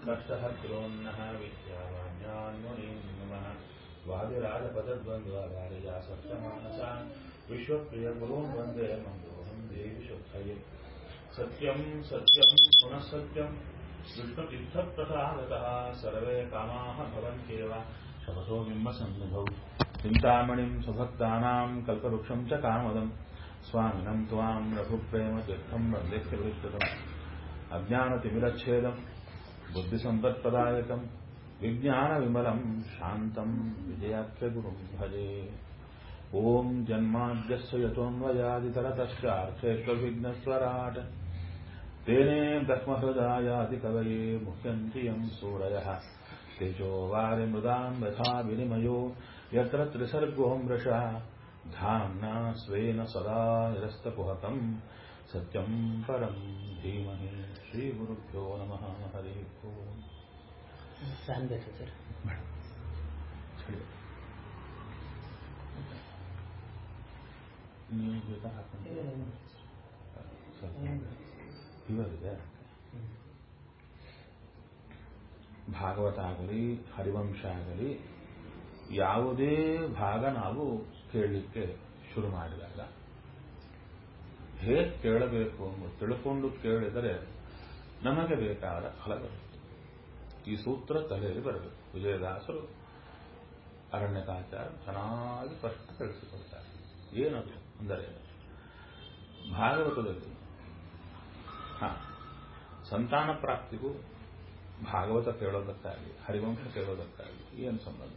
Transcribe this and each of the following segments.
नष्टहर्त्रोन्नः विद्यावान्यान्मुनीं नमः वादिराजपदद्वन्द्ववारिजा सप्तमानसान् विश्वप्रियगुरून् वन्दे मन्दोऽहं देवि शुद्धये सत्यं सत्यं पुनः सत्यं विष्णुतीर्थप्रसादतः सर्वे कामाः भवन्त्येव शपथो बिम्बसन्निधौ चिन्तामणिं सुभक्तानां कल्पवृक्षं च कामदं स्वामिनं त्वां रघुप्रेमतीर्थं वन्देख्यविष्टतम् अज्ञानतिमिरच्छेदं बुद्धिसम्पत्प्रदायकं विज्ञानविमलं शान्तं विजयाख्यगुरुं भजे ॐ जन्माद्यस्य यतोऽन्वयादितरतश्चार्थेष्वभिघ्नस्वराट् तेने ब्रह्महृदायादिकवये मुह्यन्ति यं सूरयः तेजोवारिमृदां यथा विनिमयो यत्र त्रिसर्गो मृषा धाम्ना स्वेन सदा निरस्तकुहकं सत्यं परं धीमहि श्रीगुरुभ्यो नमः हरिः ओम् ಫ್ಯಾನ್ ಬೇಕು ಸರ್ ನೀವು ಬೇಕಾ ಹಾಕೊಂಡು ಸ್ವಲ್ಪ ಇವರಿದೆ ಭಾಗವತ ಆಗಲಿ ಹರಿವಂಶ ಆಗಲಿ ಯಾವುದೇ ಭಾಗ ನಾವು ಕೇಳಲಿಕ್ಕೆ ಶುರು ಮಾಡಿದಾಗ ಹೇಗೆ ಕೇಳಬೇಕು ಎಂಬುದು ತಿಳ್ಕೊಂಡು ಕೇಳಿದರೆ ನಮಗೆ ಬೇಕಾದ ಫಲ ಬರುತ್ತೆ ಈ ಸೂತ್ರ ತಲೆಯಲ್ಲಿ ಬರಬೇಕು ವಿಜಯದಾಸರು ಅರಣ್ಯಕಾಚಾರ ಚೆನ್ನಾಗಿ ಸ್ಪಷ್ಟ ತಿಳಿಸಿಕೊಡ್ತಾರೆ ಏನದು ಅಂದರೆ ಭಾಗವತದಲ್ಲಿ ಹ ಸಂತಾನ ಪ್ರಾಪ್ತಿಗೂ ಭಾಗವತ ಕೇಳೋದಕ್ಕಾಗಿ ಹರಿವಂಶ ಕೇಳೋದಕ್ಕಾಗಿ ಏನು ಸಂಬಂಧ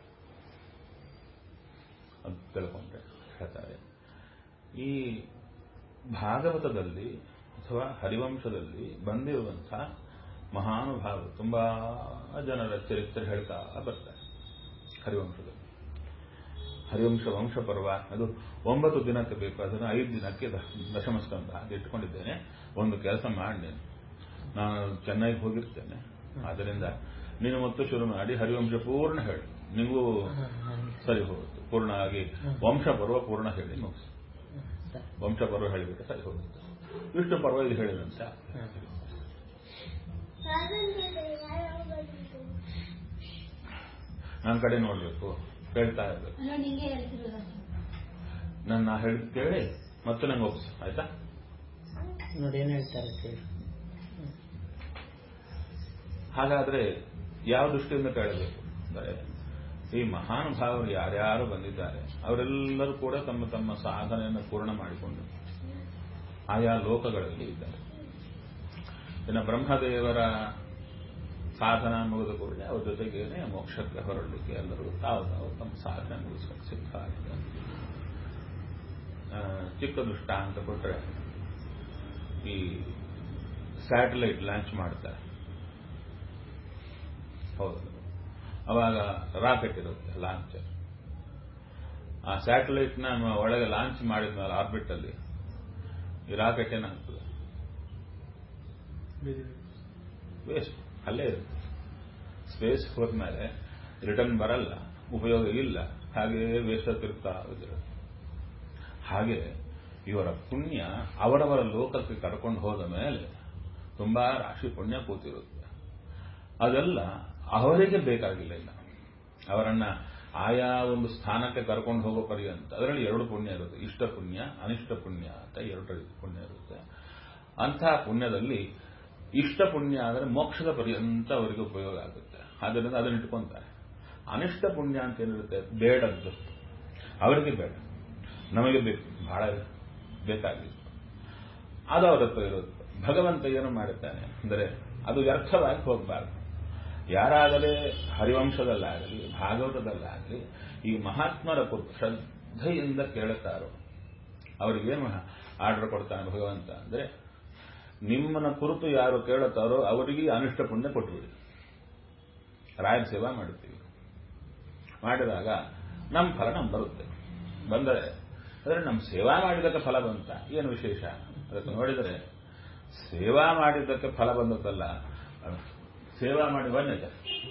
ಅಂತ ತಿಳ್ಕೊಂಡ್ರೆ ಹೇಳ್ತಾರೆ ಈ ಭಾಗವತದಲ್ಲಿ ಅಥವಾ ಹರಿವಂಶದಲ್ಲಿ ಬಂದಿರುವಂಥ ಮಹಾನುಭಾವರು ತುಂಬಾ ಜನರ ಚರಿತ್ರೆ ಹೇಳ್ತಾ ಬರ್ತಾರೆ ಹರಿವಂಶದಲ್ಲಿ ಹರಿವಂಶ ವಂಶ ಪರ್ವ ಅದು ಒಂಬತ್ತು ದಿನಕ್ಕೆ ಬೇಕು ಅದನ್ನು ಐದು ದಿನಕ್ಕೆ ದಶಮ ಸ್ಕಂದ ಅಂತ ಇಟ್ಕೊಂಡಿದ್ದೇನೆ ಒಂದು ಕೆಲಸ ಮಾಡಿ ನಾನು ಚೆನ್ನೈಗೆ ಹೋಗಿರ್ತೇನೆ ಆದ್ದರಿಂದ ನೀನು ಮತ್ತು ಶುರು ಮಾಡಿ ಹರಿವಂಶ ಪೂರ್ಣ ಹೇಳಿ ನಿಮಗೂ ಸರಿ ಹೋಗುತ್ತೆ ಪೂರ್ಣ ಆಗಿ ವಂಶ ಪರ್ವ ಪೂರ್ಣ ಹೇಳಿ ಮುಗಿಸಿ ಸರ್ ವಂಶ ಪರ್ವ ಹೇಳಿಬಿಟ್ಟು ಸರಿ ಹೋಗುತ್ತೆ ವಿಷ್ಣು ಪರ್ವ ಇದು ಹೇಳಿದಂತೆ ನನ್ನ ಕಡೆ ನೋಡ್ಬೇಕು ಕೇಳ್ತಾ ಇರ್ಬೇಕು ಅಲ್ಲ ನಿಂಗೆ ಹೇಳ್ತಿರೋದು ನನ್ನ ಹೇಳಿದ್ ಕೇಳಿ ಮತ್ತೆ ನಂಗೆ ಒಪ್ಸು ಆಯ್ತಾ ನೋಡಿ ಏನು ಹೇಳ್ತಾರೆ ಕೇಳಿ ಹಾಗಾದ್ರೆ ಯಾವ ದೃಷ್ಟಿಯಿಂದ ಕೇಳಬೇಕು ಅಂದರೆ ಈ ಮಹಾನುಭಾವರು ಯಾರ್ಯಾರು ಬಂದಿದ್ದಾರೆ ಅವರೆಲ್ಲರೂ ಕೂಡ ತಮ್ಮ ತಮ್ಮ ಸಾಧನೆಯನ್ನು ಪೂರ್ಣ ಮಾಡಿಕೊಂಡು ಆಯಾ ಲೋಕಗಳಲ್ಲಿ ಇದ್ದಾರೆ ಇನ್ನು ಬ್ರಹ್ಮದೇವರ ಸಾಧನ ಮುಗಿದ ಕೂಡಲೇ ಅವ್ರ ಜೊತೆಗೇನೆ ಮೋಕ್ಷಕ್ಕೆ ಹೊರಡಲಿಕ್ಕೆ ಎಲ್ಲರೂ ತಾವು ತಾವು ತಮ್ಮ ಸಾಧನೆ ಮುಗಿಸೋಕೆ ಸಿದ್ಧ ಆಗಿದ್ದಾರೆ ಆ, ಚಿಕ್ಕ ದೃಷ್ಟಾಂತ ಕೊಟ್ಟರೆ ಈ ಸ್ಯಾಟಲೈಟ್ ಲಾಂಚ್ ಮಾಡ್ತಾರೆ ಹೌದು ಅವಾಗ ರಾಕೆಟ್ ಇರುತ್ತೆ ಲಾಂಚರ್ ಆ ಸ್ಯಾಟಲೈಟ್ ನ ಒಳಗೆ ಲಾಂಚ್ ಮಾಡಿದ್ಮೇಲೆ ಆರ್ಬಿಟ್ ಅಲ್ಲಿ ಈ ರಾಕೆಟ್ ಏನಾಗ್ತದೆ ವೇಸ್ಟ್ ಅಲ್ಲೇ ಇರುತ್ತೆ ಸ್ಪೇಸ್ ಹೋದ್ಮೇಲೆ ರಿಟರ್ನ್ ಬರಲ್ಲ ಉಪಯೋಗ ಇಲ್ಲ ಹಾಗೆಯೇ ವೇಸ್ಟ್ ತಿರುಗ್ತಾ ಇದಿರುತ್ತೆ ಹಾಗೆ ಇವರ ಪುಣ್ಯ ಅವರವರ ಲೋಕಕ್ಕೆ ಕರ್ಕೊಂಡು ಹೋದ ಮೇಲೆ ತುಂಬಾ ರಾಶಿ ಪುಣ್ಯ ಕೂತಿರುತ್ತೆ ಅದೆಲ್ಲ ಅವರಿಗೆ ಬೇಕಾಗಿಲ್ಲ ಇಲ್ಲ ಅವರನ್ನ ಆಯಾ ಒಂದು ಸ್ಥಾನಕ್ಕೆ ಕರ್ಕೊಂಡು ಹೋಗೋ ಪರ್ಯಂತ ಅದರಲ್ಲಿ ಎರಡು ಪುಣ್ಯ ಇರುತ್ತೆ ಇಷ್ಟ ಪುಣ್ಯ ಅನಿಷ್ಟ ಪುಣ್ಯ ಅಂತ ಎರಡು ರೀತಿ ಪುಣ್ಯ ಇರುತ್ತೆ ಅಂತಹ ಪುಣ್ಯದಲ್ಲಿ ಇಷ್ಟ ಪುಣ್ಯ ಆದರೆ ಮೋಕ್ಷದ ಪರ್ಯಂತ ಅವರಿಗೆ ಉಪಯೋಗ ಆಗುತ್ತೆ ಆದ್ದರಿಂದ ಅದನ್ನ ಇಟ್ಕೊಂತಾರೆ ಅನಿಷ್ಟ ಪುಣ್ಯ ಅಂತ ಏನಿರುತ್ತೆ ಬೇಡದ್ದು ಅವರಿಗೆ ಬೇಡ ನಮಗೆ ಬೇಕು ಬಹಳ ಬೇಕಾಗಿತ್ತು ಅದು ಅವರ ಹತ್ರ ಇರುತ್ತೆ ಭಗವಂತ ಏನು ಮಾಡುತ್ತಾನೆ ಅಂದರೆ ಅದು ವ್ಯರ್ಥವಾಗಿ ಹೋಗಬಾರ್ದು ಯಾರಾಗಲೇ ಹರಿವಂಶದಲ್ಲಾಗಲಿ ಭಾಗವತದಲ್ಲಾಗಲಿ ಈ ಮಹಾತ್ಮರ ಕುರಿತು ಶ್ರದ್ಧೆಯಿಂದ ಕೇಳುತ್ತಾರೋ ಅವರಿಗೇನು ಆರ್ಡರ್ ಕೊಡ್ತಾನೆ ಭಗವಂತ ಅಂದರೆ ನಿಮ್ಮನ್ನ ಕುರಿತು ಯಾರು ಕೇಳುತ್ತಾರೋ ಅವರಿಗೆ ಅನಿಷ್ಟ ಪುಣ್ಯ ಕೊಟ್ಟುಬಿಡಿ ರಾಯರ ಸೇವಾ ಮಾಡುತ್ತೀವಿ ಮಾಡಿದಾಗ ನಮ್ಮ ಫಲ ನಮ್ಗೆ ಬರುತ್ತೆ ಬಂದರೆ ಅಂದರೆ ನಮ್ಮ ಸೇವಾ ಮಾಡಿದ್ದಕ್ಕೆ ಫಲ ಬಂತ ಏನು ವಿಶೇಷ ಅದಕ್ಕೆ ನೋಡಿದರೆ ಸೇವಾ ಮಾಡಿದ್ದಕ್ಕೆ ಫಲ ಬಂದದ್ದಲ್ಲ ಸೇವಾ ಮಾಡಿ ಬಂದಿದೆ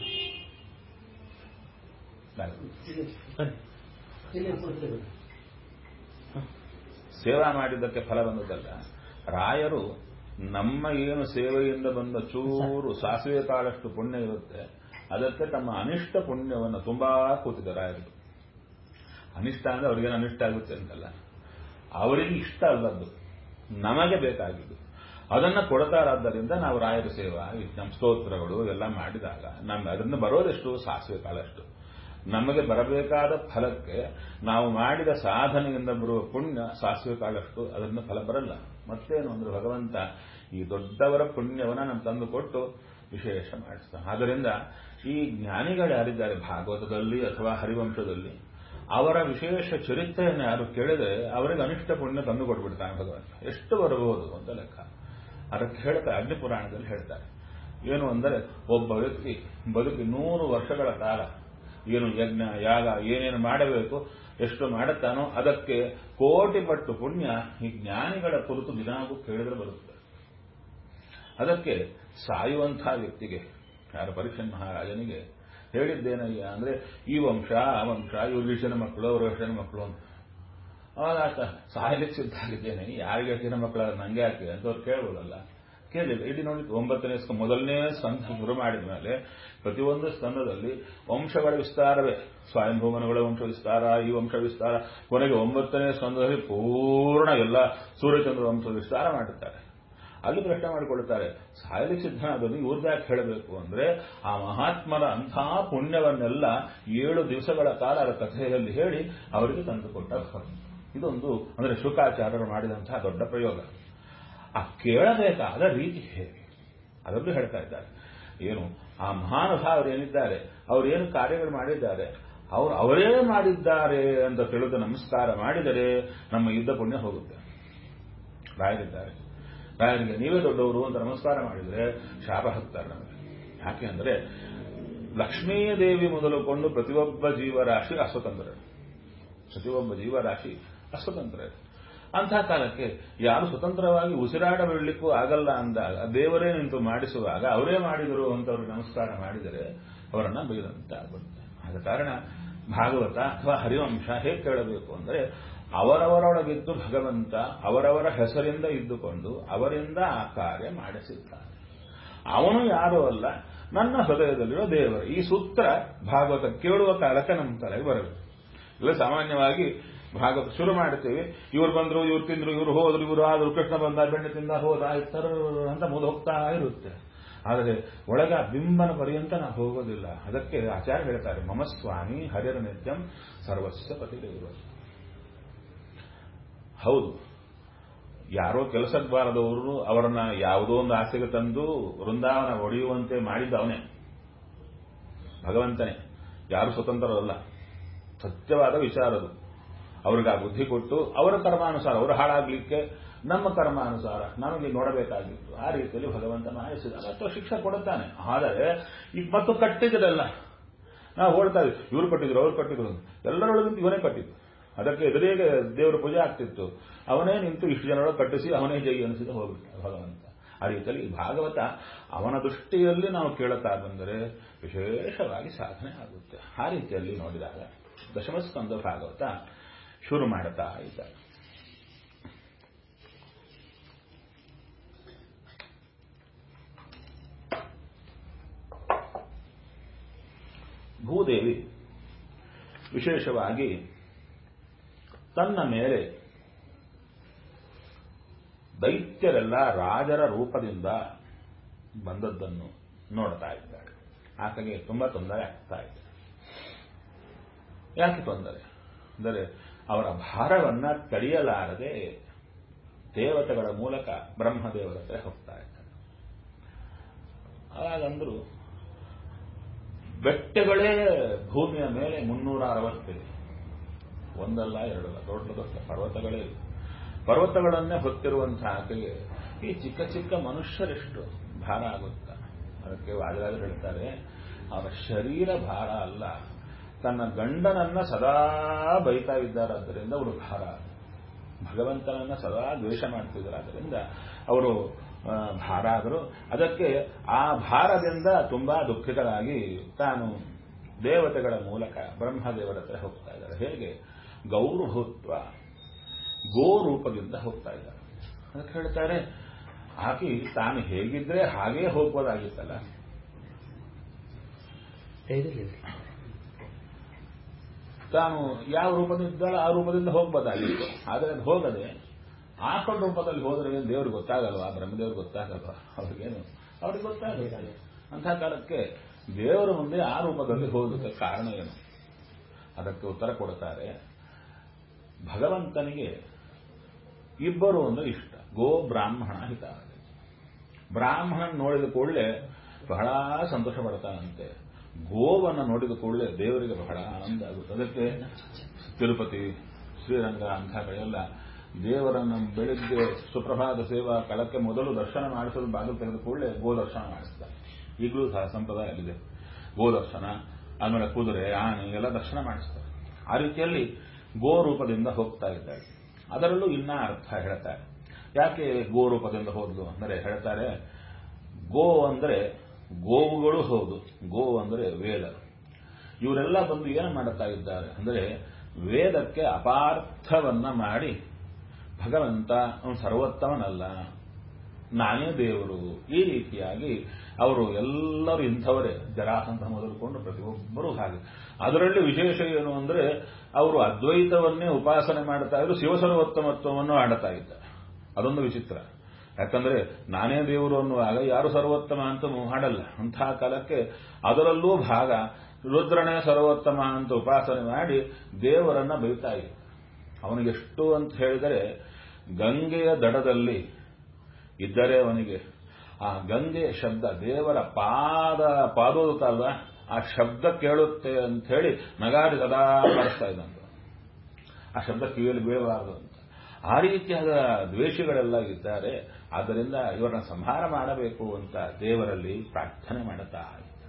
ಇಲ್ಲಿ ಕೂತ್ಕೊಳ್ಳಿ. ಸೇವಾ ಮಾಡಿದ್ದಕ್ಕೆ ಫಲ ಬಂದದ್ದಲ್ಲ ರಾಯರು ನಮ್ಮ ಏನು ಸೇವೆಯಿಂದ ಬಂದ ಚೂರು ಸಾಸಿವೆ ಕಾಳಷ್ಟು ಪುಣ್ಯ ಇರುತ್ತೆ ಅದಕ್ಕೆ ತಮ್ಮ ಅನಿಷ್ಟ ಪುಣ್ಯವನ್ನು ತುಂಬಾ ಕೂತಿದ್ದಾರೆ ರಾಯರು ಅನಿಷ್ಟ ಅಂದ್ರೆ ಅವ್ರಿಗೇನು ಅನಿಷ್ಟ ಆಗುತ್ತೆ ಅಂತಲ್ಲ ಅವರಿಗೆ ಇಷ್ಟ ಅಲ್ಲದ್ದು ನಮಗೆ ಬೇಕಾಗಿದ್ದು ಅದನ್ನ ಕೊಡ್ತಾರಾದ್ದರಿಂದ ನಾವು ರಾಯರ ಸೇವಾ ಈ ನಮ್ಮ ಸ್ತೋತ್ರಗಳು ಎಲ್ಲ ಮಾಡಿದಾಗ ನಮ್ಗೆ ಅದನ್ನು ಬರೋದೆಷ್ಟು ಸಾಸಿವೆ ಕಾಳಷ್ಟು ನಮಗೆ ಬರಬೇಕಾದ ಫಲಕ್ಕೆ ನಾವು ಮಾಡಿದ ಸಾಧನೆಯಿಂದ ಬರುವ ಪುಣ್ಯ ಸಾಸಿವೆ ಕಾಳಷ್ಟು ಅದನ್ನ ಫಲ ಬರಲ್ಲ ಮತ್ತೇನು ಅಂದ್ರೆ ಭಗವಂತ ಈ ದೊಡ್ಡವರ ಪುಣ್ಯವನ್ನ ನಮ್ಮ ತಂದು ಕೊಟ್ಟು ವಿಶೇಷ ಮಾಡಿಸ್ತಾನೆ ಆದ್ದರಿಂದ ಈ ಜ್ಞಾನಿಗಳು ಯಾರಿದ್ದಾರೆ ಭಾಗವತದಲ್ಲಿ ಅಥವಾ ಹರಿವಂಶದಲ್ಲಿ ಅವರ ವಿಶೇಷ ಚರಿತ್ರೆಯನ್ನು ಯಾರು ಕೇಳಿದ್ರೆ ಅವರಿಗೆ ಅನಿಷ್ಟ ಪುಣ್ಯ ತಂದು ಕೊಟ್ಬಿಡ್ತಾನೆ ಭಗವಂತ ಎಷ್ಟು ಬರಬಹುದು ಅಂತ ಲೆಕ್ಕ ಅದಕ್ಕೆ ಹೇಳ್ತಾರೆ ಅಗ್ನಿ ಪುರಾಣದಲ್ಲಿ ಹೇಳ್ತಾರೆ ಏನು ಅಂದರೆ ಒಬ್ಬ ವ್ಯಕ್ತಿ ಬದುಕಿ ನೂರು ವರ್ಷಗಳ ಕಾಲ ಏನು ಯಜ್ಞ ಯಾಗ ಏನೇನು ಮಾಡಬೇಕು ಎಷ್ಟು ಮಾಡುತ್ತಾನೋ ಅದಕ್ಕೆ ಕೋಟಿ ಪಟ್ಟು ಪುಣ್ಯ ಈ ಜ್ಞಾನಿಗಳ ಕುರಿತು ದಿನಾಗೂ ಕೇಳಿದ್ರೆ ಬರುತ್ತದೆ ಅದಕ್ಕೆ ಸಾಯುವಂತಹ ವ್ಯಕ್ತಿಗೆ ಯಾರು ಪರೀಕ್ಷನ್ ಮಹಾರಾಜನಿಗೆ ಹೇಳಿದ್ದೇನಯ್ಯ ಅಂದ್ರೆ ಈ ವಂಶ ಆ ವಂಶ ಇವ್ರ ಋಷಿನ ಮಕ್ಕಳು ಅವ್ರ ಋಷಿನ ಮಕ್ಕಳು ಅಂತ ಅವಾಗ ಆತ ಸಾಯಲಿಕ್ಕೆ ಸಿದ್ಧಾಗಿದ್ದೇನೆ ಯಾರಿಗೆ ಋಷಿನ ಮಕ್ಕಳು ನಂಗೆ ಯಾಕೆ ಅಂತ ಅವ್ರು ಕೇಳ್ಬೋದಲ್ಲ ಕೇಳಿಲ್ಲ ಇಡೀ ನೋಡಿ ಒಂಬತ್ತನೇ ಸ್ಕ ಮೊದಲನೇ ಸ್ಕಂಧ ಶುರು ಮಾಡಿದ ಮೇಲೆ ಪ್ರತಿಯೊಂದು ಸ್ಕಂದದಲ್ಲಿ ವಂಶಗಳ ವಿಸ್ತಾರವೇ ಸ್ವಯಂಭೂಮನಗಳ ವಂಶ ವಿಸ್ತಾರ ಈ ವಂಶ ವಿಸ್ತಾರ ಕೊನೆಗೆ ಒಂಬತ್ತನೇ ಸ್ಕಂದದಲ್ಲಿ ಪೂರ್ಣ ಎಲ್ಲ ಸೂರ್ಯಚಂದ್ರ ವಂಶ ವಿಸ್ತಾರ ಮಾಡುತ್ತಾರೆ ಅಲ್ಲಿ ಪ್ರಶ್ನೆ ಮಾಡಿಕೊಳ್ತಾರೆ ಸಾಯಲಿಕ್ಕೆ ಸಿದ್ಧನಾದನು ಇವ್ರದ್ದು ಯಾಕೆ ಹೇಳಬೇಕು ಅಂದ್ರೆ ಆ ಮಹಾತ್ಮರ ಅಂಥ ಪುಣ್ಯವನ್ನೆಲ್ಲ ಏಳು ದಿವಸಗಳ ಕಾಲ ಅದರ ಕಥೆಯಲ್ಲಿ ಹೇಳಿ ಅವರಿಗೆ ತಂದುಕೊಟ್ಟ ಭಗವಂತ. ಇದೊಂದು ಅಂದ್ರೆ ಶುಕಾಚಾರ್ಯರು ಮಾಡಿದಂತಹ ದೊಡ್ಡ ಪ್ರಯೋಗ ಆ ಕೇಳಬೇಕಾದ ರೀತಿ ಹೇಗೆ ಅದನ್ನು ಹೇಳ್ತಾ ಇದ್ದಾರೆ ಏನು ಆ ಮಹಾನುಭಾವರು ಏನಿದ್ದಾರೆ ಅವರು ಏನು ಕಾರ್ಯಗಳು ಮಾಡಿದ್ದಾರೆ ಅವರು ಅವರೇ ಮಾಡಿದ್ದಾರೆ ಅಂತ ತಿಳಿದು ನಮಸ್ಕಾರ ಮಾಡಿದರೆ ನಮ್ಮ ಯುದ್ಧ ಪುಣ್ಯ ಹೋಗುತ್ತೆ ರಾಯರಿದ್ದಾರೆ ರಾಯರಿಗೆ ನೀವೇ ದೊಡ್ಡವರು ಅಂತ ನಮಸ್ಕಾರ ಮಾಡಿದರೆ ಶಾಪ ಹಾಕ್ತಾರೆ ನಮಗೆ ಯಾಕೆ ಅಂದ್ರೆ ಲಕ್ಷ್ಮೀ ದೇವಿ ಮೊದಲುಕೊಂಡು ಪ್ರತಿಯೊಬ್ಬ ಜೀವರಾಶಿ ಅಸ್ವತಂತ್ರ ಪ್ರತಿಯೊಬ್ಬ ಜೀವರಾಶಿ ಅಸ್ವತಂತ್ರ ಅಂತಹ ಕಾಲಕ್ಕೆ ಯಾರು ಸ್ವತಂತ್ರವಾಗಿ ಉಸಿರಾಡಬಿಡ್ಲಿಕ್ಕೂ ಆಗಲ್ಲ ಅಂದಾಗ ದೇವರೇ ನಿಂತು ಮಾಡಿಸುವಾಗ ಅವರೇ ಮಾಡಿದರು ಅಂತ ಅವರು ನಮಸ್ಕಾರ ಮಾಡಿದರೆ ಅವರನ್ನ ಬೈದಂತೆ ಆಗುತ್ತೆ ಆದ ಕಾರಣ ಭಾಗವತ ಅಥವಾ ಹರಿವಂಶ ಹೇಗೆ ಕೇಳಬೇಕು ಅಂದರೆ ಅವರವರೊಳಗಿದ್ದು ಭಗವಂತ ಅವರವರ ಹೆಸರಿಂದ ಇದ್ದುಕೊಂಡು ಅವರಿಂದ ಆ ಕಾರ್ಯ ಮಾಡಿಸಿದ್ದಾನೆ ಅವನು ಯಾರೂ ಅಲ್ಲ ನನ್ನ ಹೃದಯದಲ್ಲಿರೋ ದೇವರು ಈ ಸೂತ್ರ ಭಾಗವತ ಕೇಳುವ ಕಾಲಕ್ಕೆ ನಮ್ಮ ತಲೆಗೆ ಬರಬೇಕು ಇಲ್ಲ ಸಾಮಾನ್ಯವಾಗಿ ಭಾಗವತ ಶುರು ಮಾಡ್ತೇವೆ ಇವ್ರು ಬಂದ್ರು ಇವ್ರು ತಿಂದ್ರು ಇವ್ರು ಹೋದ್ರು ಇವರು ಆದ್ರು ಕೃಷ್ಣ ಬಂದ ಬೆಣ್ಣೆ ತಿಂದ ಹೋದ ಇತರ ಅಂತ ಮುಂದೆ ಹೋಗ್ತಾ ಇರುತ್ತೆ ಆದರೆ ಒಳಗ ಬಿಂಬನ ಪರ್ಯಂತ ನಾವು ಹೋಗೋದಿಲ್ಲ ಅದಕ್ಕೆ ಆಚಾರ್ಯ ಹೇಳ್ತಾರೆ ಮಮ ಸ್ವಾಮಿ ಹರಿರ ನಿತ್ಯಂ ಸರ್ವಸ್ವ ಪತಿದೇವರು ಹೌದು ಯಾರೋ ಕೆಲಸಕ್ಕೆ ಬಾರದವರು ಅವರನ್ನ ಯಾವುದೋ ಒಂದು ಆಸೆಗೆ ತಂದು ವೃಂದಾವನ ಒಡೆಯುವಂತೆ ಮಾಡಿದ್ದ ಅವನೇ ಭಗವಂತನೇ ಯಾರು ಸ್ವತಂತ್ರರಲ್ಲ ಸತ್ಯವಾದ ವಿಚಾರದು ಅವ್ರಿಗೆ ಆ ಬುದ್ಧಿ ಕೊಟ್ಟು ಅವರ ಕರ್ಮಾನುಸಾರ ಅವರು ಹಾಳಾಗ್ಲಿಕ್ಕೆ ನಮ್ಮ ಕರ್ಮಾನುಸಾರ ನಮಗೆ ನೋಡಬೇಕಾಗಿತ್ತು ಆ ರೀತಿಯಲ್ಲಿ ಭಗವಂತ ಮಾಡಿಸಿದ ಮತ್ತು ಶಿಕ್ಷೆ ಕೊಡುತ್ತಾನೆ ಆದರೆ ಈಗ ಮತ್ತು ಕಟ್ಟಿದ್ರಲ್ಲ ನಾವು ಹೋಳ್ತಾ ಇದ್ವಿ ಇವ್ರು ಕಟ್ಟಿದ್ರು ಅವ್ರು ಕಟ್ಟಿದ್ರು ಅಂತ. ಎಲ್ಲರೊಳಗಿಂತ ಇವನೇ ಕಟ್ಟಿದ್ದು ಅದಕ್ಕೆ ಎದುರಿಗೆ ದೇವರ ಪೂಜೆ ಆಗ್ತಿತ್ತು ಅವನೇ ನಿಂತು ಇಷ್ಟು ಜನರೊಳಗೆ ಕಟ್ಟಿಸಿ ಅವನೇ ಜೈ ಅನಿಸಿದ ಹೋಗ್ಬಿಟ್ಟ ಭಗವಂತ ಆ ರೀತಿಯಲ್ಲಿ ಈ ಭಾಗವತ ಅವನ ದೃಷ್ಟಿಯಲ್ಲಿ ನಾವು ಕೇಳುತ್ತಾ ಬಂದರೆ ವಿಶೇಷವಾಗಿ ಸಾಧನೆ ಆಗುತ್ತೆ ಆ ರೀತಿಯಲ್ಲಿ ನೋಡಿದಾಗ ದಶಮಸ್ಕಂದ ಭಾಗವತ ಶುರು ಮಾಡುತ್ತಾ ಇದ್ದಾರೆ ಭೂದೇವಿ ವಿಶೇಷವಾಗಿ ತನ್ನ ಮೇಲೆ ದೈತ್ಯರೆಲ್ಲ ರಾಜರ ರೂಪದಿಂದ ಬಂದದ್ದನ್ನು ನೋಡ್ತಾ ಇದ್ದಾಳೆ ಆಕೆಗೆ ತುಂಬಾ ತೊಂದರೆ ಆಗ್ತಾ ಇದೆ ಯಾಕೆ ತೊಂದರೆ ಅಂದರೆ ಅವರ ಭಾರವನ್ನ ತಡೆಯಲಾರದೆ ದೇವತೆಗಳ ಮೂಲಕ ಬ್ರಹ್ಮದೇವರ ಹತ್ರ ಹೋಗ್ತಾ ಇದ್ದಾರೆ ಅವಾಗಂದ್ರು ಬೆಟ್ಟಗಳೇ ಭೂಮಿಯ ಮೇಲೆ ಮುನ್ನೂರ ಅರವತ್ತಿದೆ ಒಂದಲ್ಲ ಎರಡಲ್ಲ ದೊಡ್ಡ ದೊಡ್ಡ ಪರ್ವತಗಳೇ ಇದೆ ಪರ್ವತಗಳನ್ನೇ ಹೊತ್ತಿರುವಂತಹ ಆಕೆಗೆ ಈ ಚಿಕ್ಕ ಚಿಕ್ಕ ಮನುಷ್ಯರೆಷ್ಟು ಭಾರ ಆಗುತ್ತಾ ಅದಕ್ಕೆ ವಾದಿರಾಜರು ಹೇಳ್ತಾರೆ ಅವರ ಶರೀರ ಭಾರ ಅಲ್ಲ ತನ್ನ ಗಂಡನನ್ನ ಸದಾ ಬೈತಾ ಇದ್ದಾರಾದ್ದರಿಂದ ಅವರು ಭಾರ ಭಗವಂತನನ್ನ ಸದಾ ದ್ವೇಷ ಮಾಡ್ತಿದ್ದರಾದ್ದರಿಂದ ಅವರು ಆ, ಭಾರ ಆದರು ಅದಕ್ಕೆ ಆ ಭಾರದಿಂದ ತುಂಬಾ ದುಃಖಿತರಾಗಿ ತಾನು ದೇವತೆಗಳ ಮೂಲಕ ಬ್ರಹ್ಮದೇವರ ಹತ್ರ ಹೋಗ್ತಾ ಇದ್ದಾರೆ ಹೇಗೆ ಗೌರಭೂತ್ವ ಗೋ ರೂಪದಿಂದ ಹೋಗ್ತಾ ಇದ್ದಾರೆ ಅದಕ್ಕೆ ಹೇಳ್ತಾರೆ ಹಾಕಿ ತಾನು ಹೇಗಿದ್ರೆ ಹಾಗೇ ಹೋಗ್ಬೋದಾಗಿತ್ತಲ್ಲ ತೆಗೆದಿಲ್ಲ ತಾನು ಯಾವ ರೂಪದಿದ್ದಾಳ ಆ ರೂಪದಿಂದ ಹೋಗ್ಬೋದಾಗಿತ್ತು ಆದರೆ ಅದು ಹೋಗದೆ ಆಕಳ ರೂಪದಲ್ಲಿ ಹೋದ್ರೆ ಏನು ದೇವ್ರಿಗೆ ಗೊತ್ತಾಗಲ್ವಾ ಬ್ರಹ್ಮದೇವ್ರಿಗೆ ಗೊತ್ತಾಗಲ್ವಾ ಅವ್ರಿಗೇನು ಅವ್ರಿಗೆ ಗೊತ್ತಾಗುತ್ತೆ ಅಂಥ ಕಾಲಕ್ಕೆ ದೇವರ ಮುಂದೆ ಆ ರೂಪದಲ್ಲಿ ಹೋಗೋದಕ್ಕೆ ಕಾರಣ ಏನು ಅದಕ್ಕೆ ಉತ್ತರ ಕೊಡ್ತಾರೆ ಭಗವಂತನಿಗೆ ಇಬ್ಬರು ಅಂದ್ರೆ ಇಷ್ಟ ಗೋ ಬ್ರಾಹ್ಮಣ ಹಿತ ಬ್ರಾಹ್ಮಣನ್ ನೋಡಿದ ಕೂಡಲೇ ಬಹಳ ಸಂತೋಷ ಪಡ್ತಾನಂತೆ ಗೋವನ್ನು ನೋಡಿದ ಕೂಡಲೇ ದೇವರಿಗೆ ಬಹಳ ಆನಂದ ಆಗುತ್ತೆ ಅದಕ್ಕೆ ತಿರುಪತಿ ಶ್ರೀರಂಗ ಅಂಥ ಕಡೆಯೆಲ್ಲ ದೇವರನ್ನು ಬೆಳಿಗ್ಗೆ ಸುಪ್ರಭಾತ ಸೇವಾ ಕಳಕ್ಕೆ ಮೊದಲು ದರ್ಶನ ಮಾಡಿಸೋದು ಬಾಗಿಲು ತೆಗೆದ ಕೂಡಲೇ ಗೋದರ್ಶನ ಮಾಡಿಸ್ತಾರೆ ಈಗಲೂ ಸಹ ಸಂಪ್ರದಾಯವಿದೆ ಗೋದರ್ಶನ ಆಮೇಲೆ ಕುದುರೆ ಆನೆ ಎಲ್ಲ ದರ್ಶನ ಮಾಡಿಸ್ತಾರೆ ಆ ರೀತಿಯಲ್ಲಿ ಗೋ ರೂಪದಿಂದ ಹೋಗ್ತಾ ಇದ್ದಾರೆ ಅದರಲ್ಲೂ ಇನ್ನ ಅರ್ಥ ಹೇಳ್ತಾರೆ ಯಾಕೆ ಗೋ ರೂಪದಿಂದ ಹೋದ್ಲು ಅಂದರೆ ಹೇಳ್ತಾರೆ ಗೋ ಅಂದರೆ ಗೋವುಗಳು ಹೌದು ಗೋ ಅಂದರೆ ವೇದ ಇವರೆಲ್ಲ ಬಂದು ಏನು ಮಾಡುತ್ತಾ ಇದ್ದಾರೆ ಅಂದರೆ ವೇದಕ್ಕೆ ಅಪಾರ್ಥವನ್ನ ಮಾಡಿ ಭಗವಂತ ಅವನು ಸರ್ವೋತ್ತಮನಲ್ಲ ನಾನೇ ದೇವರು ಈ ರೀತಿಯಾಗಿ ಅವರು ಎಲ್ಲರೂ ಇಂಥವರೇ ಜರಾಸಂತ ಮೊದಲುಕೊಂಡು ಪ್ರತಿಯೊಬ್ಬರೂ ಹಾಗೆ ಅದರಲ್ಲಿ ವಿಶೇಷ ಏನು ಅಂದರೆ ಅವರು ಅದ್ವೈತವನ್ನೇ ಉಪಾಸನೆ ಮಾಡ್ತಾ ಇದ್ರು ಶಿವಸರ್ವೋತ್ತಮತ್ವವನ್ನು ಆಡ್ತಾ ಇದ್ದಾರೆ ಅದೊಂದು ವಿಚಿತ್ರ ಯಾಕಂದ್ರೆ ನಾನೇ ದೇವರು ಅನ್ನುವಾಗ ಯಾರು ಸರ್ವೋತ್ತಮ ಅಂತ ಹಾಡಲ್ಲ ಅಂತಹ ಕಾಲಕ್ಕೆ ಅದರಲ್ಲೂ ಭಾಗ ರುದ್ರನೇ ಸರ್ವೋತ್ತಮ ಅಂತ ಉಪಾಸನೆ ಮಾಡಿ ದೇವರನ್ನ ಬೈತಾ ಇದ್ದ ಅವನಿಗೆಷ್ಟು ಅಂತ ಹೇಳಿದರೆ ಗಂಗೆಯ ದಡದಲ್ಲಿ ಇದ್ದರೆ ಅವನಿಗೆ ಆ ಗಂಗೆ ಶಬ್ದ ದೇವರ ಪಾದ ಪಾದೋದಕ ಅಲ್ವಾ ಆ ಶಬ್ದ ಕೇಳುತ್ತೆ ಅಂತ ಹೇಳಿ ನಗಾರಿ ಸದಾ ಮಾಡಿಸ್ತಾ ಇದ್ದಂತ ಆ ಶಬ್ದ ಕಿವಿಯಲ್ಲಿ ಬೀಳಬಾರದು ಅಂತ ಆ ರೀತಿಯಾದ ದ್ವೇಷಗಳೆಲ್ಲ ಇದ್ದಾರೆ ಆದ್ದರಿಂದ ಇವರನ್ನ ಸಂಹಾರ ಮಾಡಬೇಕು ಅಂತ ದೇವರಲ್ಲಿ ಪ್ರಾರ್ಥನೆ ಮಾಡುತ್ತಾ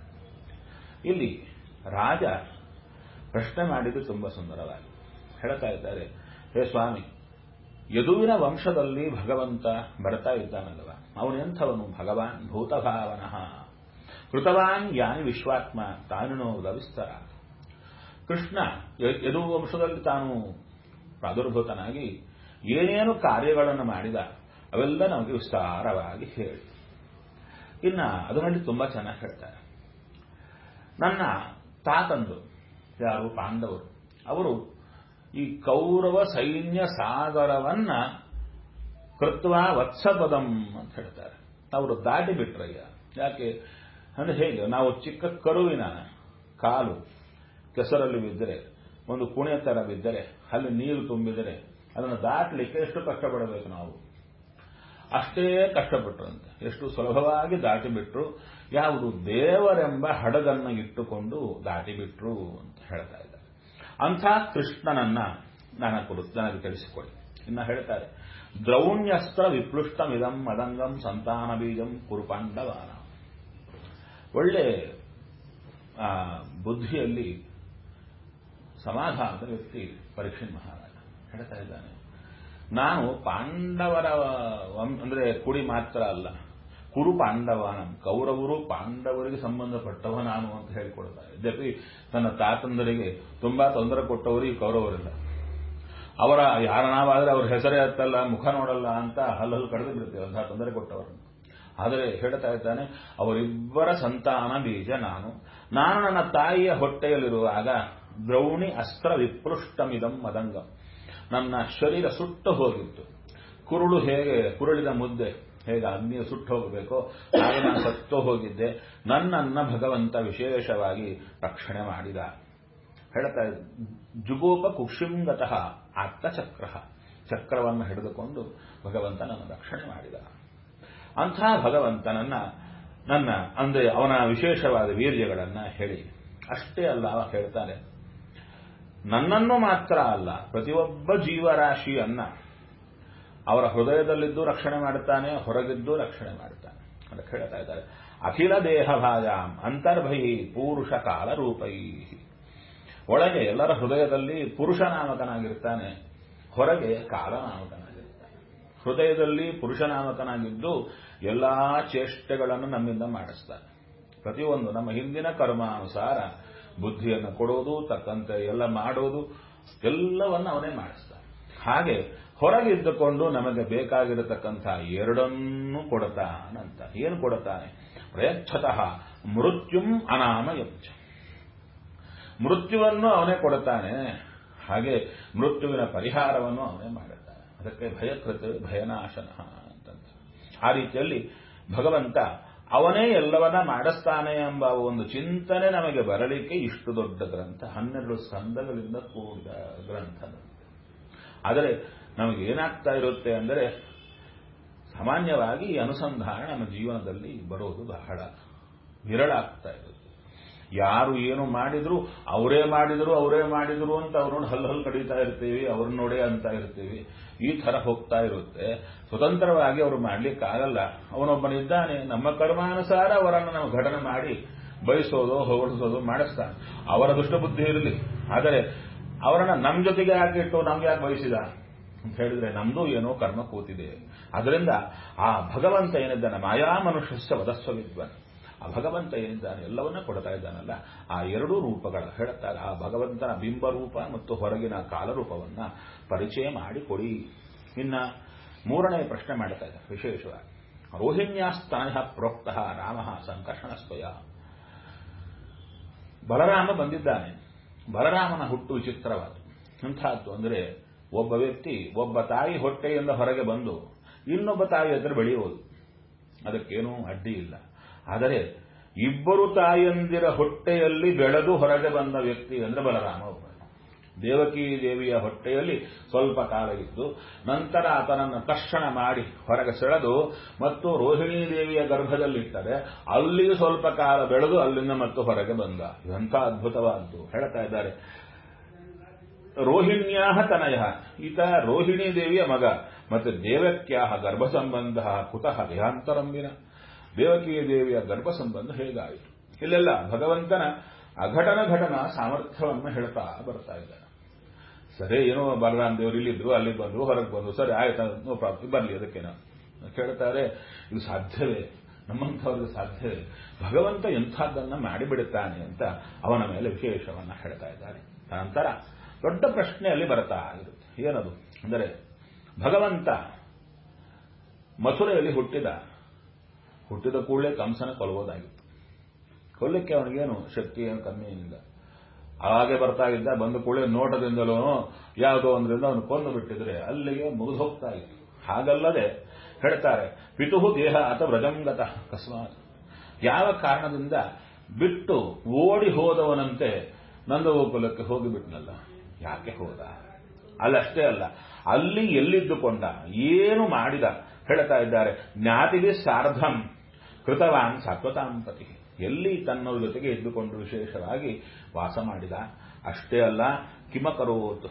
ಇಲ್ಲಿ ರಾಜ ಪ್ರಶ್ನೆ ಮಾಡಿದ್ದು ತುಂಬಾ ಸುಂದರವಾಗಿ ಹೇಳ್ತಾ ಇದ್ದಾರೆ ಹೇ ಸ್ವಾಮಿ ಯದುವಿನ ವಂಶದಲ್ಲಿ ಭಗವಂತ ಬರ್ತಾ ಇದ್ದಾನಲ್ವ ಅವನೆಂಥವನು ಭಗವಾನ್ ಭೂತಭಾವನಃ ಕೃತವಾನ್ ಯಾನಿ ವಿಶ್ವಾತ್ಮ ತಾನು ವಿಸ್ತರ ಕೃಷ್ಣ ಯದು ವಂಶದಲ್ಲಿ ತಾನು ಪ್ರಾದುರ್ಭೂತನಾಗಿ ಏನೇನು ಕಾರ್ಯಗಳನ್ನು ಮಾಡಿದ ಅವೆಲ್ಲ ನಮಗೆ ವಿಸ್ತಾರವಾಗಿ ಹೇಳಿ ಇನ್ನ ಅದರಲ್ಲಿ ತುಂಬಾ ಚೆನ್ನಾಗಿ ಹೇಳ್ತಾರೆ ನನ್ನ ತಾತಂದು ಯಾರು ಪಾಂಡವರು ಅವರು ಈ ಕೌರವ ಸೈನ್ಯ ಸಾಗರವನ್ನ ಕೃತ್ವ ವತ್ಸಪದಂ ಅಂತ ಹೇಳ್ತಾರೆ ಅವರು ದಾಟಿ ಬಿಟ್ರಯ್ಯ ಯಾಕೆ ಅಂದ್ರೆ ಹೇಗೆ ನಾವು ಚಿಕ್ಕ ಕರುವಿನ ಕಾಲು ಕೆಸರಲ್ಲಿ ಬಿದ್ದರೆ ಒಂದು ಕುಣೆ ತರ ಬಿದ್ದರೆ ಅಲ್ಲಿ ನೀರು ತುಂಬಿದರೆ ಅದನ್ನು ದಾಟಲಿಕ್ಕೆ ಎಷ್ಟು ಕಷ್ಟಪಡಬೇಕು ನಾವು ಅಷ್ಟೇ ಕಷ್ಟಪಟ್ಟರಂತೆ ಎಷ್ಟು ಸುಲಭವಾಗಿ ದಾಟಿ ಬಿಟ್ರು ಯಾವುದು ದೇವರೆಂಬ ಹಡಗನ್ನು ಇಟ್ಟುಕೊಂಡು ದಾಟಿ ಬಿಟ್ರು ಅಂತ ಹೇಳ್ತಾ ಇದ್ದಾರೆ ಅಂಥ ಕೃಷ್ಣನನ್ನ ನನ್ನ ಕುರಿತು ನನಗೆ ತಿಳಿಸಿಕೊಡಿ ಇನ್ನ ಹೇಳ್ತಾರೆ ದ್ರೌಣ್ಯಸ್ತ್ರ ವಿಪ್ಲುಷ್ಟಮಿದಂ ಮದಂಗಂ ಸಂತಾನ ಬೀಜಂ ಕುರುಪಾಂಡವಾನ ಒಳ್ಳೆ ಬುದ್ಧಿಯಲ್ಲಿ ಸಮಾಧಾನದ ವ್ಯಕ್ತಿ ಪರೀಕ್ಷೆ ಮಹಾರಾಜ ಹೇಳ್ತಾ ಇದ್ದಾನೆ ನಾನು ಪಾಂಡವರ ಅಂದ್ರೆ ಕುಡಿ ಮಾತ್ರ ಅಲ್ಲ ಕುರು ಪಾಂಡವನ ಕೌರವರು ಪಾಂಡವರಿಗೆ ಸಂಬಂಧಪಟ್ಟವ ನಾನು ಅಂತ ಹೇಳಿಕೊಡ್ತಾರೆ ಯದ್ಯಪಿ ತನ್ನ ತಾತಂದರಿಗೆ ತುಂಬಾ ತೊಂದರೆ ಕೊಟ್ಟವರು ಈ ಕೌರವರಿಲ್ಲ ಅವರ ಯಾರ ನಾವಾದ್ರೆ ಅವ್ರ ಹೆಸರೇ ಹತ್ತಲ್ಲ ಮುಖ ನೋಡಲ್ಲ ಅಂತ ಹಲ್ಲಲ್ಲಿ ಕಳೆದು ಬಿಡ್ತೇವೆ ಅಂತಹ ತೊಂದರೆ ಕೊಟ್ಟವರು ಆದರೆ ಹೇಳ್ತಾ ಇದ್ದಾನೆ ಅವರಿಬ್ಬರ ಸಂತಾನ ಬೀಜ ನಾನು ನಾನು ನನ್ನ ತಾಯಿಯ ಹೊಟ್ಟೆಯಲ್ಲಿರುವಾಗ ದ್ರೌಣಿ ಅಸ್ತ್ರ ವಿಪೃಷ್ಟಮಿದಂ ಮದಂಗ ನನ್ನ ಶರೀರ ಸುಟ್ಟು ಹೋಗಿತ್ತು ಕುರುಳು ಹೇಗೆ ಕುರುಳಿದ ಮುದ್ದೆ ಹೇಗೆ ಅಗ್ನಿಯ ಸುಟ್ಟು ಹೋಗಬೇಕೋ ಹಾಗೆ ನಾನು ಸತ್ತು ಹೋಗಿದ್ದೆ ನನ್ನನ್ನ ಭಗವಂತ ವಿಶೇಷವಾಗಿ ರಕ್ಷಣೆ ಮಾಡಿದ ಹೇಳ್ತಾ ಜುಗೋಪ ಕುಕ್ಷಿಂಗತಃ ಆತ್ತಚಕ್ರ ಚಕ್ರವನ್ನು ಹಿಡಿದುಕೊಂಡು ಭಗವಂತ ನನ್ನ ರಕ್ಷಣೆ ಮಾಡಿದ ಅಂಥ ಭಗವಂತನನ್ನ ನನ್ನ ಅಂದ್ರೆ ಅವನ ವಿಶೇಷವಾದ ವೀರ್ಯಗಳನ್ನ ಹೇಳಿ ಅಷ್ಟೇ ಅಲ್ಲ ಅವ ಹೇಳ್ತಾನೆ ನನ್ನನ್ನು ಮಾತ್ರ ಅಲ್ಲ ಪ್ರತಿಯೊಬ್ಬ ಜೀವರಾಶಿಯನ್ನ ಅವರ ಹೃದಯದಲ್ಲಿದ್ದು ರಕ್ಷಣೆ ಮಾಡುತ್ತಾನೆ ಹೊರಗಿದ್ದು ರಕ್ಷಣೆ ಮಾಡುತ್ತಾನೆ ಅಂತ ಹೇಳ್ತಾ ಇದ್ದಾರೆ ಅಖಿಲ ದೇಹ ಭಾಜಾಂ ಅಂತರ್ಭಯಿ ಪುರುಷ ಕಾಲ ರೂಪೈ ಒಳಗೆ ಎಲ್ಲರ ಹೃದಯದಲ್ಲಿ ಪುರುಷ ನಾಮಕನಾಗಿರ್ತಾನೆ ಹೊರಗೆ ಕಾಲನಾಮಕನಾಗಿರ್ತಾನೆ ಹೃದಯದಲ್ಲಿ ಪುರುಷನಾಮಕನಾಗಿದ್ದು ಎಲ್ಲಾ ಚೇಷ್ಟೆಗಳನ್ನು ನಮ್ಮಿಂದ ಮಾಡಿಸ್ತಾನೆ ಪ್ರತಿಯೊಂದು ನಮ್ಮ ಹಿಂದಿನ ಕರ್ಮಾನುಸಾರ ಬುದ್ಧಿಯನ್ನು ಕೊಡೋದು ತಕ್ಕಂತೆ ಎಲ್ಲ ಮಾಡೋದು ಎಲ್ಲವನ್ನ ಅವನೇ ಮಾಡಿಸ್ತಾನೆ ಹಾಗೆ ಹೊರಗಿದ್ದುಕೊಂಡು ನಮಗೆ ಬೇಕಾಗಿರತಕ್ಕಂಥ ಎರಡನ್ನೂ ಕೊಡತಾನಂತ ಏನು ಕೊಡುತ್ತಾನೆ ಪ್ರಯಚ್ಛತಃ ಮೃತ್ಯುಂ ಅನಾಮಯಚ್ಚ ಮೃತ್ಯುವನ್ನು ಅವನೇ ಕೊಡುತ್ತಾನೆ ಹಾಗೆ ಮೃತ್ಯುವಿನ ಪರಿಹಾರವನ್ನು ಅವನೇ ಮಾಡುತ್ತಾನೆ ಅದಕ್ಕೆ ಭಯಕೃತ ಭಯನಾಶನ ಅಂತಂತ ಆ ರೀತಿಯಲ್ಲಿ ಭಗವಂತ ಅವನೇ ಎಲ್ಲವನ್ನ ಮಾಡಿಸ್ತಾನೆ ಎಂಬ ಒಂದು ಚಿಂತನೆ ನಮಗೆ ಬರಲಿಕ್ಕೆ ಇಷ್ಟು ದೊಡ್ಡ ಗ್ರಂಥ ಹನ್ನೆರಡು ಸ್ಕಂದಗಳಿಂದ ಕೂಡಿದ ಗ್ರಂಥ ಆದರೆ ನಮಗೆ ಏನಾಗ್ತಾ ಇರುತ್ತೆ ಅಂದರೆ ಸಾಮಾನ್ಯವಾಗಿ ಈ ಅನುಸಂಧಾನ ನಮ್ಮ ಜೀವನದಲ್ಲಿ ಬರೋದು ಬಹಳ ವಿರಳ ಆಗ್ತಾ ಇರುತ್ತೆ ಯಾರು ಏನು ಮಾಡಿದ್ರು ಅವರೇ ಮಾಡಿದ್ರು ಅವರೇ ಮಾಡಿದ್ರು ಅಂತ ಅವ್ರನ್ನ ಹಲ್ಲು ಹಲ್ಲು ಕಡಿತಾ ಇರ್ತೀವಿ ಅವ್ರನ್ನ ನೋಡೇ ಅಂತ ಇರ್ತೀವಿ ಈ ತರ ಹೋಗ್ತಾ ಇರುತ್ತೆ ಸ್ವತಂತ್ರವಾಗಿ ಅವರು ಮಾಡ್ಲಿಕ್ಕಾಗಲ್ಲ ಅವನೊಬ್ಬನಿದ್ದಾನೆ ನಮ್ಮ ಕರ್ಮಾನುಸಾರ ಅವರನ್ನು ನಾವು ಘಟನೆ ಮಾಡಿ ಬಯಸೋದು ಹೊಗಳಿಸೋದು ಮಾಡಿಸ್ತಾನೆ ಅವರ ದುಷ್ಟಬುದ್ಧಿ ಇರಲಿ ಆದರೆ ಅವರನ್ನ ನಮ್ಮ ಜೊತೆಗೆ ಹಾಕಿಟ್ಟು ನಮ್ಗೆ ಯಾಕೆ ಬಯಸಿದ ಅಂತ ಹೇಳಿದ್ರೆ ನಮ್ದು ಏನೋ ಕರ್ಮ ಕೂತಿದೆ ಅದರಿಂದ ಆ ಭಗವಂತ ಏನಿದ್ದಾನೆ ಮಾಯಾ ಮನುಷ್ಯಸ್ಯ ವದಸ್ವ ವಿದ್ವಾನ್ ಆ ಭಗವಂತ ಏನಿದ್ದಾನೆ ಎಲ್ಲವನ್ನ ಕೊಡ್ತಾ ಇದ್ದಾನಲ್ಲ ಆ ಎರಡೂ ರೂಪಗಳ ಹೇಳ್ತಾರೆ ಆ ಭಗವಂತನ ಬಿಂಬರೂಪ ಮತ್ತು ಹೊರಗಿನ ಕಾಲರೂಪವನ್ನ ಪರಿಚಯ ಮಾಡಿಕೊಡಿ ಇನ್ನ ಮೂರನೇ ಪ್ರಶ್ನೆ ಮಾಡ್ತಾ ಇದ್ದಾರೆ ವಿಶೇಷವಾಗಿ ರೋಹಿಣ್ಯಾಸ್ತನಯ ಪ್ರೋಕ್ತ ರಾಮ ಸಂಕರ್ಷಣಸ್ವಯ ಬಲರಾಮ ಬಂದಿದ್ದಾನೆ ಬಲರಾಮನ ಹುಟ್ಟು ವಿಚಿತ್ರವಾದ ಎಂಥದ್ದು ಅಂದರೆ ಒಬ್ಬ ವ್ಯಕ್ತಿ ಒಬ್ಬ ತಾಯಿ ಹೊಟ್ಟೆಯಿಂದ ಹೊರಗೆ ಬಂದು ಇನ್ನೊಬ್ಬ ತಾಯಿ ಹತ್ರ ಬೆಳೆಯುವುದು ಅದಕ್ಕೇನೂ ಅಡ್ಡಿ ಇಲ್ಲ ಆದರೆ ಇಬ್ಬರು ತಾಯಂದಿರ ಹೊಟ್ಟೆಯಲ್ಲಿ ಬೆಳೆದು ಹೊರಗೆ ಬಂದ ವ್ಯಕ್ತಿ ಅಂದ್ರೆ ಬಲರಾಮ ಒಬ್ಬ ದೇವಕಿ ದೇವಿಯ ಹೊಟ್ಟೆಯಲ್ಲಿ ಸ್ವಲ್ಪ ಕಾಲ ಇದ್ದು ನಂತರ ಆತನನ್ನು ತಕ್ಷಣ ಮಾಡಿ ಹೊರಗೆ ಸೆಳೆದು ಮತ್ತು ರೋಹಿಣಿ ದೇವಿಯ ಗರ್ಭದಲ್ಲಿಟ್ಟರೆ ಅಲ್ಲಿ ಸ್ವಲ್ಪ ಕಾಲ ಬೆಳೆದು ಅಲ್ಲಿಂದ ಮತ್ತು ಹೊರಗೆ ಬಂದ ಇದಂಥ ಅದ್ಭುತವಾದ್ದು ಹೇಳ್ತಾ ಇದ್ದಾರೆ ರೋಹಿಣ್ಯಾಹ ತನಯ ಈತ ರೋಹಿಣಿ ದೇವಿಯ ಮಗ ಮತ್ತೆ ದೇವಕ್ಯಾಹ ಗರ್ಭ ಸಂಬಂಧ ಕುತಃ ದೇಹಾಂತರಂಬಿನ ದೇವಕಿ ದೇವಿಯ ಗರ್ಭ ಸಂಬಂಧ ಹೇಗಾಯಿತು ಇಲ್ಲೆಲ್ಲ ಭಗವಂತನ ಅಘಟನ ಘಟನ ಸಾಮರ್ಥ್ಯವನ್ನು ಹೇಳ್ತಾ ಬರ್ತಾ ಇದ್ದಾನೆ ಸರಿ ಏನೋ ಬಲರಾಮ್ ದೇವರು ಇಲ್ಲಿದ್ರು ಅಲ್ಲಿ ಬಂದ್ರು ಹೊರಗೆ ಬಂದ್ರು ಸರಿ ಆಯ್ತಾ ನೋ ಪ್ರಾಬ್ಲಮ್ ಬರಲಿ ಅದಕ್ಕೇನೋ ಕೇಳ್ತಾರೆ ಇದು ಸಾಧ್ಯವೇ ನಮ್ಮಂಥವ್ರಿಗೆ ಸಾಧ್ಯವೇ ಭಗವಂತ ಎಂಥದ್ದನ್ನ ಮಾಡಿಬಿಡುತ್ತಾನೆ ಅಂತ ಅವನ ಮೇಲೆ ವಿಶೇಷವನ್ನ ಹೇಳ್ತಾ ಇದ್ದಾರೆ ನಂತರ ದೊಡ್ಡ ಪ್ರಶ್ನೆಯಲ್ಲಿ ಬರ್ತಾ ಇರುತ್ತೆ ಏನದು ಅಂದರೆ ಭಗವಂತ ಮಥುರೆಯಲ್ಲಿ ಹುಟ್ಟಿದ ಹುಟ್ಟಿದ ಕೂಡಲೇ ಕಂಸನ ಕೊಲ್ಲಬಹುದಾಗಿತ್ತು ಕೊಲ್ಲಕ್ಕೆ ಅವನಿಗೇನು ಶಕ್ತಿ ಏನು ಕಮ್ಮಿ ಏನಿಲ್ಲ ಹಾಗೆ ಬರ್ತಾ ಇದ್ದ ಬಂದ ಕೂಡಲೇ ನೋಟದಿಂದಲೂ ಯಾವುದೋ ಒಂದರಿಂದ ಅವನು ಕೊಂದು ಬಿಟ್ಟಿದ್ರೆ ಅಲ್ಲಿಗೆ ಮುಗಿದು ಹೋಗ್ತಾ ಇತ್ತು ಹಾಗಲ್ಲದೆ ಹೇಳ್ತಾರೆ ಪಿತುಹು ದೇಹ ಅಥವಾ ವ್ರಜಂಗತ ಅಕಸ್ಮಾತ್ ಯಾವ ಕಾರಣದಿಂದ ಬಿಟ್ಟು ಓಡಿ ಹೋದವನಂತೆ ನಂದಗೋಕುಲಕ್ಕೆ ಹೋಗಿಬಿಟ್ನಲ್ಲ ಯಾಕೆ ಹೋದ ಅಲ್ಲಷ್ಟೇ ಅಲ್ಲ ಅಲ್ಲಿ ಎಲ್ಲಿದ್ದುಕೊಂಡ ಏನು ಮಾಡಿದ ಹೇಳ್ತಾ ಇದ್ದಾರೆ ಜ್ಞಾತಿಗೆ ಸಾರ್ಧಂ ಕೃತವಾನ್ ಸತ್ವತಾಂಪತಿ ಎಲ್ಲಿ ತನ್ನವ್ರ ಜೊತೆಗೆ ಇದ್ದುಕೊಂಡು ವಿಶೇಷವಾಗಿ ವಾಸ ಮಾಡಿದ ಅಷ್ಟೇ ಅಲ್ಲ ಕಿಮಕರೋತ್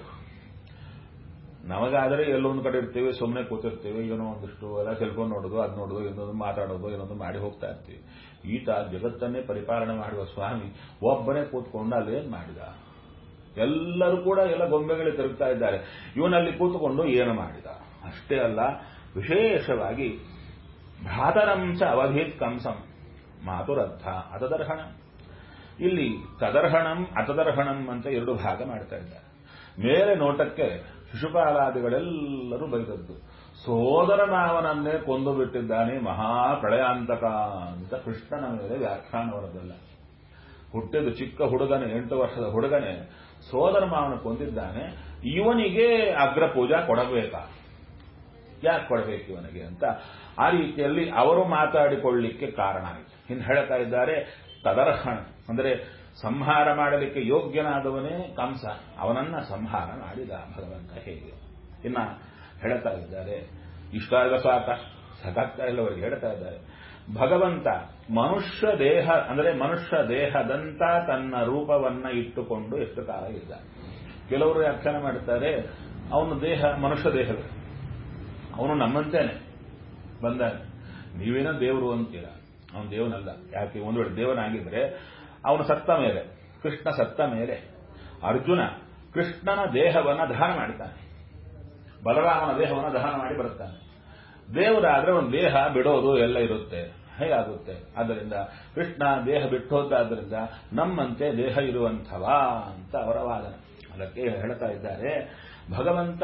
ನಮಗಾದರೆ ಎಲ್ಲೊಂದು ಕಡೆ ಇರ್ತೀವಿ ಸುಮ್ಮನೆ ಕೂತಿರ್ತೀವಿ ಏನೋ ಒಂದಿಷ್ಟು ಎಲ್ಲ ಸೆಲ್ಫೋನ್ ನೋಡೋದು ಅದು ನೋಡೋದು ಇನ್ನೊಂದು ಮಾತಾಡೋದು ಏನೊಂದು ಮಾಡಿ ಹೋಗ್ತಾ ಇರ್ತೀವಿ ಈತ ಜಗತ್ತನ್ನೇ ಪರಿಪಾಲನೆ ಮಾಡುವ ಸ್ವಾಮಿ ಒಬ್ಬನೇ ಕೂತ್ಕೊಂಡು ಅಲ್ಲೇನ್ ಮಾಡಿದ ಎಲ್ಲರೂ ಕೂಡ ಎಲ್ಲ ಗೊಂಬೆಗಳಿಗೆ ತಿರುಗ್ತಾ ಇದ್ದಾರೆ ಇವನಲ್ಲಿ ಕೂತ್ಕೊಂಡು ಏನು ಮಾಡಿದ ಅಷ್ಟೇ ಅಲ್ಲ ವಿಶೇಷವಾಗಿ ಭ್ರಾತರಂಶ ಅವಧೀತ್ ಕಂಸಂ ಮಾತುರರ್ಥ ಅತದರ್ಹಣ ಇಲ್ಲಿ ತದರ್ಹಣಂ ಅತದರ್ಹಣಂ ಅಂತ ಎರಡು ಭಾಗ ಮಾಡ್ತಾ ಇದ್ದಾರೆ ಮೇಲೆ ನೋಟಕ್ಕೆ ಶಿಶುಪಾಲಾದಿಗಳೆಲ್ಲರೂ ಬೈದದ್ದು ಸೋದರ ಮಾವನನ್ನೇ ಕೊಂದು ಬಿಟ್ಟಿದ್ದಾನೆ ಮಹಾಪ್ರಳಯಾಂತಕ ಅಂತ ಕೃಷ್ಣನ ಮೇಲೆ ವ್ಯಾಖ್ಯಾನವರದಲ್ಲ ಹುಟ್ಟಿದ ಚಿಕ್ಕ ಹುಡುಗನೇ ಎಂಟು ವರ್ಷದ ಹುಡುಗನೇ ಸೋದರ ಮಾವನ ಕೊಂದಿದ್ದಾನೆ ಇವನಿಗೆ ಅಗ್ರ ಪೂಜಾ ಕೊಡಬೇಕಾ ಯಾಕೆ ಕೊಡಬೇಕು ಇವನಿಗೆ ಅಂತ ಆ ರೀತಿಯಲ್ಲಿ ಅವರು ಮಾತಾಡಿಕೊಳ್ಳಿಕ್ಕೆ ಕಾರಣ ಆಯಿತು ಇನ್ನು ಹೇಳ್ತಾ ಇದ್ದಾರೆ ತದರ್ಹಣ ಅಂದರೆ ಸಂಹಾರ ಮಾಡಲಿಕ್ಕೆ ಯೋಗ್ಯನಾದವನೇ ಕಂಸ ಅವನನ್ನ ಸಂಹಾರ ಮಾಡಿದ ಭಗವಂತ ಹೇಗೆ ಇನ್ನ ಹೇಳ್ತಾ ಇದ್ದಾರೆ ಇಷ್ಟಾಗ ಸಾಕ ಸಾಕಾಗ್ತಾ ಇಲ್ಲ ಅವರಿಗೆ ಹೇಳ್ತಾ ಇದ್ದಾರೆ ಭಗವಂತ ಮನುಷ್ಯ ದೇಹ ಅಂದರೆ ಮನುಷ್ಯ ದೇಹದಂತ ತನ್ನ ರೂಪವನ್ನ ಇಟ್ಟುಕೊಂಡು ಎಷ್ಟು ಕಾಲ ಇದ್ದ ಕೆಲವರು ವ್ಯಾಖ್ಯಾನ ಮಾಡ್ತಾರೆ ಅವನು ದೇಹ ಮನುಷ್ಯ ದೇಹವೇ ಅವನು ನಮ್ಮಂತೇನೆ ಬಂದಾನೆ ನೀವೇನೋ ದೇವರು ಅಂತೀರ ಅವನು ದೇವನಲ್ಲ ಯಾಕೆ ಒಂದು ವೇಳೆ ದೇವನಾಗಿದ್ರೆ ಅವನು ಸತ್ತ ಮೇಲೆ ಕೃಷ್ಣ ಸತ್ತ ಮೇಲೆ ಅರ್ಜುನ ಕೃಷ್ಣನ ದೇಹವನ್ನ ದಹನ ಮಾಡ್ತಾನೆ ಬಲರಾಮನ ದೇಹವನ್ನ ದಹನ ಮಾಡಿ ಬರುತ್ತಾನೆ ದೇವರಾದ್ರೆ ಒಂದು ದೇಹ ಬಿಡೋದು ಎಲ್ಲ ಇರುತ್ತೆ ಹೇಗಾಗುತ್ತೆ ಆದ್ದರಿಂದ ಕೃಷ್ಣ ದೇಹ ಬಿಟ್ಟು ಹೋದ್ದಾದ್ರಿಂದ ನಮ್ಮಂತೆ ದೇಹ ಇರುವಂಥವ ಅಂತ ಅವರ ವಾದನ ಅದಕ್ಕೆ ಹೇಳ್ತಾ ಇದ್ದಾರೆ ಭಗವಂತ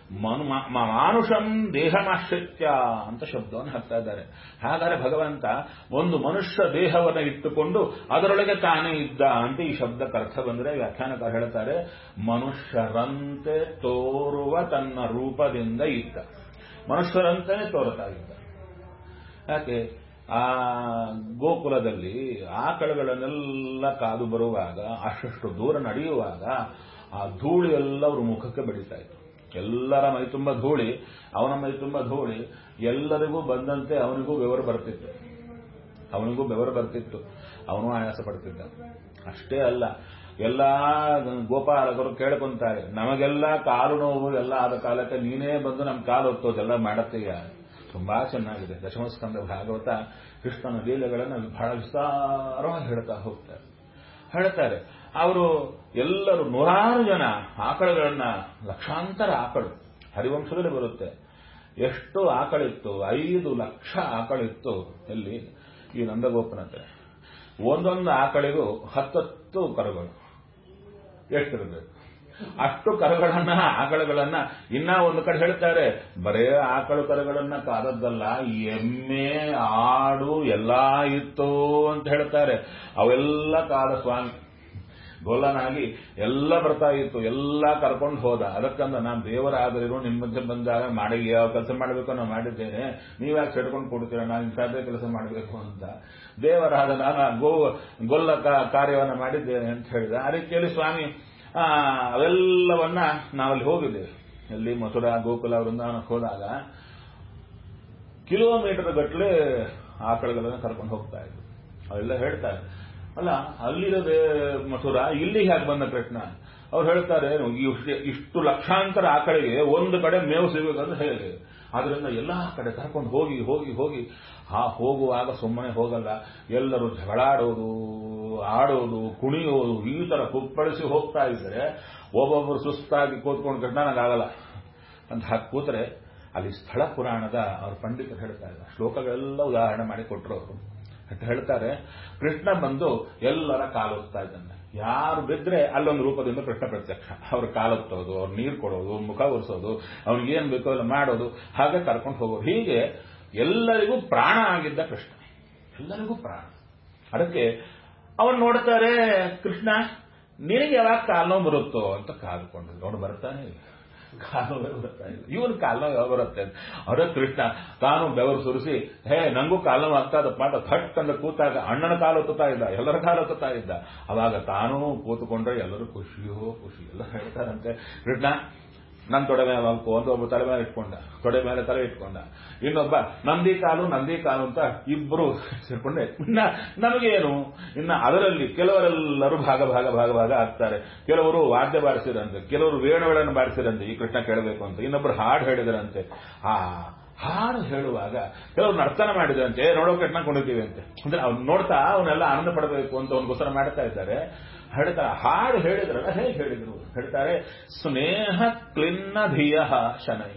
ಮನು ಮಾ- ಮಾನುಷಂ ದೇಹಮಾಶ್ರಿತ್ಯ ಅಂತ ಶಬ್ದವನ್ನು ಹಾಕ್ತಾ ಇದ್ದಾರೆ ಹಾಗಾದ್ರೆ ಭಗವಂತ ಒಂದು ಮನುಷ್ಯ ದೇಹವನ್ನು ಇಟ್ಟುಕೊಂಡು ಅದರೊಳಗೆ ತಾನೇ ಇದ್ದ ಅಂತ ಈ ಶಬ್ದಕ್ಕೆ ಅರ್ಥ ಬಂದ್ರೆ ವ್ಯಾಖ್ಯಾನಕಾರ ಹೇಳ್ತಾರೆ ಮನುಷ್ಯರಂತೆ ತೋರುವ ತನ್ನ ರೂಪದಿಂದ ಇದ್ದ ಮನುಷ್ಯರಂತೆಯೇ ತೋರುತ್ತಾ ಇದ್ದ ಯಾಕೆ ಆ ಗೋಕುಲದಲ್ಲಿ ಆಕಳುಗಳನ್ನೆಲ್ಲ ಕಾದು ಬರುವಾಗ ಅಷ್ಟು ದೂರ ನಡೆಯುವಾಗ ಆ ಧೂಳಿ ಎಲ್ಲ ಅವ್ರ ಮುಖಕ್ಕೆ ಬೆಳೀತಾ ಇತ್ತು ಎಲ್ಲರ ಮೈ ತುಂಬ ಧೂಳಿ ಅವನ ಮೈ ತುಂಬ ಧೂಳಿ ಎಲ್ಲರಿಗೂ ಬಂದಂತೆ ಅವನಿಗೂ ಬೆವರು ಬರ್ತಿತ್ತು ಅವನಿಗೂ ಬೆವರು ಬರ್ತಿತ್ತು ಅವನು ಆಯಾಸ ಪಡ್ತಿದ್ದ ಅಷ್ಟೇ ಅಲ್ಲ ಎಲ್ಲ ಗೋಪಾಲಕರು ಕೇಳ್ಕೊಂತಾರೆ ನಮಗೆಲ್ಲ ಕಾಲು ನೋವು ಎಲ್ಲ ಆದ ಕಾಲಕ್ಕೆ ನೀನೇ ಬಂದು ನಮ್ಮ ಕಾಲು ಹೊತ್ತೋದೆಲ್ಲ ಮಾಡತ್ತೀಯ ತುಂಬಾ ಚೆನ್ನಾಗಿದೆ ದಶಮಸ್ಕಂದ ಭಾಗವತ ಕೃಷ್ಣನ ಲೀಲೆಗಳನ್ನು ಬಹಳ ವಿಸ್ತಾರವಾಗಿ ಹೇಳ್ತಾ ಹೋಗ್ತಾರೆ ಹೇಳ್ತಾರೆ ಅವರು ಎಲ್ಲರೂ ನೂರಾರು ಜನ ಆಕಳುಗಳನ್ನ ಲಕ್ಷಾಂತರ ಆಕಳು ಹರಿವಂಶದಲ್ಲಿ ಬರುತ್ತೆ ಎಷ್ಟು ಆಕಳಿತ್ತು ಐದು ಲಕ್ಷ ಆಕಳಿತ್ತು ಎಲ್ಲಿ ಈ ನಂದಗೋಪನತೆ ಒಂದೊಂದು ಆಕಳಿಗೂ ಹತ್ತತ್ತು ಕರುಗಳು ಎಷ್ಟಿರಬೇಕು ಅಷ್ಟು ಕರುಗಳನ್ನ ಆಕಳುಗಳನ್ನ ಇನ್ನ ಒಂದು ಕಡೆ ಹೇಳ್ತಾರೆ ಬರೇ ಆಕಳು ಕರುಗಳನ್ನ ಕಾದದ್ದಲ್ಲ ಎಮ್ಮೆ ಆಡು ಎಲ್ಲಾ ಇತ್ತು ಅಂತ ಹೇಳ್ತಾರೆ ಅವೆಲ್ಲ ಕಾದ ಸ್ವಾಮಿ ಗೊಲ್ಲನಾಗಿ ಎಲ್ಲ ಬರ್ತಾ ಇತ್ತು ಎಲ್ಲ ಕರ್ಕೊಂಡು ಹೋದ ಅದಕ್ಕಂದ ನಾನು ದೇವರಾದರೂ ನಿಮ್ಮ ಮಧ್ಯೆ ಬಂದಾಗ ಮಾಡಿ ಯಾವ ಕೆಲಸ ಮಾಡಬೇಕು ನಾನು ಮಾಡಿದ್ದೇನೆ ನೀವ್ಯಾಕೆ ಸೆಡ್ಕೊಂಡು ಕೊಡ್ತೀರ ನಾನು ಇಂಥದ್ದೇ ಕೆಲಸ ಮಾಡಬೇಕು ಅಂತ ದೇವರಾದ ನಾನು ಆ ಗೋ ಗೊಲ್ಲ ಕಾ- ಕಾರ್ಯವನ್ನು ಮಾಡಿದ್ದೇನೆ ಅಂತ ಹೇಳಿದ ಆ ರೀತಿಯಲ್ಲಿ ಸ್ವಾಮಿ ಆ, ಅವೆಲ್ಲವನ್ನ ನಾವಲ್ಲಿ ಹೋಗಿದ್ದೇವೆ ಎಲ್ಲಿ ಮಥುರಾ ಗೋಕುಲ ವೃಂದಾವನಕ್ಕೆ ಹೋದಾಗ ಕಿಲೋಮೀಟರ್ ಗಟ್ಟಲೆ ಆಕಳುಗಳನ್ನ ಕರ್ಕೊಂಡು ಹೋಗ್ತಾ ಇದ್ರು ಅವೆಲ್ಲ ಹೇಳ್ತಾರೆ ಅಲ್ಲ ಅಲ್ಲಿರೋದೇ ಮಥುರಾ ಇಲ್ಲಿಗೆ ಯಾಕೆ ಬಂದ ಕೃಷ್ಣ ಅವ್ರು ಹೇಳ್ತಾರೆ ಇಷ್ಟು- ಇಷ್ಟು ಲಕ್ಷಾಂತರ ಆಕಳಿಗೆ ಒಂದು ಕಡೆ ಮೇವು ಸಿಗಬೇಕಂದ್ರೆ ಹೇಗೆ ಆದ್ರಿಂದ ಎಲ್ಲಾ ಕಡೆ ಕರ್ಕೊಂಡು ಹೋಗಿ ಹೋಗಿ ಹೋಗಿ ಆ ಹೋಗುವಾಗ ಸುಮ್ಮನೆ ಹೋಗಲ್ಲ ಎಲ್ಲರೂ ಜಗಳಾಡೋದು ಆಡೋದು ಕುಣಿಯೋದು ಈ ತರ ಕುಪ್ಪಳಿಸಿ ಹೋಗ್ತಾ ಇದ್ರೆ ಒಬ್ಬೊಬ್ಬರು ಸುಸ್ತಾಗಿ ಕೂತ್ಕೊಂಡು ಕೃಷ್ಣ ನನಗಾಗಲ್ಲ ಅಂತ ಹಾಕಿ ಕೂತ್ರೆ ಅಲ್ಲಿ ಸ್ಥಳ ಪುರಾಣದ ಅವ್ರ ಪಂಡಿತರು ಹೇಳ್ತಾ ಇದ್ದಾರೆ ಶ್ಲೋಕಗಳೆಲ್ಲ ಉದಾಹರಣೆ ಮಾಡಿ ಕೊಟ್ಟರು ಅವರು ಅಂತ ಹೇಳ್ತಾರೆ ಕೃಷ್ಣ ಬಂದು ಎಲ್ಲರ ಕಾಲೊತ್ತಾ ಇದ್ದಾನೆ ಯಾರು ಬಿದ್ರೆ ಅಲ್ಲೊಂದು ರೂಪದಿಂದ ಕೃಷ್ಣ ಪ್ರತ್ಯಕ್ಷ ಅವ್ರ ಕಾಲೊತ್ತೋದು ಅವ್ರು ನೀರು ಕೊಡೋದು ಮುಖ ಒರೆಸೋದು ಅವ್ನಿಗೆ ಏನ್ ಬೇಕೋ ಎಲ್ಲ ಮಾಡೋದು ಹಾಗೆ ಕರ್ಕೊಂಡು ಹೋಗೋದು ಹೀಗೆ ಎಲ್ಲರಿಗೂ ಪ್ರಾಣ ಆಗಿದ್ದ ಕೃಷ್ಣ ಎಲ್ಲರಿಗೂ ಪ್ರಾಣ ಅದಕ್ಕೆ ಅವನು ನೋಡ್ತಾರೆ ಕೃಷ್ಣ ನಿನಗೆ ಯಾವಾಗ ಕಾಲ್ನೋವು ಬರುತ್ತೋ ಅಂತ ಕಾದುಕೊಂಡಿದ್ರು ಅವನು ಬರ್ತಾನೆ ಇಲ್ಲ ಕಾಲೋವೇ ಬರ್ತಾ ಇಲ್ಲ ಇವನು ಕಾಲ್ನೋವು ಯಾವಾಗ ಬರುತ್ತೆ ಅಂತ ಅವರ ಕೃಷ್ಣ ತಾನು ಬೆವರು ಸುರಿಸಿ ಹೇ ನಂಗೂ ಕಾಲ್ನೋವು ಆಗ್ತಾ ಇದ್ದಪ್ಪ ಅಂತ ಥಟ್ ಅಂತ ಕೂತಾಗ ಅಣ್ಣನ ಕಾಲು ಹೊತ್ತುತ್ತಾ ಇದ್ದ ಎಲ್ಲರ ಕಾಲು ಹೊತ್ತುತ್ತಾ ಇದ್ದ ಅವಾಗ ತಾನೂ ಕೂತ್ಕೊಂಡ್ರೆ ಎಲ್ಲರೂ ಖುಷಿಯೋ ಖುಷಿ ಎಲ್ಲ ಹೇಳ್ತಾರಂತೆ ಕೃಷ್ಣ ನನ್ನ ತೊಡೆ ಮೇಲೆ ಮಲ್ಕೋ ಅಂತ ಒಬ್ಬ ತಲೆ ಮೇಲೆ ಇಟ್ಕೊಂಡ ತೊಡೆ ಮೇಲೆ ತಲೆ ಇಟ್ಕೊಂಡ ಇನ್ನೊಬ್ಬ ನಂದಿ ಕಾಲು ನಂದಿ ಕಾಲು ಅಂತ ಇಬ್ಬರು ಸೇರ್ಕೊಂಡೆ ಇನ್ನ ನಮಗೇನು ಇನ್ನ ಅದರಲ್ಲಿ ಕೆಲವರೆಲ್ಲರೂ ಭಾಗ ಭಾಗ ಭಾಗ ಭಾಗ ಆಗ್ತಾರೆ ಕೆಲವರು ವಾದ್ಯ ಬಾರಿಸಿರಂತೆ ಕೆಲವರು ವೇಣುಗಳನ್ನು ಬಾರಿಸಿರಂತೆ ಈ ಕೃಷ್ಣ ಕೇಳಬೇಕು ಅಂತ ಇನ್ನೊಬ್ಬರು ಹಾಡು ಹೇಳಿದರಂತೆ ಆ ಹಾಡು ಹೇಳುವಾಗ ಕೆಲವರು ನರ್ತನ ಮಾಡಿದಂತೆ "ಏ, ನೋಡೋ ಕೃಷ್ಣ ಕುಣಿತೀವಿ ಅಂತೆ ಅಂದ್ರೆ ಅವ್ನು ನೋಡ್ತಾ ಅವನ್ನೆಲ್ಲ ಆನಂದ ಪಡಬೇಕು ಅಂತ ಅವನಿಗೋಸ್ಕರ ಮಾಡ್ತಾ ಇದ್ದಾರೆ ಹೇಳ್ತಾರೆ ಹಾಡು ಹೇಳಿದ್ರಲ್ಲ ಹೇಗೆ ಹೇಳಿದ್ರು ಹೇಳ್ತಾರೆ ಸ್ನೇಹ ಕ್ಲಿನ್ನ ಧಿಯ ಶನೈ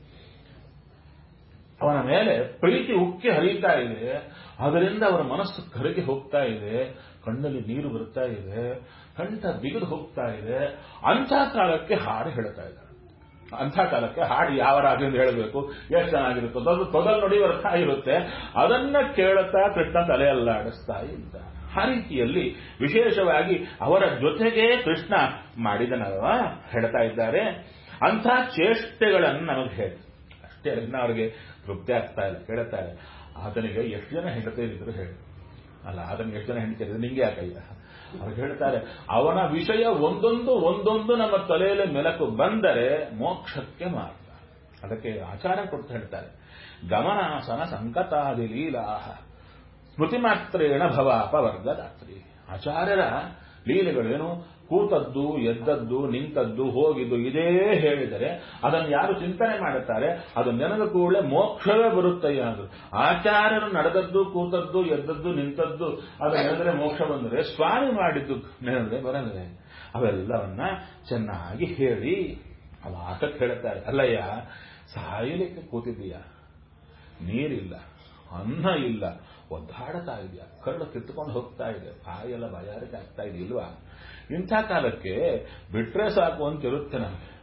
ಅವನ ಮೇಲೆ ಪ್ರೀತಿ ಉಕ್ಕಿ ಹರಿತಾ ಇದೆ ಅದರಿಂದ ಅವರ ಮನಸ್ಸು ಕರಗಿ ಹೋಗ್ತಾ ಇದೆ ಕಣ್ಣಲ್ಲಿ ನೀರು ಬರ್ತಾ ಇದೆ ಕಂಠ ಬಿಗಿದು ಹೋಗ್ತಾ ಇದೆ ಅಂಥ ಕಾಲಕ್ಕೆ ಹಾಡು ಹೇಳ್ತಾ ಇದ್ದಾರೆ ಅಂಥ ಕಾಲಕ್ಕೆ ಹಾಡು ಯಾವ ರಾಗದಿಂದ ಹೇಳಬೇಕು ಎಷ್ಟು ಚೆನ್ನಾಗಿರುತ್ತೋ ಅದು ತೊದಲ್ ನುಡಿ ಅರ್ಥ ಇರುತ್ತೆ ಅದನ್ನ ಕೇಳುತ್ತಾ ಕೃಷ್ಣ ತಲೆ ಅಲ್ಲಾಡಿಸ್ತಾ ಇದ್ದ ಆ ರೀತಿಯಲ್ಲಿ ವಿಶೇಷವಾಗಿ ಅವರ ಜೊತೆಗೆ ಕೃಷ್ಣ ಮಾಡಿದನಲ್ವ ಹೇಳ್ತಾ ಇದ್ದಾರೆ ಅಂಥ ಚೇಷ್ಟೆಗಳನ್ನು ನಮಗೆ ಹೇಳಿ ಅಷ್ಟೇ ಇನ್ನ ಅವರಿಗೆ ತೃಪ್ತಿ ಆಗ್ತಾ ಇಲ್ಲ ಕೇಳುತ್ತಾರೆ ಆತನಿಗೆ ಎಷ್ಟು ಜನ ಹೆಂಡತಿಯರಿದ್ರು ಹೇಳಿ ಅಲ್ಲ ಆತನಿಗೆ ಎಷ್ಟು ಜನ ಹೆಂಡತಿಯರಿದ್ರು ನಿಂಗೆ ಯಾಕಯ್ಯ ಅವ್ರು ಹೇಳ್ತಾರೆ ಅವನ ವಿಷಯ ಒಂದೊಂದು ಒಂದೊಂದು ನಮ್ಮ ತಲೆಯಲ್ಲಿ ಮೆಲಕು ಬಂದರೆ ಮೋಕ್ಷಕ್ಕೆ ಮಾರ್ಗ ಅದಕ್ಕೆ ಆಚಾರ ಕೊಟ್ಟು ಹೇಳ್ತಾರೆ ಗಮನಾಸನ ಸಂಕತಾದಿ ಲೀಲಾಹ ಸ್ಮೃತಿ ಮಾತ್ರೇಣ ಭವಾಪ ವರ್ಗದಾತ್ರಿ ಆಚಾರ್ಯರ ಲೀಲೆಗಳೇನು ಕೂತದ್ದು ಎದ್ದದ್ದು ನಿಂತದ್ದು ಹೋಗಿದ್ದು ಇದೇ ಹೇಳಿದರೆ ಅದನ್ನು ಯಾರು ಚಿಂತನೆ ಮಾಡುತ್ತಾರೆ ಅದು ನೆನೆದ ಕೂಡಲೇ ಮೋಕ್ಷವೇ ಬರುತ್ತಯ್ಯ ಅಂದ್ರು ಆಚಾರ್ಯರು ನಡೆದದ್ದು ಕೂತದ್ದು ಎದ್ದದ್ದು ನಿಂತದ್ದು ಅದು ನೆನೆದರೆ ಮೋಕ್ಷ ಬಂದರೆ ಸ್ವಾಮಿ ಮಾಡಿದ್ದು ನೆನೆದ್ರೆ ಬರಲಿದೆ ಅವೆಲ್ಲವನ್ನ ಚೆನ್ನಾಗಿ ಹೇಳಿ ಅವಾತಕ್ಕೆ ಹೇಳ್ತಾರೆ ಅಲ್ಲಯ್ಯ ಸಾಯಲಿಕ್ಕೆ ಕೂತಿದ್ದೀಯ ನೀರಿಲ್ಲ ಅನ್ನ ಇಲ್ಲ ಒದ್ದಾಡ್ತಾ ಇದೆಯಾ ಕರಳು ಕಿತ್ತುಕೊಂಡು ಹೋಗ್ತಾ ಇದೆ ಬಾಯೆಲ್ಲ ಬಾಯಾರಿಕೆ ಆಗ್ತಾ ಇದೆ ಇಲ್ವಾ ಇಂಥ ಕಾಲಕ್ಕೆ ಬಿಟ್ರೆ ಸಾಕು ಅಂತ ಇರುತ್ತೆ ನಮಗೆ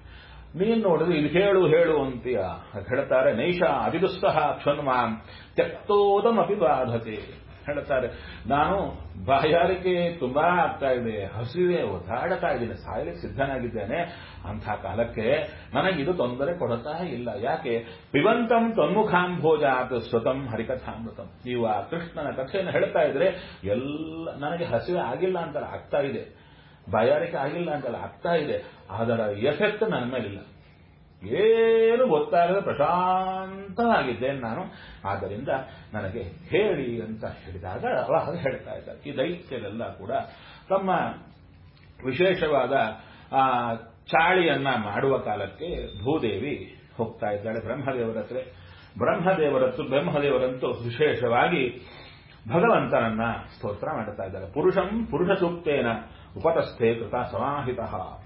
ನೀನ್ ನೋಡಿದ್ರೆ ಇದು ಹೇಳು ಹೇಳು ಅಂತೀಯ ಹೇಳ್ತಾರೆ ನೈಷ ಅತಿದುಸ್ಸಹ ಕ್ಷನ್ಮಾನ್ ತ್ಯಕ್ತೋದಮಪಿ ಬಾಧತೆ ಹೇಳ್ತಾರೆ ನಾನು ಬಾಯಾರಿಕೆ ತುಂಬಾ ಆಗ್ತಾ ಇದೆ ಹಸಿವೆ ಒದ್ದಾಡ್ತಾ ಇದ್ದೀನಿ ಸಾಯಲಿಕ್ಕೆ ಸಿದ್ಧನಾಗಿದ್ದೇನೆ ಅಂಥ ಕಾಲಕ್ಕೆ ನನಗಿದು ತೊಂದರೆ ಕೊಡುತ್ತಾ ಇಲ್ಲ ಯಾಕೆ ಪಿಬಂತಂ ತನ್ಮುಖಾಂಭೋಜಾತ್ ಸ್ವತಂ ಹರಿಕಥಾಮೃತಂ ನೀವು ಆ ಕೃಷ್ಣನ ಕಥೆಯನ್ನು ಹೇಳ್ತಾ ಇದ್ರೆ ಎಲ್ಲ ನನಗೆ ಹಸಿವೆ ಆಗಿಲ್ಲ ಅಂತಲ್ಲ ಆಗ್ತಾ ಇದೆ ಬಾಯಾರಿಕೆ ಆಗಿಲ್ಲ ಅಂತಲ್ಲ ಆಗ್ತಾ ಇದೆ ಅದರ ಎಫೆಕ್ಟ್ ನನ್ನ ಮೇಲಿಲ್ಲ ಏನು ಗೊತ್ತಾಗದೆ ಪ್ರಶಾಂತವಾಗಿದ್ದೇನೆ ನಾನು ಆದ್ದರಿಂದ ನನಗೆ ಹೇಳಿ ಅಂತ ಹೇಳಿದಾಗ ಅವಾಗ ಹೇಳ್ತಾ ಇದ್ದಾರೆ ಈ ದೈತ್ಯರೆಲ್ಲ ಕೂಡ ತಮ್ಮ ವಿಶೇಷವಾದ ಆ ಚಾಳಿಯನ್ನ ಮಾಡುವ ಕಾಲಕ್ಕೆ ಭೂದೇವಿ ಹೋಗ್ತಾ ಇದ್ದಾಳೆ ಬ್ರಹ್ಮದೇವರ ಹತ್ರ ಬ್ರಹ್ಮದೇವರತ್ತು ಬ್ರಹ್ಮದೇವರಂತೂ ವಿಶೇಷವಾಗಿ ಭಗವಂತನನ್ನ ಸ್ತೋತ್ರ ಮಾಡುತ್ತಾ ಇದ್ದಾರೆ ಪುರುಷಂ ಪುರುಷ ಸೂಕ್ತೇನ ಉಪತಸ್ಥೆ ಕೃತ ಸಮಾಹಿತ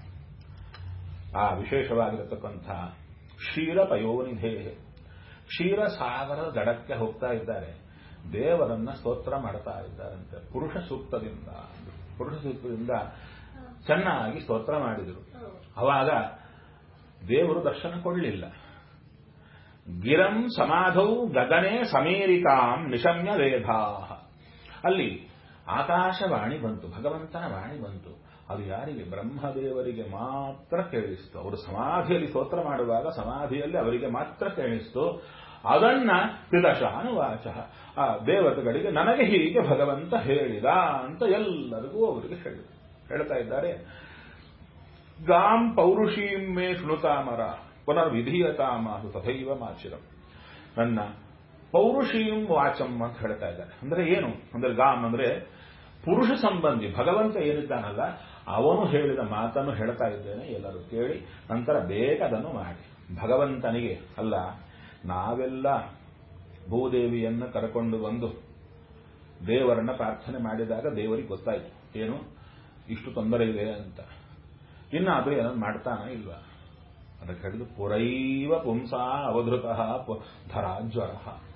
ಆ ವಿಶೇಷವಾಗಿರತಕ್ಕಂಥ ಕ್ಷೀರ ಪಯೋನಿಧೇ ಕ್ಷೀರಸಾಗರದ ದಡಕ್ಕೆ ಹೋಗ್ತಾ ಇದ್ದಾರೆ ದೇವರನ್ನ ಸ್ತೋತ್ರ ಮಾಡ್ತಾ ಇದ್ದಾರಂತೆ ಪುರುಷ ಸೂಕ್ತದಿಂದ ಪುರುಷ ಸೂಕ್ತದಿಂದ ಚೆನ್ನಾಗಿ ಸ್ತೋತ್ರ ಮಾಡಿದರು ಅವಾಗ ದೇವರು ದರ್ಶನ ಕೊಡಲಿಲ್ಲ ಗಿರಂ ಸಮಾಧೌ ಗಗನೆ ಸಮೀರಿತಾಂ ನಿಶಮ್ಯ ವೇಧಾ ಅಲ್ಲಿ ಆಕಾಶವಾಣಿ ಬಂತು ಭಗವಂತನ ವಾಣಿ ಬಂತು ಅದು ಯಾರಿಗೆ ಬ್ರಹ್ಮದೇವರಿಗೆ ಮಾತ್ರ ಕೇಳಿಸ್ತು ಅವರು ಸಮಾಧಿಯಲ್ಲಿ ಸ್ತೋತ್ರ ಮಾಡುವಾಗ ಸಮಾಧಿಯಲ್ಲಿ ಅವರಿಗೆ ಮಾತ್ರ ಕೇಳಿಸ್ತು ಅದನ್ನ ಪಿದಶಾನುವಾಚ ಆ ದೇವತೆಗಳಿಗೆ ನನಗೆ ಹೀಗೆ ಭಗವಂತ ಹೇಳಿದ ಅಂತ ಎಲ್ಲರಿಗೂ ಅವರಿಗೆ ಹೇಳಿ ಹೇಳ್ತಾ ಇದ್ದಾರೆ ಗಾಂ ಪೌರುಷೀಂ ಮೇ ಶೃಣುತಾಮರ ಪುನರ್ವಿಧೀಯತಾಮಾಹು ತಥೈವ ಮಾಚಿರಂ ನನ್ನ ಪೌರುಷೀಂ ವಾಚಂ ಅಂತ ಹೇಳ್ತಾ ಇದ್ದಾರೆ ಅಂದ್ರೆ ಏನು ಅಂದ್ರೆ ಗಾಮ್ ಅಂದ್ರೆ ಪುರುಷ ಸಂಬಂಧಿ ಭಗವಂತ ಏನಿದ್ದಾನಲ್ಲ ಅವನು ಹೇಳಿದ ಮಾತನ್ನು ಹೇಳ್ತಾ ಇದ್ದೇನೆ ಎಲ್ಲರೂ ಕೇಳಿ ನಂತರ ಬೇಕದನ್ನು ಮಾಡಿ ಭಗವಂತನಿಗೆ ಅಲ್ಲ ನಾವೆಲ್ಲ ಭೂದೇವಿಯನ್ನು ಕರ್ಕೊಂಡು ಬಂದು ದೇವರನ್ನ ಪ್ರಾರ್ಥನೆ ಮಾಡಿದಾಗ ದೇವರಿಗೆ ಗೊತ್ತಾಯ್ತು ಏನು ಇಷ್ಟು ತೊಂದರೆ ಇದೆ ಅಂತ ಇನ್ನಾದ್ರೂ ಏನಾದ್ರು ಮಾಡ್ತಾನ ಇಲ್ವಾ ಅದಕ್ಕೆ ಹೇಳಿದ್ರು ಪುರೈವ ಪುಂಸ ಅವಧೃತ ಧರ ಜ್ವರ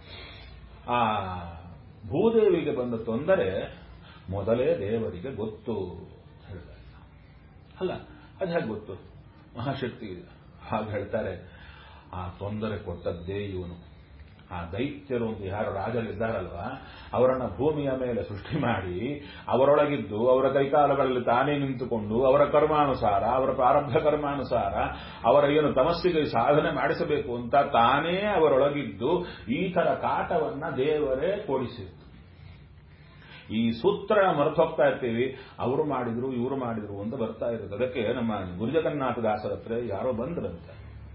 ಆ ಭೂದೇವಿಗೆ ಬಂದ ತೊಂದರೆ ಮೊದಲೇ ದೇವರಿಗೆ ಗೊತ್ತು ಹೇಳ್ತಾರೆ ಅಲ್ಲ ಅದು ಹೇಗೆ ಗೊತ್ತು ಮಹಾಶಕ್ತಿ ಇದೆ ಹಾಗೆ ಹೇಳ್ತಾರೆ ಆ ತೊಂದರೆ ಕೊಟ್ಟದ್ದೇ ಇವನು ಆ ದೈತ್ಯರು ಅಂತ ಯಾರು ರಾಜರಿದ್ದಾರಲ್ವಾ ಅವರನ್ನ ಭೂಮಿಯ ಮೇಲೆ ಸೃಷ್ಟಿ ಮಾಡಿ ಅವರೊಳಗಿದ್ದು ಅವರ ಕೈಕಾಲಗಳಲ್ಲಿ ತಾನೇ ನಿಂತುಕೊಂಡು ಅವರ ಕರ್ಮಾನುಸಾರ ಅವರ ಪ್ರಾರಬ್ಧ ಕರ್ಮಾನುಸಾರ ಅವರ ಏನು ತಮಸ್ಸಿಗೆ ಸಾಧನೆ ಮಾಡಿಸಬೇಕು ಅಂತ ತಾನೇ ಅವರೊಳಗಿದ್ದು ಈ ತರ ಕಾಟವನ್ನ ದೇವರೇ ಕೊಡಿಸಿತ್ತು ಈ ಸೂತ್ರ ಮರೆತು ಹೋಗ್ತಾ ಇರ್ತೀವಿ ಅವರು ಮಾಡಿದ್ರು ಇವರು ಮಾಡಿದ್ರು ಅಂತ ಬರ್ತಾ ಇರೋದು ಅದಕ್ಕೆ ನಮ್ಮ ಗುರುಜಗನ್ನಾಥ ದಾಸರ ಹತ್ರ ಯಾರೋ ಬಂದ್ರಂತೆ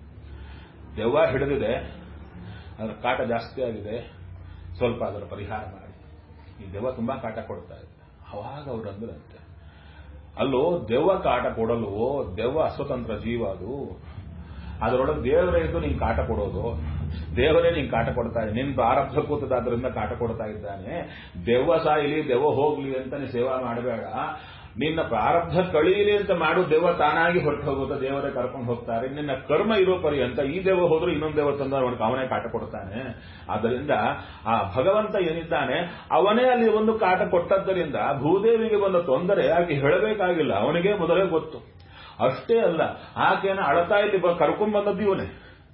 ದೆವ್ವ ಹಿಡಿದಿದೆ ಅದರ ಕಾಟ ಜಾಸ್ತಿ ಆಗಿದೆ ಸ್ವಲ್ಪ ಅದರ ಪರಿಹಾರ ಮಾಡಿ ಈ ದೆವ್ವ ತುಂಬಾ ಕಾಟ ಕೊಡ್ತಾ ಇದೆ ಅವಾಗ ಅವ್ರು ಅಂದ್ರಂತೆ ಅಲ್ಲೋ ದೆವ್ವ ಕಾಟ ಕೊಡಲು ದೆವ್ವ ಅಸ್ವತಂತ್ರ ಜೀವ ಅದು ಅದರೊಳಗೆ ದೇವರೇ ಇದ್ದು ನಿಂಗೆ ಕಾಟ ಕೊಡೋದು ದೇವರೇ ನಿಂಗೆ ಕಾಟ ಕೊಡ್ತಾ ಇದೆ ನಿನ್ ಪ್ರಾರಬ್ಧ ಕೂತದಾದ್ರಿಂದ ಕಾಟ ಕೊಡ್ತಾ ಇದ್ದಾನೆ ದೆವ್ವ ಸಾಯಿಲಿ ದೆವ್ವ ಹೋಗ್ಲಿ ಅಂತ ನೀ ಸೇವಾ ಮಾಡಬೇಡ ನಿನ್ನ ಪ್ರಾರಬ್ಧ ಕಳೀಲಿ ಅಂತ ಮಾಡು ದೆವ್ವ ತಾನಾಗಿ ಹೊರಟು ಹೋಗುತ್ತೆ ದೇವರೇ ಕರ್ಕೊಂಡು ಹೋಗ್ತಾರೆ ನಿನ್ನ ಕರ್ಮ ಇರೋ ಪರ್ಯಂತ ಈ ದೆವ್ವ ಹೋದ್ರೆ ಇನ್ನೊಂದು ದೆವ್ವ ತಂದ ಅವನಿಗೆ ಅವನೇ ಕಾಟ ಕೊಡ್ತಾನೆ ಆದ್ದರಿಂದ ಆ ಭಗವಂತ ಏನಿದ್ದಾನೆ ಅವನೇ ಅಲ್ಲಿ ಒಂದು ಕಾಟ ಕೊಟ್ಟದ್ದರಿಂದ ಭೂದೇವಿಗೆ ಬಂದ ತೊಂದರೆ ಆಕೆ ಹೇಳಬೇಕಾಗಿಲ್ಲ ಅವನಿಗೆ ಮೊದಲೇ ಗೊತ್ತು ಅಷ್ಟೇ ಅಲ್ಲ ಆಕೆನ ಅಳತಾ ಇಲ್ಲಿ ಕರ್ಕೊಂಡ್ ಬಂದದ್ದು ಇವನೇ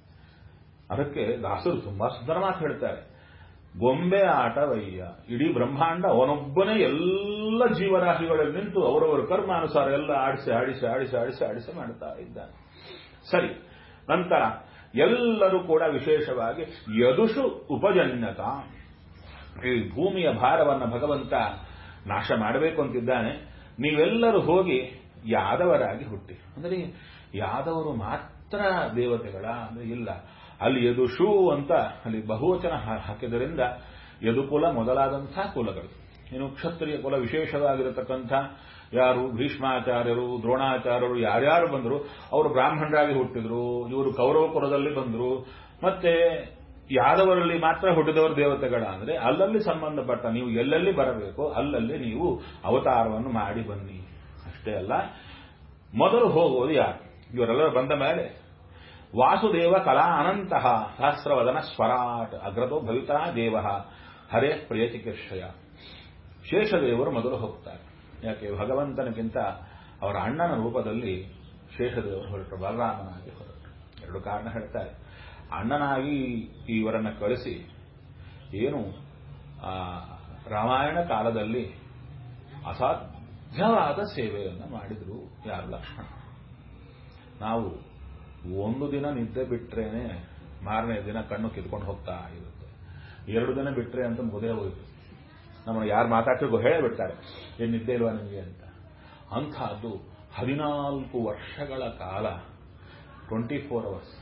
ಅದಕ್ಕೆ ದಾಸರು ತುಂಬಾ ಸುಂದರ ಮಾತು ಹೇಳ್ತಾರೆ ಗೊಂಬೆ ಆಟವಯ್ಯ ಇಡೀ ಬ್ರಹ್ಮಾಂಡ ಅವನೊಬ್ಬನೇ ಎಲ್ಲ ಜೀವರಾಶಿಗಳಲ್ಲಿ ನಿಂತು ಅವರವರ ಕರ್ಮಾನುಸಾರ ಎಲ್ಲ ಆಡಿಸಿ ಆಡಿಸಿ ಆಡಿಸಿ ಆಡಿಸಿ ಆಡಿಸಿ ಮಾಡ್ತಾ ಇದ್ದಾನೆ ಸರಿ ನಂತರ ಎಲ್ಲರೂ ಕೂಡ ವಿಶೇಷವಾಗಿ ಯದುಷು ಉಪಜನ್ಯತ ಈ ಭೂಮಿಯ ಭಾರವನ್ನು ಭಗವಂತ ನಾಶ ಮಾಡಬೇಕು ಅಂತಿದ್ದಾನೆ ನೀವೆಲ್ಲರೂ ಹೋಗಿ ಯಾದವರಾಗಿ ಹುಟ್ಟಿ ಅಂದ್ರೆ ಯಾದವರು ಮಾತ್ರ ದೇವತೆಗಳ ಅಂದ್ರೆ ಇಲ್ಲ ಅಲ್ಲಿ ಯದುಷು ಅಂತ ಅಲ್ಲಿ ಬಹುವಚನ ಹಾಕಿದ್ದರಿಂದ ಯದುಕುಲ ಮೊದಲಾದಂಥ ಕುಲಗಳು ಇನ್ನು ಕ್ಷತ್ರಿಯ ಕುಲ ವಿಶೇಷವಾಗಿರತಕ್ಕಂಥ ಯಾರು ಭೀಷ್ಮಾಚಾರ್ಯರು ದ್ರೋಣಾಚಾರ್ಯರು ಯಾರ್ಯಾರು ಬಂದರು ಅವರು ಬ್ರಾಹ್ಮಣರಾಗಿ ಹುಟ್ಟಿದ್ರು ಇವರು ಕೌರವ ಕುಲದಲ್ಲಿ ಬಂದರು ಮತ್ತೆ ಯಾದವರಲ್ಲಿ ಮಾತ್ರ ಹುಟ್ಟಿದವರು ದೇವತೆಗಳ ಅಂದ್ರೆ ಅಲ್ಲಲ್ಲಿ ಸಂಬಂಧಪಟ್ಟ ನೀವು ಎಲ್ಲೆಲ್ಲಿ ಬರಬೇಕು ಅಲ್ಲಲ್ಲಿ ನೀವು ಅವತಾರವನ್ನು ಮಾಡಿ ಬನ್ನಿ ಅಷ್ಟೇ ಅಲ್ಲ ಮೊದಲು ಹೋಗೋದು ಯಾರು ಇವರೆಲ್ಲರೂ ಬಂದ ಮೇಲೆ ವಾಸುದೇವ ಕಲಾ ಅನಂತಹ ಸಹಸ್ರವದನ ಸ್ವರಾಟ್ ಅಗ್ರತೋ ಭವಿತಾ ದೇವ ಹರೇ ಪ್ರಿಯ ಚಿಕಿತ್ಸೆಯ ಶೇಷದೇವರು ಮೊದಲು ಹೋಗ್ತಾರೆ ಯಾಕೆ ಭಗವಂತನಿಗಿಂತ ಅವರ ಅಣ್ಣನ ರೂಪದಲ್ಲಿ ಶೇಷದೇವರು ಹೊರಟರು ಬಲರಾಮನಾಗಿ ಹೊರಟರು ಎರಡು ಕಾರಣ ಹೇಳ್ತಾರೆ ಅಣ್ಣನಾಗಿ ಇವರನ್ನ ಕಳಿಸಿ ಏನು ಆ, ರಾಮಾಯಣ ಕಾಲದಲ್ಲಿ ಅಸಾಧ್ಯವಾದ ಸೇವೆಯನ್ನು ಮಾಡಿದ್ರು ಯಾರು ಲಕ್ಷ್ಮಣ ನಾವು ಒಂದು ದಿನ ನಿದ್ದೆ ಬಿಟ್ರೇನೆ ಮಾರನೇ ದಿನ ಕಣ್ಣು ಕಿತ್ಕೊಂಡು ಹೋಗ್ತಾ ಇರುತ್ತೆ ಎರಡು ದಿನ ಬಿಟ್ರೆ ಅಂತ ಮುದೇ ಹೋಯ್ತು ನಮ್ಮನ್ನು ಯಾರು ಮಾತಾಡ್ತಿರ್ಗೋ ಹೇಳಬಿಡ್ತಾರೆ ಏನು ನಿದ್ದೆ ಇಲ್ವಾ ನಿಮಗೆ ಅಂತ ಅಂಥದ್ದು ಹದಿನಾಲ್ಕು ವರ್ಷಗಳ ಕಾಲ ಟ್ವೆಂಟಿ ಫೋರ್ ಅವರ್ಸ್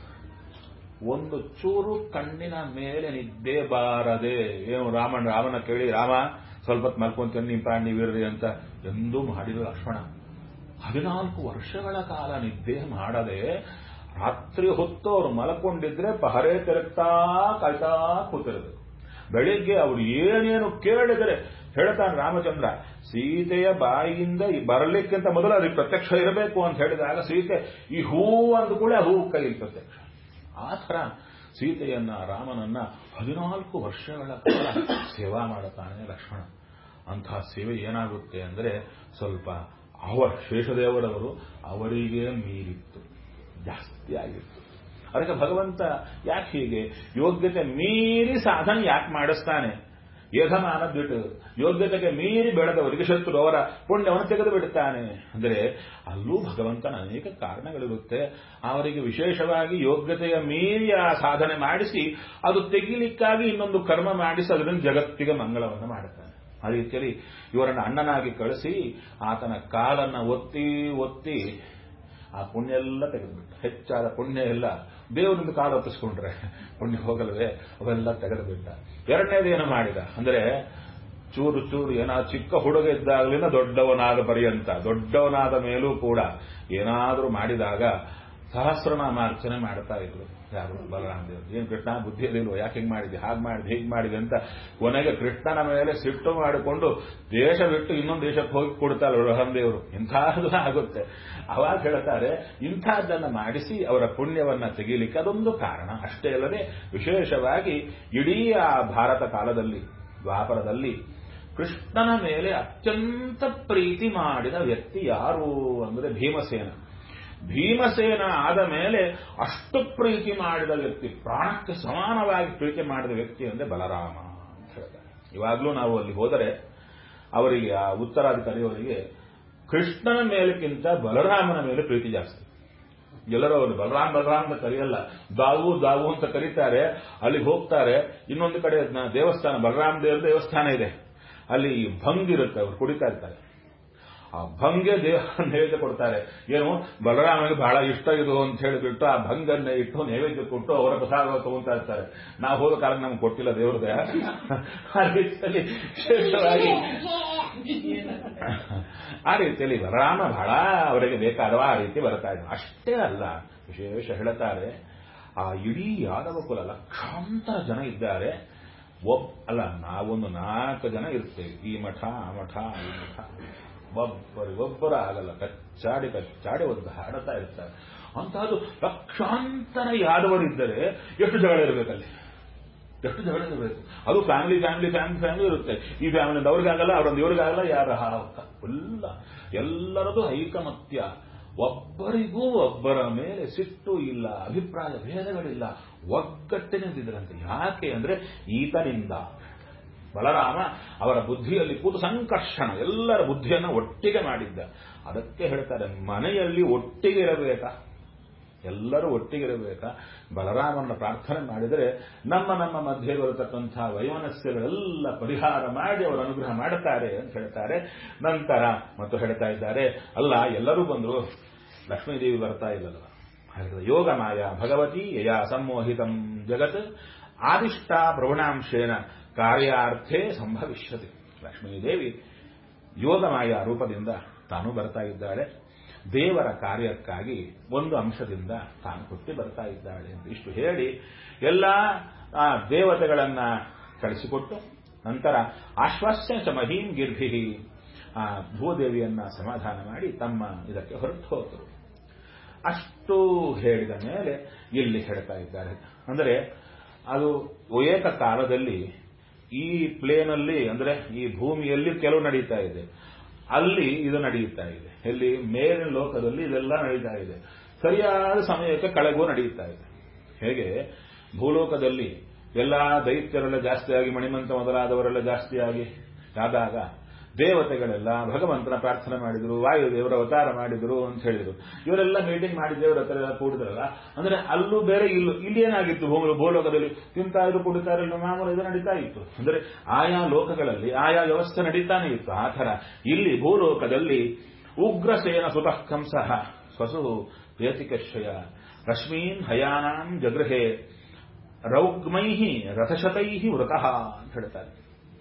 ಒಂದು ಚೂರು ಕಣ್ಣಿನ ಮೇಲೆ ನಿದ್ದೆ ಬಾರದೆ ಏನು ರಾಮನ್ ರಾಮನ ಕೇಳಿ ರಾಮ ಸ್ವಲ್ಪ ಹೊತ್ತು ಮಲ್ಕೊಂತೀನಿ ನಿಮ್ಮ ಪ್ರಾಣ ನೀವಿರ್ರಿ ಅಂತ ಎಂದೂ ಮಾಡಿದ್ರು ಲಕ್ಷ್ಮಣ ಹದಿನಾಲ್ಕು ವರ್ಷಗಳ ಕಾಲ ನಿದ್ದೆ ಮಾಡದೆ ರಾತ್ರಿ ಹೊತ್ತು ಅವ್ರು ಮಲ್ಕೊಂಡಿದ್ರೆ ಪಹರೆ ತಿರುಗ್ತಾ ಕಾಯ್ತಾ ಕೂತಿರಬೇಕು ಬೆಳಿಗ್ಗೆ ಅವ್ರು ಏನೇನು ಕೇಳಿದರೆ ಹೇಳ್ತಾನೆ ರಾಮಚಂದ್ರ ಸೀತೆಯ ಬಾಯಿಯಿಂದ ಈ ಬರಲಿಕ್ಕಿಂತ ಮೊದಲು ಅದಕ್ಕೆ ಪ್ರತ್ಯಕ್ಷ ಇರಬೇಕು ಅಂತ ಹೇಳಿದಾಗ ಸೀತೆ ಈ ಹೂ ಅಂದ ಕೂಡ ಹೂ ಕೈಲಿ ಪ್ರತ್ಯಕ್ಷ ಆ ಥರ ಸೀತೆಯನ್ನ ರಾಮನನ್ನ ಹದಿನಾಲ್ಕು ವರ್ಷಗಳ ಕಾಲ ಸೇವಾ ಮಾಡುತ್ತಾನೆ ಲಕ್ಷ್ಮಣ ಅಂತಹ ಸೇವೆ ಏನಾಗುತ್ತೆ ಅಂದರೆ ಸ್ವಲ್ಪ ಅವರ ಶೇಷದೇವರವರು ಅವರಿಗೆ ಮೀರಿತ್ತು ಜಾಸ್ತಿ ಆಗಿತ್ತು ಅದಕ್ಕೆ ಭಗವಂತ ಯಾಕೆ ಹೀಗೆ ಯೋಗ್ಯತೆ ಮೀರಿ ಸಾಧನೆ ಯಾಕೆ ಮಾಡಿಸ್ತಾನೆ ಯಥಮಾನ ಬಿಟ್ಟು ಯೋಗ್ಯತೆಗೆ ಮೀರಿ ಬೆಳೆದವರಿಗೆ ಶತ್ರು ಅವರ ಪುಣ್ಯವನ್ನು ತೆಗೆದು ಬಿಡುತ್ತಾನೆ ಅಂದರೆ ಅಲ್ಲೂ ಭಗವಂತನ ಅನೇಕ ಕಾರಣಗಳಿರುತ್ತೆ ಅವರಿಗೆ ವಿಶೇಷವಾಗಿ ಯೋಗ್ಯತೆಯ ಮೀರಿ ಆ ಸಾಧನೆ ಮಾಡಿಸಿ ಅದು ತೆಗಿಲಿಕ್ಕಾಗಿ ಇನ್ನೊಂದು ಕರ್ಮ ಮಾಡಿಸಿ ಅದರಿಂದ ಜಗತ್ತಿಗೆ ಮಂಗಳವನ್ನು ಮಾಡುತ್ತಾನೆ ಆ ರೀತಿಯಲ್ಲಿ ಇವರನ್ನು ಅಣ್ಣನಾಗಿ ಕಳಿಸಿ ಆತನ ಕಾಲನ್ನ ಒತ್ತಿ ಒತ್ತಿ ಆ ಪುಣ್ಯ ಎಲ್ಲ ತೆಗೆದುಬಿಟ್ಟು ಹೆಚ್ಚಾದ ಪುಣ್ಯ ಎಲ್ಲ ದೇವರಿಂದ ಕಾಲು ಒತ್ತಿಸ್ಕೊಂಡ್ರೆ ಪುಣ್ಯ ಹೋಗಲ್ವೇ ಅವೆಲ್ಲ ತೆಗೆದುಬಿಟ್ಟ ಎರಡನೇದೇನು ಮಾಡಿದ ಅಂದ್ರೆ ಚೂರು ಚೂರು ಏನಾ ಚಿಕ್ಕ ಹುಡುಗ ಇದ್ದಾಗಲಿಂದ ದೊಡ್ಡವನಾದ ಪರ್ಯಂತ ದೊಡ್ಡವನಾದ ಮೇಲೂ ಕೂಡ ಏನಾದರೂ ಮಾಡಿದಾಗ ಸಹಸ್ರನಾಮಾರ್ಚನೆ ಮಾಡ್ತಾ ಇದ್ರು ಯಾರು ಬಲರಾಮ ದೇವರು ಏನು ಕೃಷ್ಣ ಬುದ್ಧಿ ಇರಲಿಲ್ವ ಯಾಕೆ ಹಿಂಗೆ ಮಾಡಿದೆ ಹಾಗೆ ಮಾಡಿದೆ ಹೀಗೆ ಮಾಡಿದೆ ಅಂತ ಕೊನೆಗೆ ಕೃಷ್ಣನ ಮೇಲೆ ಸಿಟ್ಟು ಮಾಡಿಕೊಂಡು ದೇಶ ಬಿಟ್ಟು ಇನ್ನೊಂದು ದೇಶಕ್ಕೆ ಹೋಗಿ ಕೊಡ್ತಾರೆ ಬಲರಾಮ ದೇವರು ಇಂಥದ್ದು ಆಗುತ್ತೆ ಅವಾಗ ಹೇಳ್ತಾರೆ ಇಂಥದ್ದನ್ನ ಮಾಡಿಸಿ ಅವರ ಪುಣ್ಯವನ್ನ ತೆಗೀಲಿಕ್ಕೆ ಅದೊಂದು ಕಾರಣ ಅಷ್ಟೇ ಅಲ್ಲದೆ ವಿಶೇಷವಾಗಿ ಇಡೀ ಆ ಭಾರತ ಕಾಲದಲ್ಲಿ ದ್ವಾಪರದಲ್ಲಿ ಕೃಷ್ಣನ ಮೇಲೆ ಅತ್ಯಂತ ಪ್ರೀತಿ ಮಾಡಿದ ವ್ಯಕ್ತಿ ಯಾರು ಅಂದರೆ ಭೀಮಸೇನ ಭೀಮಸೇನ ಆದ ಮೇಲೆ ಅಷ್ಟು ಪ್ರೀತಿ ಮಾಡಿದ ವ್ಯಕ್ತಿ ಪ್ರಾಣಕ್ಕೆ ಸಮಾನವಾಗಿ ಪ್ರೀತಿ ಮಾಡಿದ ವ್ಯಕ್ತಿ ಅಂದರೆ ಬಲರಾಮ ಅಂತ ಹೇಳ್ತಾರೆ ಇವಾಗಲೂ ನಾವು ಅಲ್ಲಿ ಹೋದರೆ ಅವರಿಗೆ ಆ ಉತ್ತರಾಧಿಕಾರಿಯವರಿಗೆ ಕೃಷ್ಣನ ಮೇಲಕ್ಕಿಂತ ಬಲರಾಮನ ಮೇಲೆ ಪ್ರೀತಿ ಜಾಸ್ತಿ ಎಲ್ಲರೂ ಅವರು ಬಲರಾಮ್ ಬಲರಾಮ್ ಅಂತ ಕರೆಯಲ್ಲ ದಾವು ದಾವು ಅಂತ ಕರೀತಾರೆ ಅಲ್ಲಿಗೆ ಹೋಗ್ತಾರೆ ಇನ್ನೊಂದು ಕಡೆ ನ- ದೇವಸ್ಥಾನ ಬಲರಾಮ ದೇವರ ದೇವಸ್ಥಾನ ಇದೆ ಅಲ್ಲಿ ಭಂಗ್ ಇರುತ್ತೆ ಅವ್ರು ಕುಡಿತಾ ಇರ್ತಾರೆ ಆ ಭಂಗೆ ದೇವ ನೈವೇದ್ಯ ಕೊಡ್ತಾರೆ ಏನು ಬಲರಾಮನಿಗೆ ಬಹಳ ಇಷ್ಟ ಇದು ಅಂತ ಹೇಳಿಬಿಟ್ಟು ಆ ಭಂಗನ್ನ ಇಟ್ಟು ನೈವೇದ್ಯ ಕೊಟ್ಟು ಅವರ ಪ್ರಸಾದ ತಗೊಂತಾ ಇರ್ತಾರೆ ನಾವು ಹೋದ ಕಾಲಕ್ಕೆ ನಮ್ಗೆ ಕೊಟ್ಟಿಲ್ಲ ದೇವ್ರದೇ ಆ ರೀತಿಯಲ್ಲಿ ವಿಶೇಷವಾಗಿ ಆ ರೀತಿಯಲ್ಲಿ ಬಲರಾಮ ಬಹಳ ಅವರಿಗೆ ಬೇಕಾದವ ಆ ರೀತಿ ಬರ್ತಾ ಇದ್ರು ಅಷ್ಟೇ ಅಲ್ಲ ವಿಶೇಷ ಹೇಳ್ತಾರೆ ಆ ಇಡೀ ಯಾದವ ಕುಲ ಲಕ್ಷಾಂತರ ಜನ ಇದ್ದಾರೆ ಒಬ್ ಅಲ್ಲ ನಾವೊಂದು ನಾಲ್ಕು ಜನ ಇರ್ತೇವೆ ಈ ಮಠ ಆ ಮಠ ಈ ಮಠ ಒಬ್ಬರಿಗೊಬ್ಬರ ಆಗಲ್ಲ ಕಚ್ಚಾಡಿ ಕಚ್ಚಾಡಿ ಒಂದು ಹಾಡುತ್ತಾ ಇರ್ತಾರೆ ಅಂತಹದ್ದು ಲಕ್ಷಾಂತರ ಯಾದವರಿದ್ದರೆ ಎಷ್ಟು ಜಗಳ ಇರಬೇಕಲ್ಲಿ ಎಷ್ಟು ಜಗಳ ಇರಬೇಕು ಅದು ಫ್ಯಾಮಿಲಿ ಫ್ಯಾಮಿಲಿ ಫ್ಯಾಮಿಲಿ ಫ್ಯಾಮಿಲಿ ಇರುತ್ತೆ ಈ ಫ್ಯಾಮಿಲಿಯಿಂದ ಅವ್ರಿಗಾಗಲ್ಲ ಅವರೊಂದು ಇವ್ರಿಗಾಗಲ್ಲ ಯಾರ ಇಲ್ಲ ಎಲ್ಲರದು ಐಕಮತ್ಯ ಒಬ್ಬರಿಗೂ ಒಬ್ಬರ ಮೇಲೆ ಸಿಟ್ಟು ಇಲ್ಲ ಅಭಿಪ್ರಾಯ ಭೇದಗಳಿಲ್ಲ ಒಗ್ಗಟ್ಟಿನಿಂದಿದ್ರಂತೆ ಯಾಕೆ ಅಂದ್ರೆ ಈತನಿಂದ ಬಲರಾಮ ಅವರ ಬುದ್ಧಿಯಲ್ಲಿ ಕೂತು ಸಂಕರ್ಷಣ ಎಲ್ಲರ ಬುದ್ಧಿಯನ್ನು ಒಟ್ಟಿಗೆ ಮಾಡಿದ್ದ ಅದಕ್ಕೆ ಹೇಳ್ತಾರೆ ಮನೆಯಲ್ಲಿ ಒಟ್ಟಿಗೆ ಇರಬೇಕಾ ಎಲ್ಲರೂ ಒಟ್ಟಿಗಿರಬೇಕಾ ಬಲರಾಮನ ಪ್ರಾರ್ಥನೆ ಮಾಡಿದರೆ ನಮ್ಮ ನಮ್ಮ ಮಧ್ಯೆ ಬರತಕ್ಕಂತಹ ವೈಮನಸ್ಯಗಳೆಲ್ಲ ಪರಿಹಾರ ಮಾಡಿ ಅವರು ಅನುಗ್ರಹ ಮಾಡುತ್ತಾರೆ ಅಂತ ಹೇಳ್ತಾರೆ ನಂತರ ಮತ್ತು ಹೇಳ್ತಾ ಇದ್ದಾರೆ ಅಲ್ಲ ಎಲ್ಲರೂ ಬಂದರು ಲಕ್ಷ್ಮೀದೇವಿ ಬರ್ತಾ ಇಲ್ಲಲ್ಲ ಹಾಗಾದ್ರೆ ಯೋಗ ಮಾಯ ಭಗವತಿ ಯಯಾ ಸಂಮೋಹಿತಂ ಜಗತ್ ಆದಿಷ್ಟ ಪ್ರವಣಾಂಶೇನ ಕಾರ್ಯಾರ್ಥೇ ಸಂಭವಿಷ್ಯತೆ ಲಕ್ಷ್ಮೀದೇವಿ ಯೋಗಮಾಯ ರೂಪದಿಂದ ತಾನು ಬರ್ತಾ ಇದ್ದಾಳೆ ದೇವರ ಕಾರ್ಯಕ್ಕಾಗಿ ಒಂದು ಅಂಶದಿಂದ ತಾನು ಹುಟ್ಟಿ ಬರ್ತಾ ಇದ್ದಾಳೆ ಅಂತ ಇಷ್ಟು ಹೇಳಿ ಎಲ್ಲ ಆ ದೇವತೆಗಳನ್ನ ಕಳಿಸಿಕೊಟ್ಟು ನಂತರ ಆಶ್ವಾಸ್ಯ ಚ ಮಹೀಂ ಗಿರ್ಭಿ ಆ ಭೂದೇವಿಯನ್ನ ಸಮಾಧಾನ ಮಾಡಿ ತಮ್ಮ ಇದಕ್ಕೆ ಹೊರಟು ಹೋದರು ಅಷ್ಟು ಹೇಳಿದ ಮೇಲೆ ಇಲ್ಲಿ ಹೇಳ್ತಾ ಇದ್ದಾರೆ ಅಂದರೆ ಅದು ಏಕ ಕಾಲದಲ್ಲಿ ಈ ಪ್ಲೇನಲ್ಲಿ ಅಂದ್ರೆ ಈ ಭೂಮಿಯಲ್ಲಿ ಕೆಲವು ನಡೀತಾ ಇದೆ ಅಲ್ಲಿ ಇದು ನಡೆಯುತ್ತಾ ಇದೆ ಎಲ್ಲಿ ಮೇಲಿನ ಲೋಕದಲ್ಲಿ ಇದೆಲ್ಲ ನಡೀತಾ ಇದೆ ಸರಿಯಾದ ಸಮಯಕ್ಕೆ ಕಳೆಗೂ ನಡೆಯುತ್ತಾ ಇದೆ ಹೇಗೆ ಭೂಲೋಕದಲ್ಲಿ ಎಲ್ಲಾ ದೈತ್ಯರೆಲ್ಲ ಜಾಸ್ತಿಯಾಗಿ ಮಣಿಮಂತ ಮೊದಲಾದವರೆಲ್ಲ ಜಾಸ್ತಿಯಾಗಿ ಆದಾಗ ದೇವತೆಗಳೆಲ್ಲ ಭಗವಂತನ ಪ್ರಾರ್ಥನೆ ಮಾಡಿದ್ರು ವಾಯುದೇವರ ಅವತಾರ ಮಾಡಿದ್ರು ಅಂತ ಹೇಳಿದ್ರು ಇವರೆಲ್ಲ ಮೀಟಿಂಗ್ ಮಾಡಿ ದೇವರ ಹತ್ರ ಎಲ್ಲ ಕೂಡಿದ್ರಲ್ಲ ಅಂದ್ರೆ ಅಲ್ಲೂ ಬೇರೆ ಇಲ್ಲೂ ಇಲ್ಲಿ ಏನಾಗಿತ್ತು ಭೂಮಿ ಭೂಲೋಕದಲ್ಲಿ ತಿಂತಾ ಇದ್ರು ಕುಡಿತಾ ಇರಲಿಲ್ಲ ಮಾಮೂಲು ಇದು ನಡೀತಾ ಇತ್ತು ಅಂದ್ರೆ ಆಯಾ ಲೋಕಗಳಲ್ಲಿ ಆಯಾ ವ್ಯವಸ್ಥೆ ನಡೀತಾನೆ ಇತ್ತು ಆ ಥರ ಇಲ್ಲಿ ಭೂಲೋಕದಲ್ಲಿ ಉಗ್ರಸೇನ ಸುತಃ ಕಂಸಃ ಸ್ವಸು ಪ್ರಿಯತಿಕಶ್ರಯ ರಶ್ಮೀನ್ ಹಯಾನಾಂ ಜಗೃಹೆ ರೌಗ್ಮೈ ರಥಶತೈ ವೃತಃ ಅಂತ ಹೇಳ್ತಾರೆ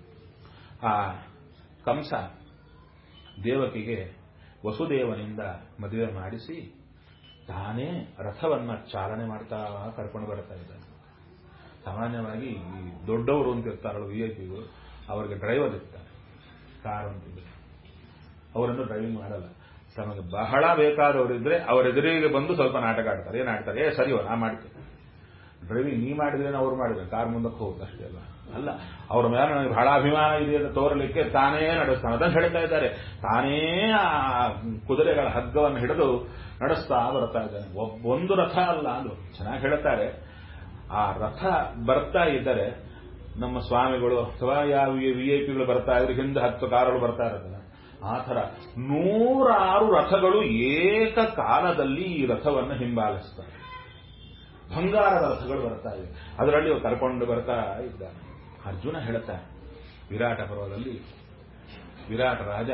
ಆ ಕಂಸ ದೇವಕಿಗೆ ವಸುದೇವನಿಂದ ಮದುವೆ ಮಾಡಿಸಿ ತಾನೇ ರಥವನ್ನ ಚಾಲನೆ ಮಾಡ್ತಾ ಕರ್ಕೊಂಡು ಬರ್ತಾ ಇದ್ದಾನೆ ಸಾಮಾನ್ಯವಾಗಿ ಈ ದೊಡ್ಡವರು ಅಂತ ಇರ್ತಾರಲ್ಲ ವಿ ಐ ಪಿಗಳು ಅವರಿಗೆ ಡ್ರೈವರ್ ಇರ್ತಾರೆ ಕಾರ್ ಅಂತಿದ್ರೆ ಅವರನ್ನು ಡ್ರೈವಿಂಗ್ ಮಾಡಲ್ಲ ತಮಗೆ ಬಹಳ ಬೇಕಾದವರಿದ್ರೆ ಅವರ ಎದುರಿಗೆ ಬಂದು ಸ್ವಲ್ಪ ನಾಟಕ ಆಡ್ತಾರೆ ಏನ್ ಆಡ್ತಾರೆ ಏ ಸರಿ ನಾ ಮಾಡ್ತೇನೆ ಡ್ರೈವಿಂಗ್ ನೀ ಮಾಡಿದ್ರೆ ಅವ್ರು ಮಾಡಿದ್ರೆ ಕಾರ್ ಮುಂದಕ್ಕೆ ಹೋಗುತ್ತೆ ಅಷ್ಟೇ ಅಲ್ಲ ಅಲ್ಲ ಅವ್ರ ಮೇಲೆ ನನಗೆ ಬಹಳ ಅಭಿಮಾನ ಇದೆ ಅಂತ ತೋರಲಿಕ್ಕೆ ತಾನೇ ನಡೆಸ್ತಾನೆ ಅದನ್ನು ಹೇಳ್ತಾ ಇದ್ದಾರೆ ತಾನೇ ಆ ಕುದುರೆಗಳ ಹಗ್ಗವನ್ನು ಹಿಡಿದು ನಡೆಸ್ತಾ ಬರ್ತಾ ಇದ್ದಾನೆ ಒಂದು ರಥ ಅಲ್ಲ ಅದು ಚೆನ್ನಾಗಿ ಹೇಳ್ತಾರೆ ಆ ರಥ ಬರ್ತಾ ಇದ್ದರೆ ನಮ್ಮ ಸ್ವಾಮಿಗಳು ಅಥವಾ ಯಾವ ವಿ ಐ ಪಿಗಳು ಬರ್ತಾ ಇದ್ರೆ ಹಿಂದೆ ಹತ್ತು ಕಾರುಗಳು ಬರ್ತಾ ಇರೋದಲ್ಲ ಆ ಥರ ನೂರಾರು ರಥಗಳು ಏಕಕಾಲದಲ್ಲಿ ಈ ರಥವನ್ನು ಹಿಂಬಾಲಿಸ್ತಾರೆ ಬಂಗಾರದ ರಥಗಳು ಬರ್ತಾ ಇವೆ ಅದರಲ್ಲಿ ಇವರು ಕರ್ಕೊಂಡು ಬರ್ತಾ ಇದ್ದಾರೆ ಅರ್ಜುನ ಹೇಳ್ತಾನೆ ವಿರಾಟ ಪರ್ವದಲ್ಲಿ ವಿರಾಟ ರಾಜ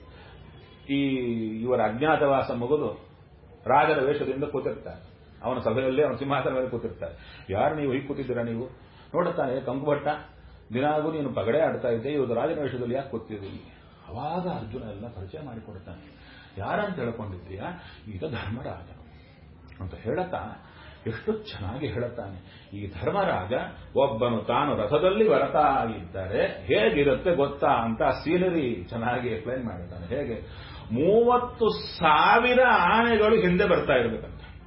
ಈ ಇವರ ಅಜ್ಞಾತವಾಸ ಮುಗಿದು ರಾಜರ ವೇಷದಿಂದ ಕೂತಿರ್ತಾರೆ ಅವನ ಸಭೆಯಲ್ಲಿ ಅವನ ಸಿಂಹಾಸನ ಮೇಲೆ ಕೂತಿರ್ತಾರೆ ಯಾರು ನೀವು ಹೀಗೆ ಕೂತಿದ್ದೀರಾ ನೀವು ನೋಡುತ್ತಾನೆ ಕಂಕುಭಟ್ಟ ದಿನಾಗೂ ನೀನು ಪಗಡೆ ಆಡ್ತಾ ಇದ್ದೆ ಇವತ್ತು ರಾಜನ ವೇಷದಲ್ಲಿ ಯಾಕೆ ಕೂತಿದ್ದೀರಿ ಅವಾಗ ಅರ್ಜುನ ಎಲ್ಲ ಪರಿಚಯ ಮಾಡಿಕೊಡ್ತಾನೆ ಯಾರಂತ ಹೇಳ್ಕೊಂಡಿದ್ದೀಯಾ ಈಗ ಧರ್ಮರಾಜ ಅಂತ ಹೇಳತಾ ಎಷ್ಟು ಚೆನ್ನಾಗಿ ಹೇಳುತ್ತಾನೆ ಈ ಧರ್ಮರಾಜ ಒಬ್ಬನು ತಾನು ರಥದಲ್ಲಿ ಬರತಾ ಇದ್ದರೆ ಹೇಗಿರುತ್ತೆ ಗೊತ್ತಾ ಅಂತ ಸೀನರಿ ಚೆನ್ನಾಗಿ ಎಕ್ಸ್ಪ್ಲೈನ್ ಮಾಡಿದ್ದಾನೆ ಹೇಗೆ ಮೂವತ್ತು ಸಾವಿರ ಆನೆಗಳು ಹಿಂದೆ ಬರ್ತಾ ಇರಬೇಕಂತ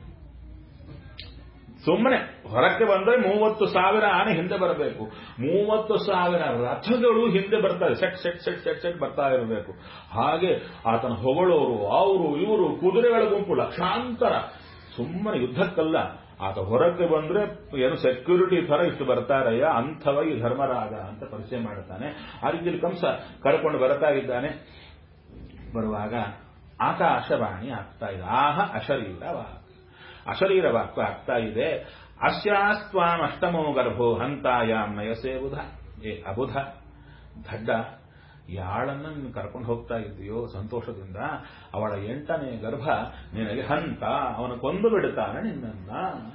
ಸುಮ್ಮನೆ ಹೊರಕ್ಕೆ ಬಂದ್ರೆ ಮೂವತ್ತು ಸಾವಿರ ಆನೆ ಹಿಂದೆ ಬರಬೇಕು ಮೂವತ್ತು ಸಾವಿರ ರಥಗಳು ಹಿಂದೆ ಬರ್ತಾರೆ set set set set set ಬರ್ತಾ ಇರಬೇಕು ಹಾಗೆ ಆತನ ಹೊಗಳೋರು ಅವರು ಇವರು ಕುದುರೆಗಳ ಗುಂಪು ಲಕ್ಷಾಂತರ ಸುಮ್ಮನೆ ಯುದ್ಧಕ್ಕಲ್ಲ ಆತ ಹೊರಕ್ಕೆ ಬಂದ್ರೆ ಏನು ಸೆಕ್ಯೂರಿಟಿ ತರ ಇಷ್ಟು ಬರ್ತಾರಯ್ಯ ಅಂಥವ ಈ ಧರ್ಮರಾಜ ಅಂತ ಪರಿಚಯ ಮಾಡುತ್ತಾನೆ ಆ ರೀತಿಯಲ್ಲಿ ಕಂಸ ಕರ್ಕೊಂಡು ಬರ್ತಾ ಇದ್ದಾನೆ ಬರುವಾಗ ಆಕಾಶವಾಣಿ ಆಗ್ತಾ ಇದೆ ಆಹ ಅಶರೀರ ವಾಕ್ ಅಶರೀರ ವಾಕ್ಕು ಆಗ್ತಾ ಇದೆ ಅಸ್ಯಾಸ್ತ್ವಾಂ ಅಷ್ಟಮೋ ಗರ್ಭೋ ಹಂತಾಯಾಮ್ ನಯಸೇ ಬುಧ ಏ ಅಬುಧ ದಡ್ಡ ಯಾಳನ್ನ ನೀನು ಕರ್ಕೊಂಡು ಹೋಗ್ತಾ ಇದ್ದೀಯೋ ಸಂತೋಷದಿಂದ ಅವಳ ಎಂಟನೇ ಗರ್ಭ ನಿನಗೆ ಹಂತ ಅವನ ಕೊಂದು ಬಿಡುತ್ತಾನೆ ನಿನ್ನನ್ನ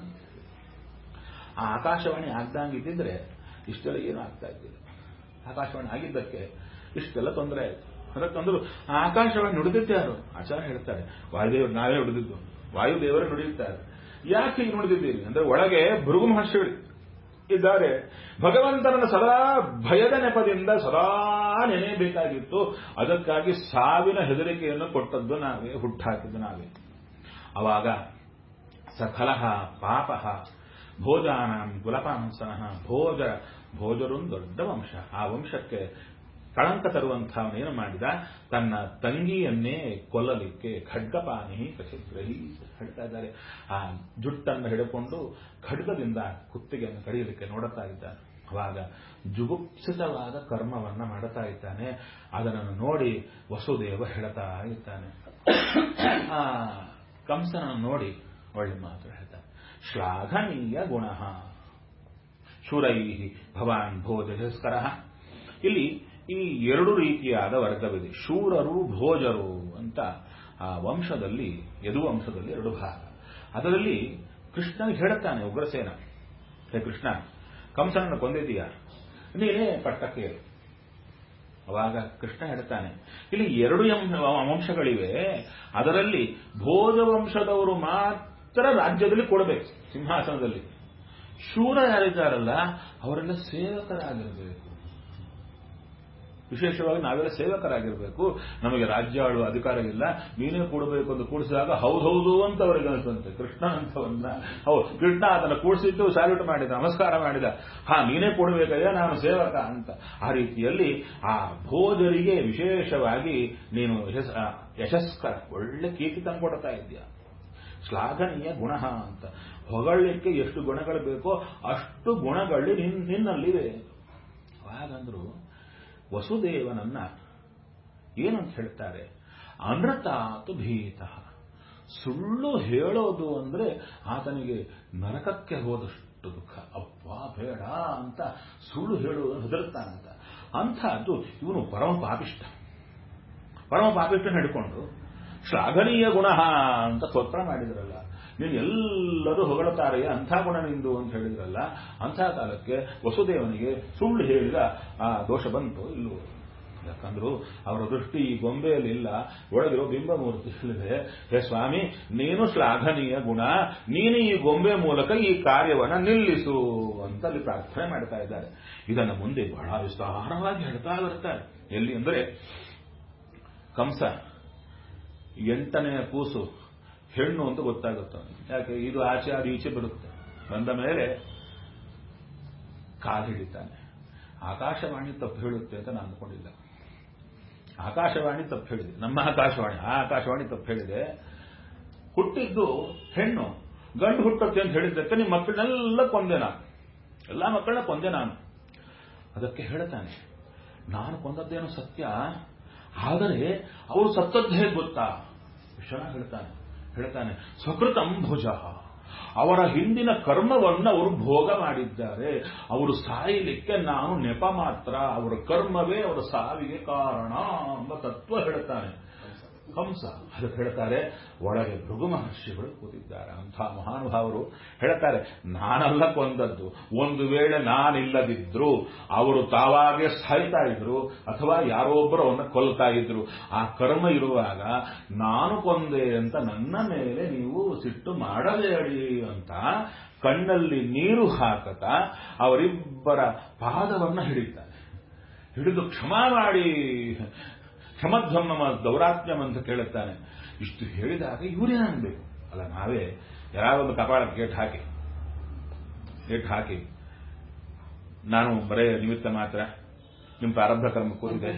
ಆ ಆಕಾಶವಾಣಿ ಆಗ್ದಂಗಿದ್ದಿದ್ರೆ ಇಷ್ಟೆಲ್ಲ ಏನು ಆಗ್ತಾ ಇದ್ದಿಲ್ಲ ಆಕಾಶವಾಣಿ ಆಗಿದ್ದಕ್ಕೆ ಇಷ್ಟೆಲ್ಲ ತೊಂದರೆ ಆಯಿತು ಅದಕ್ಕಂದ್ರು ಆ ಆಕಾಶವಾಣಿ ನುಡಿದಿದ್ದಾರು ಆಚಾರ್ಯ ಹೇಳ್ತಾರೆ ವಾಯುದೇವರು ನಾವೇ ನುಡಿದಿದ್ದು ವಾಯುದೇವರು ನುಡಿಯುತ್ತಾರೆ ಯಾಕೆ ಹೀಗೆ ನುಡಿದಿದ್ದೀರಿ ಅಂದ್ರೆ ಒಳಗೆ ಭೃಗು ಮಹರ್ಷಿಗಳು ಇದ್ದಾರೆ ಭಗವಂತನನ್ನು ಸದಾ ಭಯದ ನೆಪದಿಂದ ಸದಾ ನೆನೆಯಬೇಕಾಗಿತ್ತು ಅದಕ್ಕಾಗಿ ಸಾವಿನ ಹೆದರಿಕೆಯನ್ನು ಕೊಟ್ಟದ್ದು ನಾವೇ ಹುಟ್ಟಾಕಿದ್ದು ನಾವೇ ಅವಾಗ ಸಕಲಹ ಪಾಪಃ ಭೋಜಾನಾಂ ಕುಲಪಾಂಸನಃ ಭೋಜ ಭೋಜರೊಂದು ದೊಡ್ಡ ವಂಶ ಆ ವಂಶಕ್ಕೆ ಕಳಂಕ ತರುವಂಥವನೇನು ಮಾಡಿದ ತನ್ನ ತಂಗಿಯನ್ನೇ ಕೊಲ್ಲಲಿಕ್ಕೆ ಖಡ್ಗಪಾನಿ ಕಚಿದ್ರಹಿ ಹೇಳ್ತಾ ಇದ್ದಾರೆ ಆ ಜುಟ್ಟನ್ನು ಹಿಡಿಕೊಂಡು ಖಡ್ಗದಿಂದ ಕುತ್ತಿಗೆಯನ್ನು ಕಡಿಯಲಿಕ್ಕೆ ನೋಡುತ್ತಾ ಇದ್ದಾನೆ ಅವಾಗ ಜುಗುಪ್ಸಿತವಾದ ಕರ್ಮವನ್ನ ಮಾಡುತ್ತಾ ಇದ್ದಾನೆ ಅದನ್ನು ನೋಡಿ ವಸುದೇವ ಹೇಳ್ತಾ ಇದ್ದಾನೆ ಆ ಕಂಸನನ್ನು ನೋಡಿ ಒಳ್ಳೆ ಮಾತು ಹೇಳ್ತಾನೆ ಶ್ಲಾಘನೀಯ ಗುಣ ಶೂರೈ ಭವಾನ್ ಭೋಜಸ್ಕರ ಇಲ್ಲಿ ಈ ಎರಡು ರೀತಿಯಾದ ವರ್ಗವಿದೆ ಶೂರರು ಭೋಜರು ಅಂತ ಆ ವಂಶದಲ್ಲಿ ಯದುವಂಶದಲ್ಲಿ ಎರಡು ಭಾಗ ಅದರಲ್ಲಿ ಕೃಷ್ಣನಿಗೆ ಹೇಳುತ್ತಾನೆ ಉಗ್ರಸೇನ ಹೇ ಕೃಷ್ಣ ಕಂಸನನ್ನು ಕೊಂದಿದ್ದೀಯ ನೀನೇ ಪಟ್ಟಕ್ಕೆ ಅವಾಗ ಕೃಷ್ಣ ಹೇಳ್ತಾನೆ ಇಲ್ಲಿ ಎರಡು ವಂಶಗಳಿವೆ ಅದರಲ್ಲಿ ಭೋಜ ವಂಶದವರು ಮಾತ್ರ ರಾಜ್ಯದಲ್ಲಿ ಕೊಡಬೇಕು ಸಿಂಹಾಸನದಲ್ಲಿ ಶೂರ ಯಾರಿದ್ದಾರಲ್ಲ ಅವರೆಲ್ಲ ಸೇವಕರಾಗಿರಬೇಕು ವಿಶೇಷವಾಗಿ ನಾವೆಲ್ಲ ಸೇವಕರಾಗಿರಬೇಕು ನಮಗೆ ರಾಜ್ಯ ಆಳುವ ಅಧಿಕಾರ ಇಲ್ಲ ನೀನೇ ಕೂಡಬೇಕು ಅಂತ ಕೂಡಿಸಿದಾಗ ಹೌದೌದು ಅಂತ ಅವರಿಗೆ ಅನಿಸುತ್ತೆ ಕೃಷ್ಣ ಅಂತವನ್ನ ಹೌದು ಕೃಷ್ಣ ಅದನ್ನು ಕೂಡಿಸಿದ್ದು ಸ್ಯಾಲ್ಯೂಟ್ ಮಾಡಿದ ನಮಸ್ಕಾರ ಮಾಡಿದ ಹಾ ನೀನೇ ಕೊಡಬೇಕಯ್ಯ ನಾನು ಸೇವಕ ಅಂತ ಆ ರೀತಿಯಲ್ಲಿ ಆ ಭೋಜರಿಗೆ ವಿಶೇಷವಾಗಿ ನೀನು ಯಶಸ್ಕರ ಒಳ್ಳೆ ಕೀರ್ತಿ ತಂದುಕೊಡ್ತಾ ಇದ್ದೀಯ ಶ್ಲಾಘನೀಯ ಗುಣ ಅಂತ ಹೊಗಳಲಿಕ್ಕೆ ಎಷ್ಟು ಗುಣಗಳು ಬೇಕೋ ಅಷ್ಟು ಗುಣಗಳು ನಿನ್ ನಿನ್ನಲ್ಲಿವೆ ಹಾಗಂದ್ರು ವಸುದೇವನನ್ನ ಏನಂತ ಹೇಳ್ತಾರೆ ಅನೃತಾತು ಭೀತ ಸುಳ್ಳು ಹೇಳೋದು ಅಂದ್ರೆ ಆತನಿಗೆ ನರಕಕ್ಕೆ ಹೋದಷ್ಟು ದುಃಖ ಅಪ್ಪ ಬೇಡ ಅಂತ ಸುಳ್ಳು ಹೇಳುವುದು ಹೆದರ್ತಾನಂತ ಅಂಥದ್ದು ಇವನು ಪರಮ ಪಾಪಿಷ್ಟ ಪರಮ ಪಾಪಿಷ್ಟನ ಹಿಡ್ಕೊಂಡು ಶ್ಲಾಘನೀಯ ಗುಣ ಅಂತ ಸ್ತೋತ್ರ ಮಾಡಿದ್ರಲ್ಲ ನೀನು ಎಲ್ಲರೂ ಹೊಗಳುತ್ತಾರೆಯೇ ಅಂಥ ಗುಣ ನಿಂದು ಅಂತ ಹೇಳಿದ್ರಲ್ಲ ಅಂಥ ಕಾಲಕ್ಕೆ ವಸುದೇವನಿಗೆ ಸುಳ್ಳು ಹೇಳಿದ ಆ ದೋಷ ಬಂತು ಇಲ್ಲವೋ ಯಾಕಂದ್ರು ಅವರ ದೃಷ್ಟಿ ಈ ಗೊಂಬೆಯಲ್ಲಿ ಇಲ್ಲ ಒಳಗಿರೋ ಬಿಂಬಮೂರ್ತಿ ಹೇಳಿದೆ ಹೇ ಸ್ವಾಮಿ ನೀನು ಶ್ಲಾಘನೀಯ ಗುಣ ನೀನು ಈ ಗೊಂಬೆ ಮೂಲಕ ಈ ಕಾರ್ಯವನ್ನ ನಿಲ್ಲಿಸು ಅಂತ ಅಲ್ಲಿ ಪ್ರಾರ್ಥನೆ ಮಾಡ್ತಾ ಇದ್ದಾರೆ ಇದನ್ನು ಮುಂದೆ ಬಹಳ ವಿಸ್ತಾರವಾಗಿ ಹೇಳ್ತಾ ಬರ್ತಾರೆ ಎಲ್ಲಿ ಅಂದರೆ ಕಂಸ ಎಂಟನೆಯ ಕೂಸು ಹೆಣ್ಣು ಅಂತ ಗೊತ್ತಾಗುತ್ತೆ ಯಾಕೆ ಇದು ಆಚೆ ಅದು ಈಚೆ ಬರುತ್ತೆ ಬಂದ ಮೇಲೆ ಕಾಲು ಹಿಡಿತಾನೆ ಆಕಾಶವಾಣಿ ತಪ್ಪು ಹೇಳುತ್ತೆ ಅಂತ ನಾನು ಅನ್ಕೊಂಡಿಲ್ಲ ಆಕಾಶವಾಣಿ ತಪ್ಪು ಹೇಳಿದೆ ನಮ್ಮ ಆಕಾಶವಾಣಿ ಆ ಆಕಾಶವಾಣಿ ತಪ್ಪು ಹೇಳಿದೆ ಹುಟ್ಟಿದ್ದು ಹೆಣ್ಣು ಗಂಡು ಹುಟ್ಟುತ್ತೆ ಅಂತ ಹೇಳಿದ್ದಕ್ಕೆ ನಿಮ್ಮ ಮಕ್ಕಳನ್ನೆಲ್ಲ ಕೊಂದೆ ನಾನು ಎಲ್ಲ ಮಕ್ಕಳನ್ನ ಕೊಂದೆ ನಾನು ಅದಕ್ಕೆ ಹೇಳ್ತಾನೆ ನಾನು ಕೊಂದದ್ದೇನು ಸತ್ಯ ಆದರೆ ಅವರು ಸತ್ತದ್ದು ಹೇಗೆ ಗೊತ್ತಾ ವಿಶ್ವನಾಥ ಹೇಳ್ತಾನೆ ಹೇಳ್ತಾನೆ ಸ್ವಕೃತಂ ಭುಜ ಅವರ ಹಿಂದಿನ ಕರ್ಮವನ್ನು ಅವರು ಭೋಗ ಮಾಡಿದ್ದಾರೆ ಅವರು ಸಾಯಲಿಕ್ಕೆ ನಾನು ನೆಪ ಮಾತ್ರ ಅವರ ಕರ್ಮವೇ ಅವರ ಸಾವಿಗೆ ಕಾರಣ ಎಂಬ ತತ್ವ ಹೇಳ್ತಾನೆ ಕಂಸ ಅದಕ್ಕೆ ಹೇಳ್ತಾರೆ ಒಳಗೆ ಭೃಗು ಮಹರ್ಷಿಗಳು ಕೂತಿದ್ದಾರೆ ಅಂಥ ಮಹಾನುಭಾವರು ಹೇಳ್ತಾರೆ ನಾನಲ್ಲ ಕೊಂದದ್ದು ಒಂದು ವೇಳೆ ನಾನಿಲ್ಲದಿದ್ರು ಅವರು ತಾವಾಗೆ ಸಾಯ್ತಾ ಇದ್ರು ಅಥವಾ ಯಾರೋ ಒಬ್ಬರು ಅವನ್ನ ಕೊಲ್ತಾ ಇದ್ರು ಆ ಕರ್ಮ ಇರುವಾಗ ನಾನು ಕೊಂದೆ ಅಂತ ನನ್ನ ಮೇಲೆ ನೀವು ಸಿಟ್ಟು ಮಾಡಬೇಡಿ ಅಂತ ಕಣ್ಣಲ್ಲಿ ನೀರು ಹಾಕತಾ ಅವರಿಬ್ಬರ ಪಾದವನ್ನ ಹಿಡಿತಾರೆ ಹಿಡಿದು ಕ್ಷಮಾ ಮಾಡಿ ಕ್ಷಮಧ್ವಂ ನಮ್ಮ ದೌರಾತ್ಮ್ಯಂ ಅಂತ ಕೇಳುತ್ತಾನೆ ಇಷ್ಟು ಹೇಳಿದಾಗ ಇವರೇನಾಗಬೇಕು ಅಲ್ಲ ನಾವೇ ಯಾರಾದೊಂದು ಕಪಾಳ ಗೇಟ್ ಹಾಕಿ ಗೇಟ್ ಹಾಕಿ ನಾನು ಬರೇ ನಿಮಿತ್ತ ಮಾತ್ರ ನಿಮ್ಮ ಪ್ರಾರಬ್ಧ ಕರ್ಮ ಕೂತಿದೆ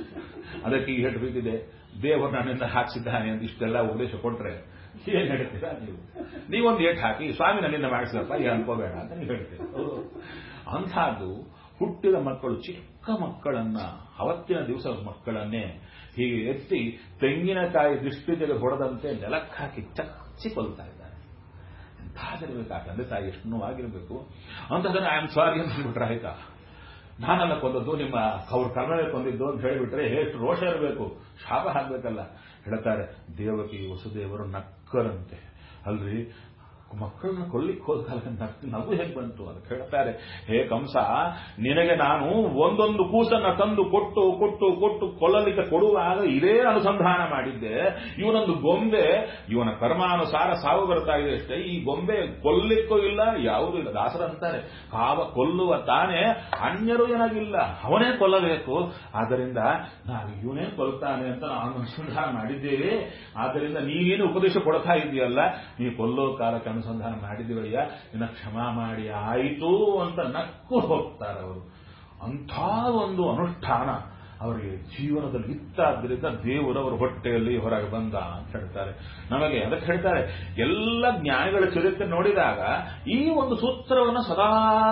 ಅದಕ್ಕೆ ಈ ಹೇಟ್ ಬಿದ್ದಿದೆ ದೇವರು ನನ್ನಿಂದ ಹಾಕಿಸಿದ್ದಾನೆ ಅಂತ ಇಷ್ಟೆಲ್ಲ ಉಪದೇಶ ಕೊಟ್ರೆ ಏನ್ ಹೇಳ್ತೀರಾ ನೀವು ನೀವೊಂದು ಏಟ್ ಹಾಕಿ ಸ್ವಾಮಿ ನನ್ನಿಂದ ಮಾಡಿಸಿದಪ್ಪ ಏನು ಅನ್ಕೋಬೇಡ ಅಂತ ನೀವು ಹೇಳ್ತೀರಾ ಹೌದು ಅಂಥದ್ದು ಹುಟ್ಟಿದ ಮಕ್ಕಳು ಚಿಕ್ಕ ಮಕ್ಕಳನ್ನ ಅವತ್ತಿನ ದಿವಸ ಮಕ್ಕಳನ್ನೇ ಹೀಗೆ ಎತ್ತಿ ತೆಂಗಿನಕಾಯಿ ದೃಷ್ಟಿ ತೆಗೆದು ಹೊಡೆದಂತೆ ನೆಲಕ್ಕೆ ಹಾಕಿ ಚಚ್ಚಿ ಕೊಲ್ತಾ ಇದ್ದಾರೆ ಎಂಥಾಗಿರ್ಬೇಕು ಆ ತಂದೆ ತಾಯಿ ಎಷ್ಟು ನೋವಾಗಿರ್ಬೇಕು ಅಂಥದನ್ನ ಐ ಆಮ್ ಸಾರಿ ಅಂತ ಹೇಳ್ಬಿಟ್ರೆ ಆಯ್ತಾ ನಾನಲ್ಲ ಕೊಂದದ್ದು ನಿಮ್ಮ ಅವ್ರ ಕರ್ಮವೇ ಕೊಂದಿದ್ದು ಅಂತ ಹೇಳಿಬಿಟ್ರೆ ಎಷ್ಟು ರೋಷ ಇರಬೇಕು ಶಾಪ ಹಾಕ್ಬೇಕಲ್ಲ ಹೇಳ್ತಾರೆ ದೇವಕಿ ವಸುದೇವರು ನಕ್ಕರಂತೆ ಅಲ್ರಿ ಮಕ್ಕಳನ್ನ ಕೊಲ್ಲಿಕ್ಕೆ ಹೋದ ಕಾಲಕ್ಕೆ ನಕ್ ನಗು ಹೇಗೆ ಬಂತು ಅದಕ್ಕೆ ಹೇಳ್ತಾರೆ ಹೇ ಕಂಸ ನಿನಗೆ ನಾನು ಒಂದೊಂದು ಕೂಸನ್ನ ತಂದು ಕೊಟ್ಟು ಕೊಟ್ಟು ಕೊಟ್ಟು ಕೊಲ್ಲಲಿಕ್ಕೆ ಕೊಡುವಾಗ ಇದೇ ಅನುಸಂಧಾನ ಮಾಡಿದ್ದೆ ಇವನೊಂದು ಗೊಂಬೆ ಇವನ ಕರ್ಮಾನುಸಾರ ಸಾವು ಬರ್ತಾ ಇದೆ ಅಷ್ಟೇ ಈ ಗೊಂಬೆ ಕೊಲ್ಲಿಕ್ಕೂ ಇಲ್ಲ ಯಾವುದೂ ಇಲ್ಲ ದಾಸರಂತಾರೆ ಕಾವ ಕೊಲ್ಲುವ ತಾನೇ ಅನ್ಯರು ಏನಾಗಿಲ್ಲ ಅವನೇ ಕೊಲ್ಲಬೇಕು ಆದ್ದರಿಂದ ನಾವು ಇವನೇ ಕೊಲ್ತಾನೆ ಅಂತ ನಾವು ಅನುಸಂಧಾನ ಮಾಡಿದ್ದೇವೆ ಆದ್ದರಿಂದ ನೀನೇನು ಉಪದೇಶ ಕೊಡ್ತಾ ಇದೆಯಲ್ಲ ನೀವು ಕೊಲ್ಲೋ ಕಾಲಕ್ಕೆ ಅನುಸಂಧಾನ ಮಾಡಿದಿವಯ್ಯ ನಿನ್ನ ಕ್ಷಮಾ ಮಾಡಿ ಆಯಿತು ಅಂತ ನಕ್ಕು ಹೋಗ್ತಾರೆ ಅವರು ಅಂಥ ಒಂದು ಅನುಷ್ಠಾನ ಅವರಿಗೆ ಜೀವನದಲ್ಲಿ ಇತ್ತಾದ್ರಿಂದ ದೇವರು ಅವರ ಹೊಟ್ಟೆಯಲ್ಲಿ ಹೊರಗೆ ಬಂದ ಅಂತ ಹೇಳ್ತಾರೆ ನಮಗೆ ಅದಕ್ಕೆ ಹೇಳ್ತಾರೆ ಎಲ್ಲ ಜ್ಞಾನಿಗಳ ಚರಿತ್ರೆ ನೋಡಿದಾಗ ಈ ಒಂದು ಸೂತ್ರವನ್ನು ಸದಾ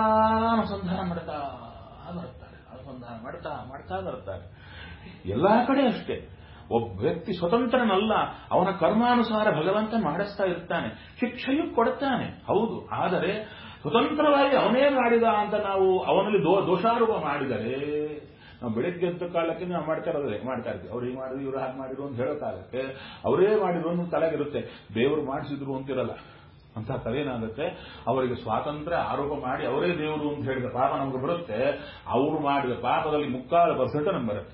ಅನುಸಂಧಾನ ಮಾಡ್ತಾ ಬರ್ತಾರೆ ಅನುಸಂಧಾನ ಮಾಡ್ತಾ ಮಾಡ್ತಾ ಬರ್ತಾರೆ ಎಲ್ಲಾ ಕಡೆ ಅಷ್ಟೇ ಒಬ್ಬ ವ್ಯಕ್ತಿ ಸ್ವತಂತ್ರನಲ್ಲ ಅವನ ಕರ್ಮಾನುಸಾರ ಭಗವಂತ ಮಾಡಿಸ್ತಾ ಇರ್ತಾನೆ ಶಿಕ್ಷೆಯು ಕೊಡುತ್ತಾನೆ ಹೌದು ಆದರೆ ಸ್ವತಂತ್ರವಾಗಿ ಅವನೇ ಮಾಡಿದ ಅಂತ ನಾವು ಅವನಲ್ಲಿ ದೋ ದೋಷಾರೋಪ ಮಾಡಿದರೆ ನಾವು ಬೆಳಿಗ್ಗೆ ಎದ್ದ ಕಾಲಕ್ಕೆ ನಾವು ಮಾಡ್ತಾ ಇರೋದೇ ಮಾಡ್ತಾ ಇರ್ತೀವಿ ಅವ್ರು ಹೀಗೆ ಮಾಡಿದ್ರು ಇವ್ರು ಹಾಗೆ ಮಾಡಿದ್ರು ಅಂತ ಹೇಳೋ ಕಾಲಕ್ಕೆ ಅವರೇ ಮಾಡಿದ್ರು ಅಂತ ತಲೆಗಿರುತ್ತೆ ದೇವರು ಮಾಡಿಸಿದ್ರು ಅಂತಿರಲ್ಲ ಅಂತ ತಲೆನಾಗುತ್ತೆ ಅವರಿಗೆ ಸ್ವಾತಂತ್ರ್ಯ ಆರೋಪ ಮಾಡಿ ಅವರೇ ದೇವರು ಅಂತ ಹೇಳಿದ ಪಾಪ ನಮ್ಗೆ ಬರುತ್ತೆ ಅವರು ಮಾಡಿದ ಪಾಪದಲ್ಲಿ ಮುಕ್ಕಾಲು ಪರ್ಸೆಂಟ್ ನಮ್ಗೆ ಬರುತ್ತೆ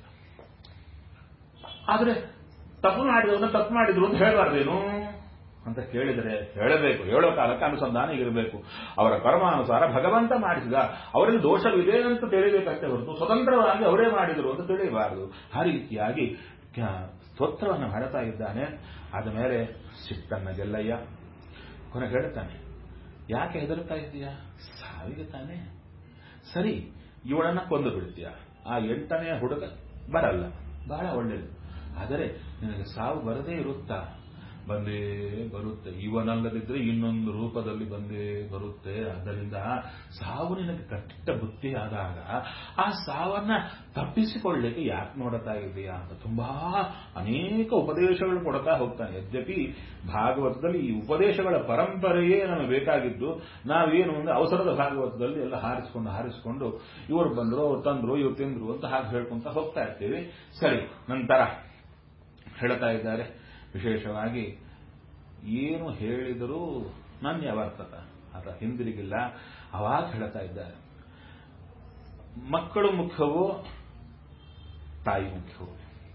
ಆದ್ರೆ ತಪ್ಪು ಮಾಡಿದವನ್ನ ತಪ್ಪು ಮಾಡಿದ್ರು ಅಂತ ಹೇಳಬಾರ್ದೇನು ಅಂತ ಕೇಳಿದರೆ ಹೇಳಬೇಕು ಹೇಳೋ ಕಾಲಕ್ಕೆ ಅನುಸಂಧಾನ ಇರಬೇಕು ಅವರ ಕರ್ಮಾನುಸಾರ ಭಗವಂತ ಮಾಡಿಸಿದ ಅವರಲ್ಲಿ ದೋಷವಿದೆ ಅಂತ ತಿಳಿಬೇಕಷ್ಟೇ ಹೊರತು ಸ್ವತಂತ್ರವಾಗಿ ಅವರೇ ಮಾಡಿದರು ಅಂತ ತಿಳಿಯಬಾರದು ಆ ರೀತಿಯಾಗಿ ಸ್ತೋತ್ರವನ್ನು ಮಾಡ್ತಾ ಇದ್ದಾನೆ ಆದ ಮೇಲೆ ಸಿಟ್ಟನ್ನ ಗೆಲ್ಲಯ್ಯ ಕೊನೆಗೆ ಹೇಳ್ತಾನೆ ಯಾಕೆ ಹೆದರ್ತಾ ಇದೀಯಾ ಸಾವಿಗೆ ತಾನೆ ಸರಿ ಇವಳನ್ನ ಕೊಂದು ಬಿಡ್ತೀಯ ಆ ಎಂಟನೆಯ ಹುಡುಗ ಬರಲ್ಲ ಬಹಳ ಒಳ್ಳೆಯದು ಆದರೆ ನಿನಗೆ ಸಾವು ಬರದೇ ಇರುತ್ತಾ ಬಂದೇ ಬರುತ್ತೆ ಇವನಲ್ಲದಿದ್ರೆ ಇನ್ನೊಂದು ರೂಪದಲ್ಲಿ ಬಂದೇ ಬರುತ್ತೆ ಆದ್ದರಿಂದ ಸಾವು ನಿನಗೆ ಕಟ್ಟಿಟ್ಟ ಬುದ್ಧಿಯಾದಾಗ ಆ ಸಾವನ್ನ ತಪ್ಪಿಸಿಕೊಳ್ಳಿಕ್ಕೆ ಯಾಕೆ ನೋಡ್ತಾ ಇದೆಯಾ ಅಂತ ತುಂಬಾ ಅನೇಕ ಉಪದೇಶಗಳು ಕೊಡ್ತಾ ಹೋಗ್ತಾನೆ ಯದ್ಯಪಿ ಭಾಗವತದಲ್ಲಿ ಈ ಉಪದೇಶಗಳ ಪರಂಪರೆಯೇ ನಮಗೆ ಬೇಕಾಗಿದ್ದು ನಾವೇನು ಅಂದ್ರೆ ಅವಸರದ ಭಾಗವತದಲ್ಲಿ ಎಲ್ಲ ಹಾರಿಸಿಕೊಂಡು ಹಾರಿಸಿಕೊಂಡು ಇವರು ಬಂದ್ರು ಅವ್ರು ತಂದ್ರು ಇವ್ರು ತಿಂದ್ರು ಅಂತ ಹಾಗೆ ಹೇಳ್ಕೊಂತ ಹೋಗ್ತಾ ಇರ್ತೀವಿ ಸರಿ ನಂತರ ಹೇಳ್ತಾ ಇದ್ದಾರೆ ವಿಶೇಷವಾಗಿ ಏನು ಹೇಳಿದರೂ ನನ್ನ ಯಾವರ್ತಕ ಅದ ಹಿಂದಿರುಗಿಲ್ಲ ಅವಾಗ ಹೇಳ್ತಾ ಇದ್ದಾರೆ ಮಕ್ಕಳು ಮುಖ್ಯವೋ ತಾಯಿ ಮುಖ್ಯವೋ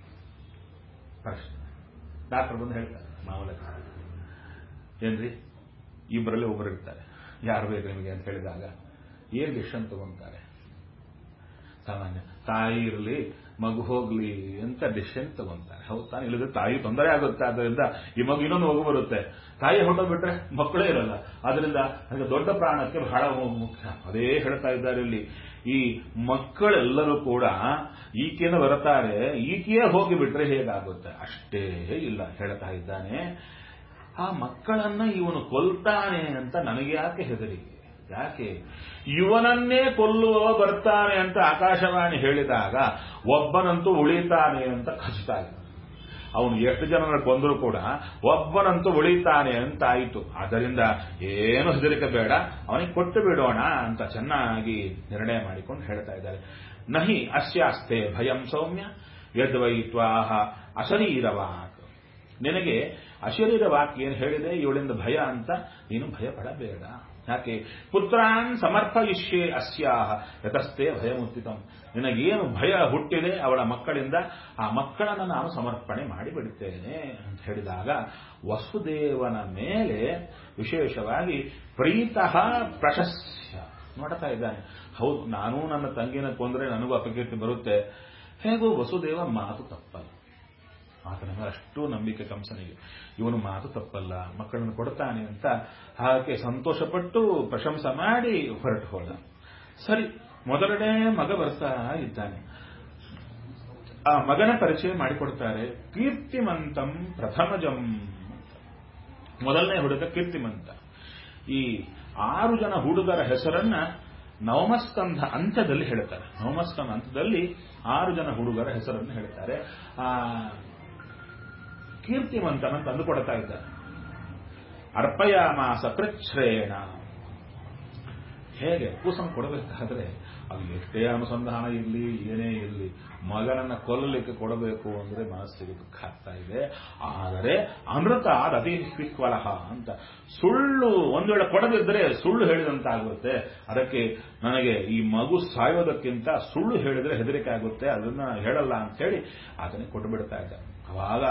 ಪ್ರಶ್ನೆ ಡಾಕ್ಟರ್ ಬಂದು ಹೇಳ್ತಾರೆ ಮಾಮೂಲ ಏನ್ರಿ ಇಬ್ಬರಲ್ಲಿ ಒಬ್ಬರು ಇರ್ತಾರೆ ಯಾರು ಬೇಕು ನಿಮಗೆ ಅಂತ ಹೇಳಿದಾಗ ಏನ್ ಡಿಸಿಷನ್ ತಗೊಂತಾರೆ ಸಾಮಾನ್ಯ ತಾಯಿ ಇರಲಿ ಮಗು ಹೋಗ್ಲಿ ಅಂತ ಡಿಸಿಷನ್ ತಗೊಂತಾರೆ ಹೌದು ತಾನು ಇಲ್ಲದ್ರೆ ತಾಯಿ ತೊಂದರೆ ಆಗುತ್ತೆ ಆದ್ದರಿಂದ ಈ ಮಗು ಇನ್ನೊಂದು ಮಗು ಬರುತ್ತೆ ತಾಯಿ ಹೊರಟೋಗ್ಬಿಟ್ರೆ ಮಕ್ಕಳೇ ಇರಲ್ಲ ಆದ್ರಿಂದ ನನಗೆ ದೊಡ್ಡ ಪ್ರಾಣಕ್ಕೆ ಬಹಳ ಮುಖ್ಯ ಅದೇ ಹೇಳ್ತಾ ಇದ್ದಾರೆ ಇಲ್ಲಿ ಈ ಮಕ್ಕಳೆಲ್ಲರೂ ಕೂಡ ಈಕೆನ ಬರ್ತಾರೆ ಈಕೆಯೇ ಹೋಗಿಬಿಟ್ರೆ ಹೇಗಾಗುತ್ತೆ ಅಷ್ಟೇ ಇಲ್ಲ ಹೇಳ್ತಾ ಇದ್ದಾನೆ ಆ ಮಕ್ಕಳನ್ನ ಇವನು ಕೊಲ್ತಾನೆ ಅಂತ ನನಗೆ ಯಾಕೆ ಹೆದರಿಕೆ ಯಾಕೆ ಇವನನ್ನೇ ಕೊಲ್ಲುವ ಬರ್ತಾನೆ ಅಂತ ಆಕಾಶವಾಣಿ ಹೇಳಿದಾಗ ಒಬ್ಬನಂತೂ ಉಳಿತಾನೆ ಅಂತ ಖಚಿತ ಆಗಿದೆ ಅವನು ಎಷ್ಟು ಜನರ ಕೊಂದರೂ ಕೂಡ ಒಬ್ಬನಂತೂ ಉಳಿತಾನೆ ಅಂತ ಆಯಿತು ಆದ್ದರಿಂದ ಏನು ಹೆದರಿಕೆ ಬೇಡ ಅವನಿಗೆ ಕೊಟ್ಟು ಬಿಡೋಣ ಅಂತ ಚೆನ್ನಾಗಿ ನಿರ್ಣಯ ಮಾಡಿಕೊಂಡು ಹೇಳ್ತಾ ಇದ್ದಾರೆ ನಹಿ ಅಸ್ಯಾಸ್ತೆ ಭಯಂ ಸೌಮ್ಯ ಯದ್ವೈತ್ವಾಹ ಅಶರೀರವಾಕ್ ನಿನಗೆ ಅಶರೀರ ವಾಕ್ಯ ಏನು ಹೇಳಿದೆ ಇವಳಿಂದ ಭಯ ಅಂತ ನೀನು ಭಯ ಪಡಬೇಡ ಯಾಕೆ ಪುತ್ರಾನ್ ಸಮರ್ಪಯಿಷ್ಯೆ ಅಸ್ಯಾಹ ಯತಸ್ತೆ ಭಯಮುತ್ತಿತಂ ನಿನಗೇನು ಭಯ ಹುಟ್ಟಿದೆ ಅವಳ ಮಕ್ಕಳಿಂದ ಆ ಮಕ್ಕಳನ್ನು ನಾನು ಸಮರ್ಪಣೆ ಮಾಡಿಬಿಡುತ್ತೇನೆ ಅಂತ ಹೇಳಿದಾಗ ವಸುದೇವನ ಮೇಲೆ ವಿಶೇಷವಾಗಿ ಪ್ರೀತಃ ಪ್ರಶಸ್ಯ ನೋಡ್ತಾ ಇದ್ದಾನೆ ಹೌದು ನಾನು ನನ್ನ ತಂಗಿನ ಕೊಂದ್ರೆ ನನಗೂ ಅಪಕೀರ್ತಿ ಬರುತ್ತೆ ಹೇಗೂ ವಸುದೇವ ಮಾತು ತಪ್ಪಲ್ಲ ಆತನ ಮೇಲೆ ಅಷ್ಟು ನಂಬಿಕೆ ಕಂಸನಿಗೆ ಇವನು ಮಾತು ತಪ್ಪಲ್ಲ ಮಕ್ಕಳನ್ನು ಕೊಡ್ತಾನೆ ಅಂತ ಹಾಗೆ ಸಂತೋಷಪಟ್ಟು ಪ್ರಶಂಸೆ ಮಾಡಿ ಹೊರಟು ಹೋದ ಸರಿ ಮೊದಲನೇ ಮಗ ಬರ್ತಾ ಇದ್ದಾನೆ ಆ ಮಗನ ಪರಿಚಯ ಮಾಡಿಕೊಡ್ತಾರೆ ಕೀರ್ತಿಮಂತಂ ಪ್ರಥಮಜಂ ಮೊದಲನೇ ಹುಡುಗ ಕೀರ್ತಿಮಂತ ಈ ಆರು ಜನ ಹುಡುಗರ ಹೆಸರನ್ನ ನವಮಸ್ಕಂಧ ಅಂತ್ಯದಲ್ಲಿ ಹೇಳ್ತಾರೆ ನವಮಸ್ಕಂಧ ಅಂತ್ಯದಲ್ಲಿ ಆರು ಜನ ಹುಡುಗರ ಹೆಸರನ್ನು ಹೇಳ್ತಾರೆ ಆ ಕೀರ್ತಿವಂತನಂತ ಅಂದುಕೊಡ್ತಾ ಇದ್ದಾರೆ ಅರ್ಪಯಾಮಾಸ ಕೃಚ್ಛ್ರೇಣ ಹೇಗೆ ಕೂಸನ್ನು ಕೊಡಬೇಕಾದ್ರೆ ಅದು ಎಷ್ಟೇ ಅನುಸಂಧಾನ ಇರಲಿ ಏನೇ ಇರಲಿ ಮಗನನ್ನ ಕೊಲ್ಲಲಿಕ್ಕೆ ಕೊಡಬೇಕು ಅಂದ್ರೆ ಮನಸ್ಸಿಗೆ ದುಃಖ ಆಗ್ತಾ ಇದೆ ಆದರೆ ಅಮೃತ ಅತಿ ವಿಕ್ವಲಹ ಅಂತ ಸುಳ್ಳು ಒಂದು ವೇಳೆ ಕೊಡದಿದ್ದರೆ ಸುಳ್ಳು ಹೇಳಿದಂತಾಗುತ್ತೆ ಅದಕ್ಕೆ ನನಗೆ ಈ ಮಗು ಸಾಯೋದಕ್ಕಿಂತ ಸುಳ್ಳು ಹೇಳಿದ್ರೆ ಹೆದರಿಕೆ ಆಗುತ್ತೆ ಅದನ್ನ ಹೇಳಲ್ಲ ಅಂತ ಹೇಳಿ ಅದನ್ನೇ ಕೊಟ್ಟು ಬಿಡ್ತಾ ಇದ್ದ ಅವಾಗ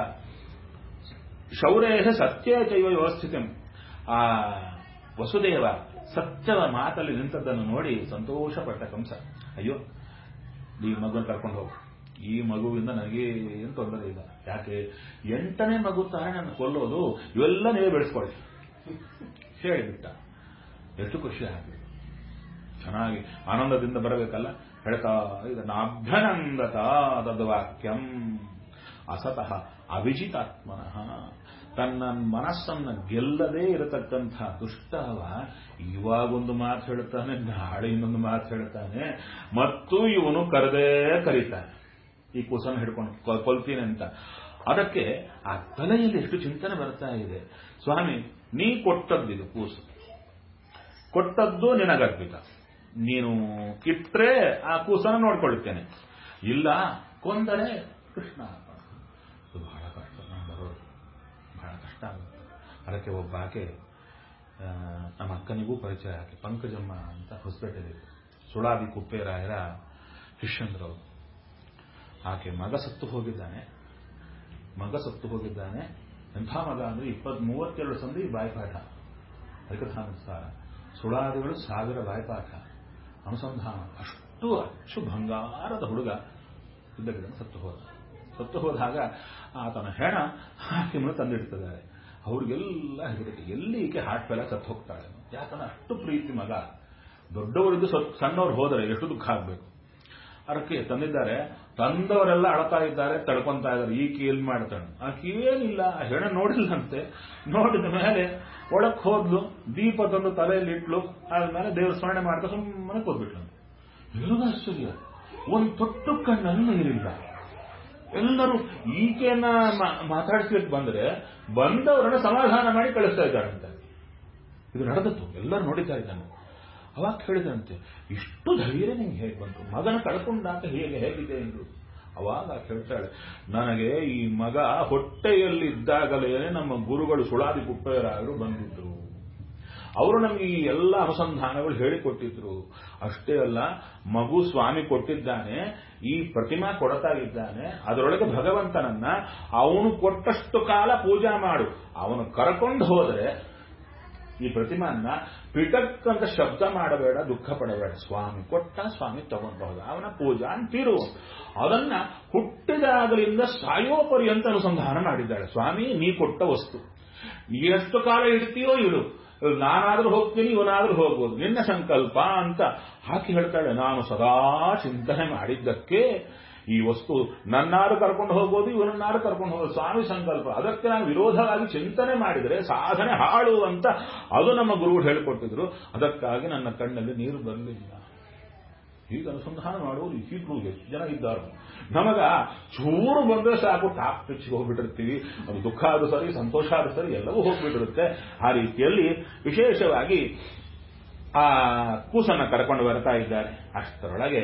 ಶೌರೇ ಸತ್ಯ ಚೈವ ವ್ಯವಸ್ಥಿತ ಆ ವಸುದೇವ ಸತ್ಯದ ಮಾತಲ್ಲಿ ನಿಂತದ್ದನ್ನು ನೋಡಿ ಸಂತೋಷಪಟ್ಟ ಕಂಸ ಅಯ್ಯೋ ಈ ಮಗುವನ್ನು ಕರ್ಕೊಂಡು ಹೋಗು ಈ ಮಗುವಿಂದ ನನಗೆ ಏನು ತೊಂದರೆ ಇಲ್ಲ ಯಾಕೆ ಎಂಟನೇ ಮಗು ತಾನೇ ನನ್ನ ಕೊಲ್ಲೋದು ಇವೆಲ್ಲ ನೀವೇ ಬೆಳೆಸ್ಕೊಳ್ಳಿ ಹೇಳಿಬಿಟ್ಟ ಎಷ್ಟು ಖುಷಿ ಆಗಿದೆ ಚೆನ್ನಾಗಿ ಆನಂದದಿಂದ ಬರಬೇಕಲ್ಲ ಹೇಳ್ತಾ ಇದನ್ನ ಅಭ್ಯನಂದತ ತದ್ವಾಕ್ಯಂ ಅಸತಃ ಅವಿಜಿತಾತ್ಮನಃ ತನ್ನ ಮನಸ್ಸನ್ನ ಗೆಲ್ಲದೇ ಇರತಕ್ಕಂಥ ದುಷ್ಟವ ಇವಾಗೊಂದು ಮಾತು ಹೇಳ್ತಾನೆ ನಾಳೆ ಇನ್ನೊಂದು ಮಾತು ಹೇಳ್ತಾನೆ ಮತ್ತು ಇವನು ಕರೆದೇ ಕರೀತಾನೆ ಈ ಕೂಸನ್ನು ಹಿಡ್ಕೊಂಡು ಕೊಲ್ತೀನಿ ಅಂತ ಅದಕ್ಕೆ ಆ ತಲೆಯಲ್ಲಿ ಎಷ್ಟು ಚಿಂತನೆ ಬರ್ತಾ ಇದೆ ಸ್ವಾಮಿ ನೀ ಕೊಟ್ಟದ್ದಿದು ಕೂಸು ಕೊಟ್ಟದ್ದು ನಿನಗರ್ಪಿತ ನೀನು ಕಿಟ್ರೆ ಆ ಕೂಸನ್ನು ನೋಡ್ಕೊಳ್ತೇನೆ ಇಲ್ಲ ಕೊಂದರೆ ಕೃಷ್ಣ ಇದು ಬಹಳ ಕಷ್ಟ ಬರೋದು ಬಹಳ ಕಷ್ಟ ಆಗುತ್ತೆ ಅದಕ್ಕೆ ಒಬ್ಬ ಆಕೆ ನಮ್ಮ ಅಕ್ಕನಿಗೂ ಪರಿಚಯ ಆಕೆ ಪಂಕಜಮ್ಮ ಅಂತ ಹೊಸಪೇಟೆಯಲ್ಲಿ ಸುಳಾದಿ ಕುಪ್ಪೇರಾಯರ ಶಿಷ್ಯಂದ್ರವರು ಆಕೆ ಮಗ ಸತ್ತು ಹೋಗಿದ್ದಾನೆ ಮಗ ಸತ್ತು ಹೋಗಿದ್ದಾನೆ ಎಂಥ ಮಗ ಅಂದ್ರೆ ಇಪ್ಪತ್ ಮೂವತ್ತೆರಡು ಸಂಧಿ ಬಾಯ್ಪಾಠ ಹರಿಕಥಾನುಸಾರ ಸುಳಾದಿಗಳು ಸಾವಿರ ಬಾಯ್ಪಾಠ ಅನುಸಂಧಾನ ಅಷ್ಟು ಅಚ್ಚು ಬಂಗಾರದ ಹುಡುಗ ಇದ್ದಕ್ಕಿದ್ದಂಗೆ ಸತ್ತು ಹೋದ ಸತ್ತು ಹೋದಾಗ ಆತನ ಹೆಣ ಆಕೆಯನ್ನು ತಂದಿಡ್ತಿದ್ದಾರೆ ಅವ್ರಿಗೆಲ್ಲ ಹೆದರಿಕೆ ಎಲ್ಲಿ ಈಕೆ ಹಾರ್ಟ್ ಫೇಲ ಸತ್ತು ಹೋಗ್ತಾಳೆ ಯಾಕಂದ್ರೆ ಅಷ್ಟು ಪ್ರೀತಿ ಮಗ ದೊಡ್ಡವರಿದ್ದು ಸಣ್ಣವ್ರು ಹೋದರೆ ಎಷ್ಟು ದುಃಖ ಆಗಬೇಕು ಅರಕೆ ತಂದಿದ್ದಾರೆ ತಂದವರೆಲ್ಲ ಅಳತಾ ಇದ್ದಾರೆ ತಡ್ಕೊಂತಾ ಇದ್ದಾರೆ ಈ ಕೀಲ್ ಮಾಡ್ತಾಳೆ ಆ ಏನಿಲ್ಲ ಆ ಹೆಣ ನೋಡಿಲ್ಲಂತೆ ನೋಡಿದ ಮೇಲೆ ಒಳಕ್ ಹೋದ್ಲು ದೀಪ ತಂದು ತಲೆಯಲ್ಲಿ ಇಟ್ಲು ಆದ್ಮೇಲೆ ದೇವ್ರ ಸ್ಮರಣೆ ಮಾಡ್ತಾ ಸುಮ್ಮನೆ ಕೂತ್ಬಿಟ್ಲಂತೆ ಎಲ್ಲರೂ ಆಶ್ಚರ್ಯ ಒಂದು ತೊಟ್ಟು ಕಣ್ಣಲ್ಲಿ ನೀರಿಲ್ಲ ಎಲ್ಲರೂ ಈಕೆಯನ್ನ ಮಾ- ಮಾತಾಡಿಸ್ಲಿಕ್ಕೆ ಬಂದ್ರೆ ಬಂದವರನ್ನ ಸಮಾಧಾನ ಮಾಡಿ ಕಳಿಸ್ತಾ ಇದ್ದಾರಂತೆ ಇದು ನಡೆದದ್ದು ಎಲ್ಲರೂ ನೋಡಿತಾ ಇದ್ದಾನೆ ಅವಾಗ ಹೇಳಿದಂತೆ ಇಷ್ಟು ಧೈರ್ಯ ನಿಮ್ಗೆ ಹೇಗೆ ಬಂತು ಮಗನ ಕಳ್ಕೊಂಡಾಗ ಹೇಗೆ ಹೇಗಿದೆ ಎಂದು ಅವಾಗ ಆಕೆ ಹೇಳ್ತಾಳೆ ನನಗೆ ಈ ಮಗ ಹೊಟ್ಟೆಯಲ್ಲಿದ್ದಾಗಲೇ ನಮ್ಮ ಗುರುಗಳು ಸುಳಾದಿ ಪುಟ್ಟರಾಯರು ಬಂದಿದ್ರು ಅವರು ನಮಗೆ ಈ ಎಲ್ಲ ಅನುಸಂಧಾನಗಳು ಹೇಳಿಕೊಟ್ಟಿದ್ರು ಅಷ್ಟೇ ಅಲ್ಲ ಮಗು ಸ್ವಾಮಿ ಕೊಟ್ಟಿದ್ದಾನೆ ಈ ಪ್ರತಿಮಾ ಕೊಡ್ತಾ ಇದ್ದಾನೆ ಅದರೊಳಗೆ ಭಗವಂತನನ್ನ ಅವನು ಕೊಟ್ಟಷ್ಟು ಕಾಲ ಪೂಜಾ ಮಾಡು ಅವನು ಕರ್ಕೊಂಡು ಹೋದರೆ ಈ ಪ್ರತಿಮಾನ್ನ ಪಿಟಕ್ ಅಂತ ಶಬ್ದ ಮಾಡಬೇಡ ದುಃಖ ಪಡಬೇಡ ಸ್ವಾಮಿ ಕೊಟ್ಟ ಸ್ವಾಮಿ ತಗೊಂಡಬಹುದು ಅವನ ಪೂಜಾ ಅಂತಿರು ಅದನ್ನ ಹುಟ್ಟಿದಾಗಲಿಂದ ಸಾಯೋ ಪರ್ಯಂತ ಅನುಸಂಧಾನ ಮಾಡಿದ್ದಾಳೆ ಸ್ವಾಮಿ ನೀ ಕೊಟ್ಟ ವಸ್ತು ಎಷ್ಟು ಕಾಲ ಇಡ್ತೀಯೋ ಇಡು ನಾನಾದ್ರೂ ಹೋಗ್ತೀನಿ ಇವನಾದ್ರೂ ಹೋಗ್ಬೋದು ನಿನ್ನ ಸಂಕಲ್ಪ ಅಂತ ಹಾಕಿ ಹೇಳ್ತಾಳೆ ನಾನು ಸದಾ ಚಿಂತನೆ ಮಾಡಿದ್ದಕ್ಕೆ ಈ ವಸ್ತು ನನ್ನಾರು ಕರ್ಕೊಂಡು ಹೋಗ್ಬೋದು ಇವನನ್ನಾರು ಕರ್ಕೊಂಡು ಹೋಗ್ಬೋದು ಸ್ವಾಮಿ ಸಂಕಲ್ಪ ಅದಕ್ಕೆ ನಾನು ವಿರೋಧವಾಗಿ ಚಿಂತನೆ ಮಾಡಿದರೆ ಸಾಧನೆ ಹಾಳು ಅಂತ ಅದು ನಮ್ಮ ಗುರುಗಳು ಹೇಳಿಕೊಟ್ಟಿದ್ರು ಅದಕ್ಕಾಗಿ ನನ್ನ ಕಣ್ಣಲ್ಲಿ ನೀರು ಬರಲಿಲ್ಲ ಹೀಗೆ ಅನುಸಂಧಾನ ಮಾಡುವುದು ಹೀಗೂ ಎಷ್ಟು ಜನ ಇದ್ದಾರೆ ನಮಗ ಚೂರು ಬಂದ್ರೆ ಸಾಕು ಟಾಪ್ ಪಿಚ್ಗೆ ಹೋಗ್ಬಿಟ್ಟಿರ್ತೀವಿ ಅದು ದುಃಖ ಆದ್ರೂ ಸರಿ ಸಂತೋಷ ಆದ್ರೂ ಸರಿ ಎಲ್ಲವೂ ಹೋಗ್ಬಿಟ್ಟಿರುತ್ತೆ ಆ ರೀತಿಯಲ್ಲಿ ವಿಶೇಷವಾಗಿ ಆ ಕೂಸನ್ನ ಕರ್ಕೊಂಡು ಬರ್ತಾ ಇದ್ದಾರೆ ಅಷ್ಟರೊಳಗೆ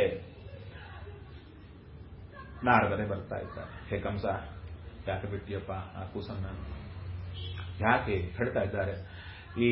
ನಾರದರೆ ಬರ್ತಾ ಇದ್ದಾರೆ ಹೇ ಕಂಸ ಯಾಕೆ ಬಿಟ್ಟಿಯಪ್ಪ ಆ ಕೂಸನ್ನ ಯಾಕೆ ಹೇಳ್ತಾ ಇದ್ದಾರೆ ಈ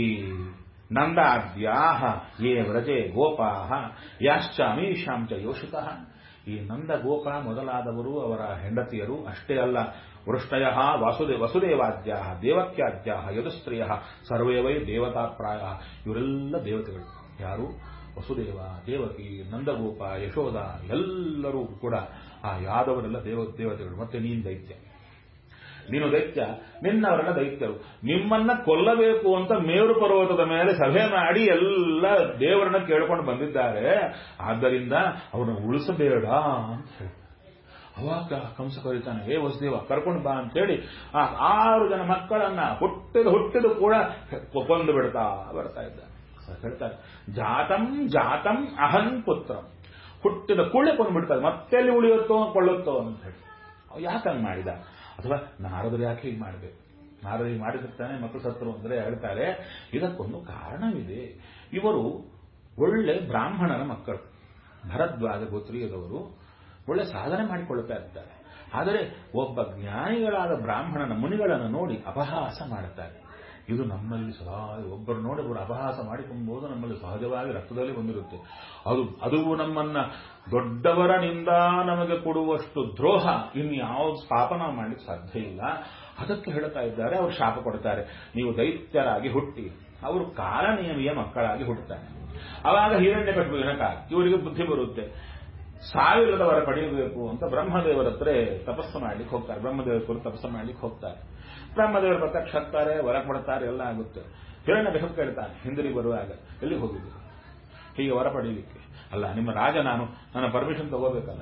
ನಂದಾದ್ಯಾಹ ಯೇ ವ್ರಜೆ ಗೋಪಾಹ ಯಾಶ್ಚ ಅಮೀಶಾಂ ಚ ಯೋಷಿತಃ ಈ ನಂದ ಗೋಪ ಮೊದಲಾದವರು ಅವರ ಹೆಂಡತಿಯರು ಅಷ್ಟೇ ಅಲ್ಲ ವೃಷ್ಟಯ ವಾಸುದೇ ವಸುದೇವಾದ್ಯ ದೇವಕ್ಯಾದ್ಯ ಯದುಸ್ತ್ರೀಯ ಸರ್ವೇ ವೈ ದೇವತಾಪ್ರಾಯ ಇವರೆಲ್ಲ ದೇವತೆಗಳು ಯಾರು ವಸುದೇವ ದೇವಕಿ ನಂದಗೋಪ ಯಶೋಧ ಎಲ್ಲರೂ ಕೂಡ ಆ ಯಾದವರೆಲ್ಲ ದೇವ ದೇವತೆಗಳು ಮತ್ತೆ ನೀನ್ ದೈತ್ಯ ನೀನು ದೈತ್ಯ ನಿನ್ನವರೆಲ್ಲ ದೈತ್ಯರು ನಿಮ್ಮನ್ನ ಕೊಲ್ಲಬೇಕು ಅಂತ ಮೇರು ಪರ್ವತದ ಮೇಲೆ ಸಭೆ ಮಾಡಿ ಎಲ್ಲ ದೇವರನ್ನ ಕೇಳ್ಕೊಂಡು ಬಂದಿದ್ದಾರೆ ಆದ್ದರಿಂದ ಅವರನ್ನು ಉಳಿಸಬೇಡ ಅಂತ ಹೇಳಿ ಅವಾಗ ಕಂಸ ಕರೀತಾನೆ ಏ ವಸುದೇವ ಕರ್ಕೊಂಡು ಬಾ ಅಂತೇಳಿ ಆ ಆರು ಜನ ಮಕ್ಕಳನ್ನ ಹುಟ್ಟಿದ ಹುಟ್ಟಿದ ಕೂಡ ಕೊಂದು ಬಿಡ್ತಾ ಬರ್ತಾ ಇದ್ದ ಹೇಳ್ತಾರೆ ಜಾತಂ ಜಾತಂ ಅಹನ್ ಪುತ್ರ ಹುಟ್ಟಿದ ಕೂಡಲೇ ಕೊಂಡ್ಬಿಡ್ತಾರೆ ಮತ್ತೆ ಎಲ್ಲಿ ಉಳಿಯುತ್ತೋ ಕೊಳ್ಳುತ್ತೋ ಅಂತ ಹೇಳಿ ಅವ ಯಾಕಂಗ್ ಮಾಡಿದ ಅಥವಾ ನಾರದರು ಯಾಕೆ ಹೀಗೆ ಮಾಡಬೇಕು ನಾರದರು ಮಾಡಿದಿರ್ತಾನೆ ಮಕ್ಕಳು ಸತ್ರು ಅಂದ್ರೆ ಹೇಳ್ತಾರೆ ಇದಕ್ಕೊಂದು ಕಾರಣವಿದೆ ಇವರು ಒಳ್ಳೆ ಬ್ರಾಹ್ಮಣರ ಮಕ್ಕಳು ಭರದ್ವಾಜ ಗೋತ್ರೀಯದವರು ಒಳ್ಳೆ ಸಾಧನೆ ಮಾಡಿಕೊಳ್ಳುತ್ತಾ ಇರ್ತಾರೆ ಆದರೆ ಒಬ್ಬ ಜ್ಞಾನಿಗಳಾದ ಬ್ರಾಹ್ಮಣನ ಮುನಿಗಳನ್ನು ನೋಡಿ ಅಪಹಾಸ ಮಾಡುತ್ತಾರೆ ಇದು ನಮ್ಮಲ್ಲಿ ಸದಾ ಒಬ್ಬರು ನೋಡಿ ಒಬ್ಬರು ಅಪಹಾಸ ಮಾಡಿಕೊಂಬೋದು ನಮ್ಮಲ್ಲಿ ಸಹಜವಾಗಿ ರಕ್ತದಲ್ಲಿ ಬಂದಿರುತ್ತೆ ಅದು ಅದು ನಮ್ಮನ್ನ ದೊಡ್ಡವರನಿಂದ ನಮಗೆ ಕೊಡುವಷ್ಟು ದ್ರೋಹ ಇನ್ಯಾವ ಪಾಪ ನಾವು ಮಾಡಲಿಕ್ಕೆ ಸಾಧ್ಯ ಇಲ್ಲ ಅದಕ್ಕೆ ಹೇಳ್ತಾ ಇದ್ದಾರೆ ಅವರು ಶಾಪ ಕೊಡ್ತಾರೆ ನೀವು ದೈತ್ಯರಾಗಿ ಹುಟ್ಟಿ ಅವರು ಕಾಲನಿಯಮಿಯ ಮಕ್ಕಳಾಗಿ ಹುಟ್ಟುತ್ತಾರೆ ಅವಾಗ ಹಿರಣ್ಯ ಕಟ್ಟು ವಿನಕ ಇವರಿಗೆ ಬುದ್ಧಿ ಬರುತ್ತೆ ಸಾವಿರದ ವರ ಪಡೆಯಬೇಕು ಅಂತ ಬ್ರಹ್ಮದೇವರ ಹತ್ರ ತಪಸ್ಸು ಮಾಡ್ಲಿಕ್ಕೆ ಹೋಗ್ತಾರೆ ಬ್ರಹ್ಮದೇವರ ಕುರಿತು ತಪಸ್ಸು ಮಾಡ್ಲಿಕ್ಕೆ ಹೋಗ್ತಾರೆ ಬ್ರಹ್ಮದೇವರು ಪ್ರತ್ಯಕ್ಷ ಹಾಕ್ತಾರೆ ವರ ಕೊಡ್ತಾರೆ ಎಲ್ಲ ಆಗುತ್ತೆ ಹಿರಣ್ಯ ಕಟ್ಟು ಕೇಳ್ತಾನೆ ಹಿಂದಿರುಗಿ ಬರುವಾಗ ಎಲ್ಲಿಗೆ ಹೋಗಿದ್ರು ಹೀಗೆ ವರ ಪಡೀಲಿಕ್ಕೆ ಅಲ್ಲ ನಿಮ್ಮ ರಾಜ ನಾನು ನನ್ನ ಪರ್ಮಿಷನ್ ತಗೋಬೇಕಲ್ಲ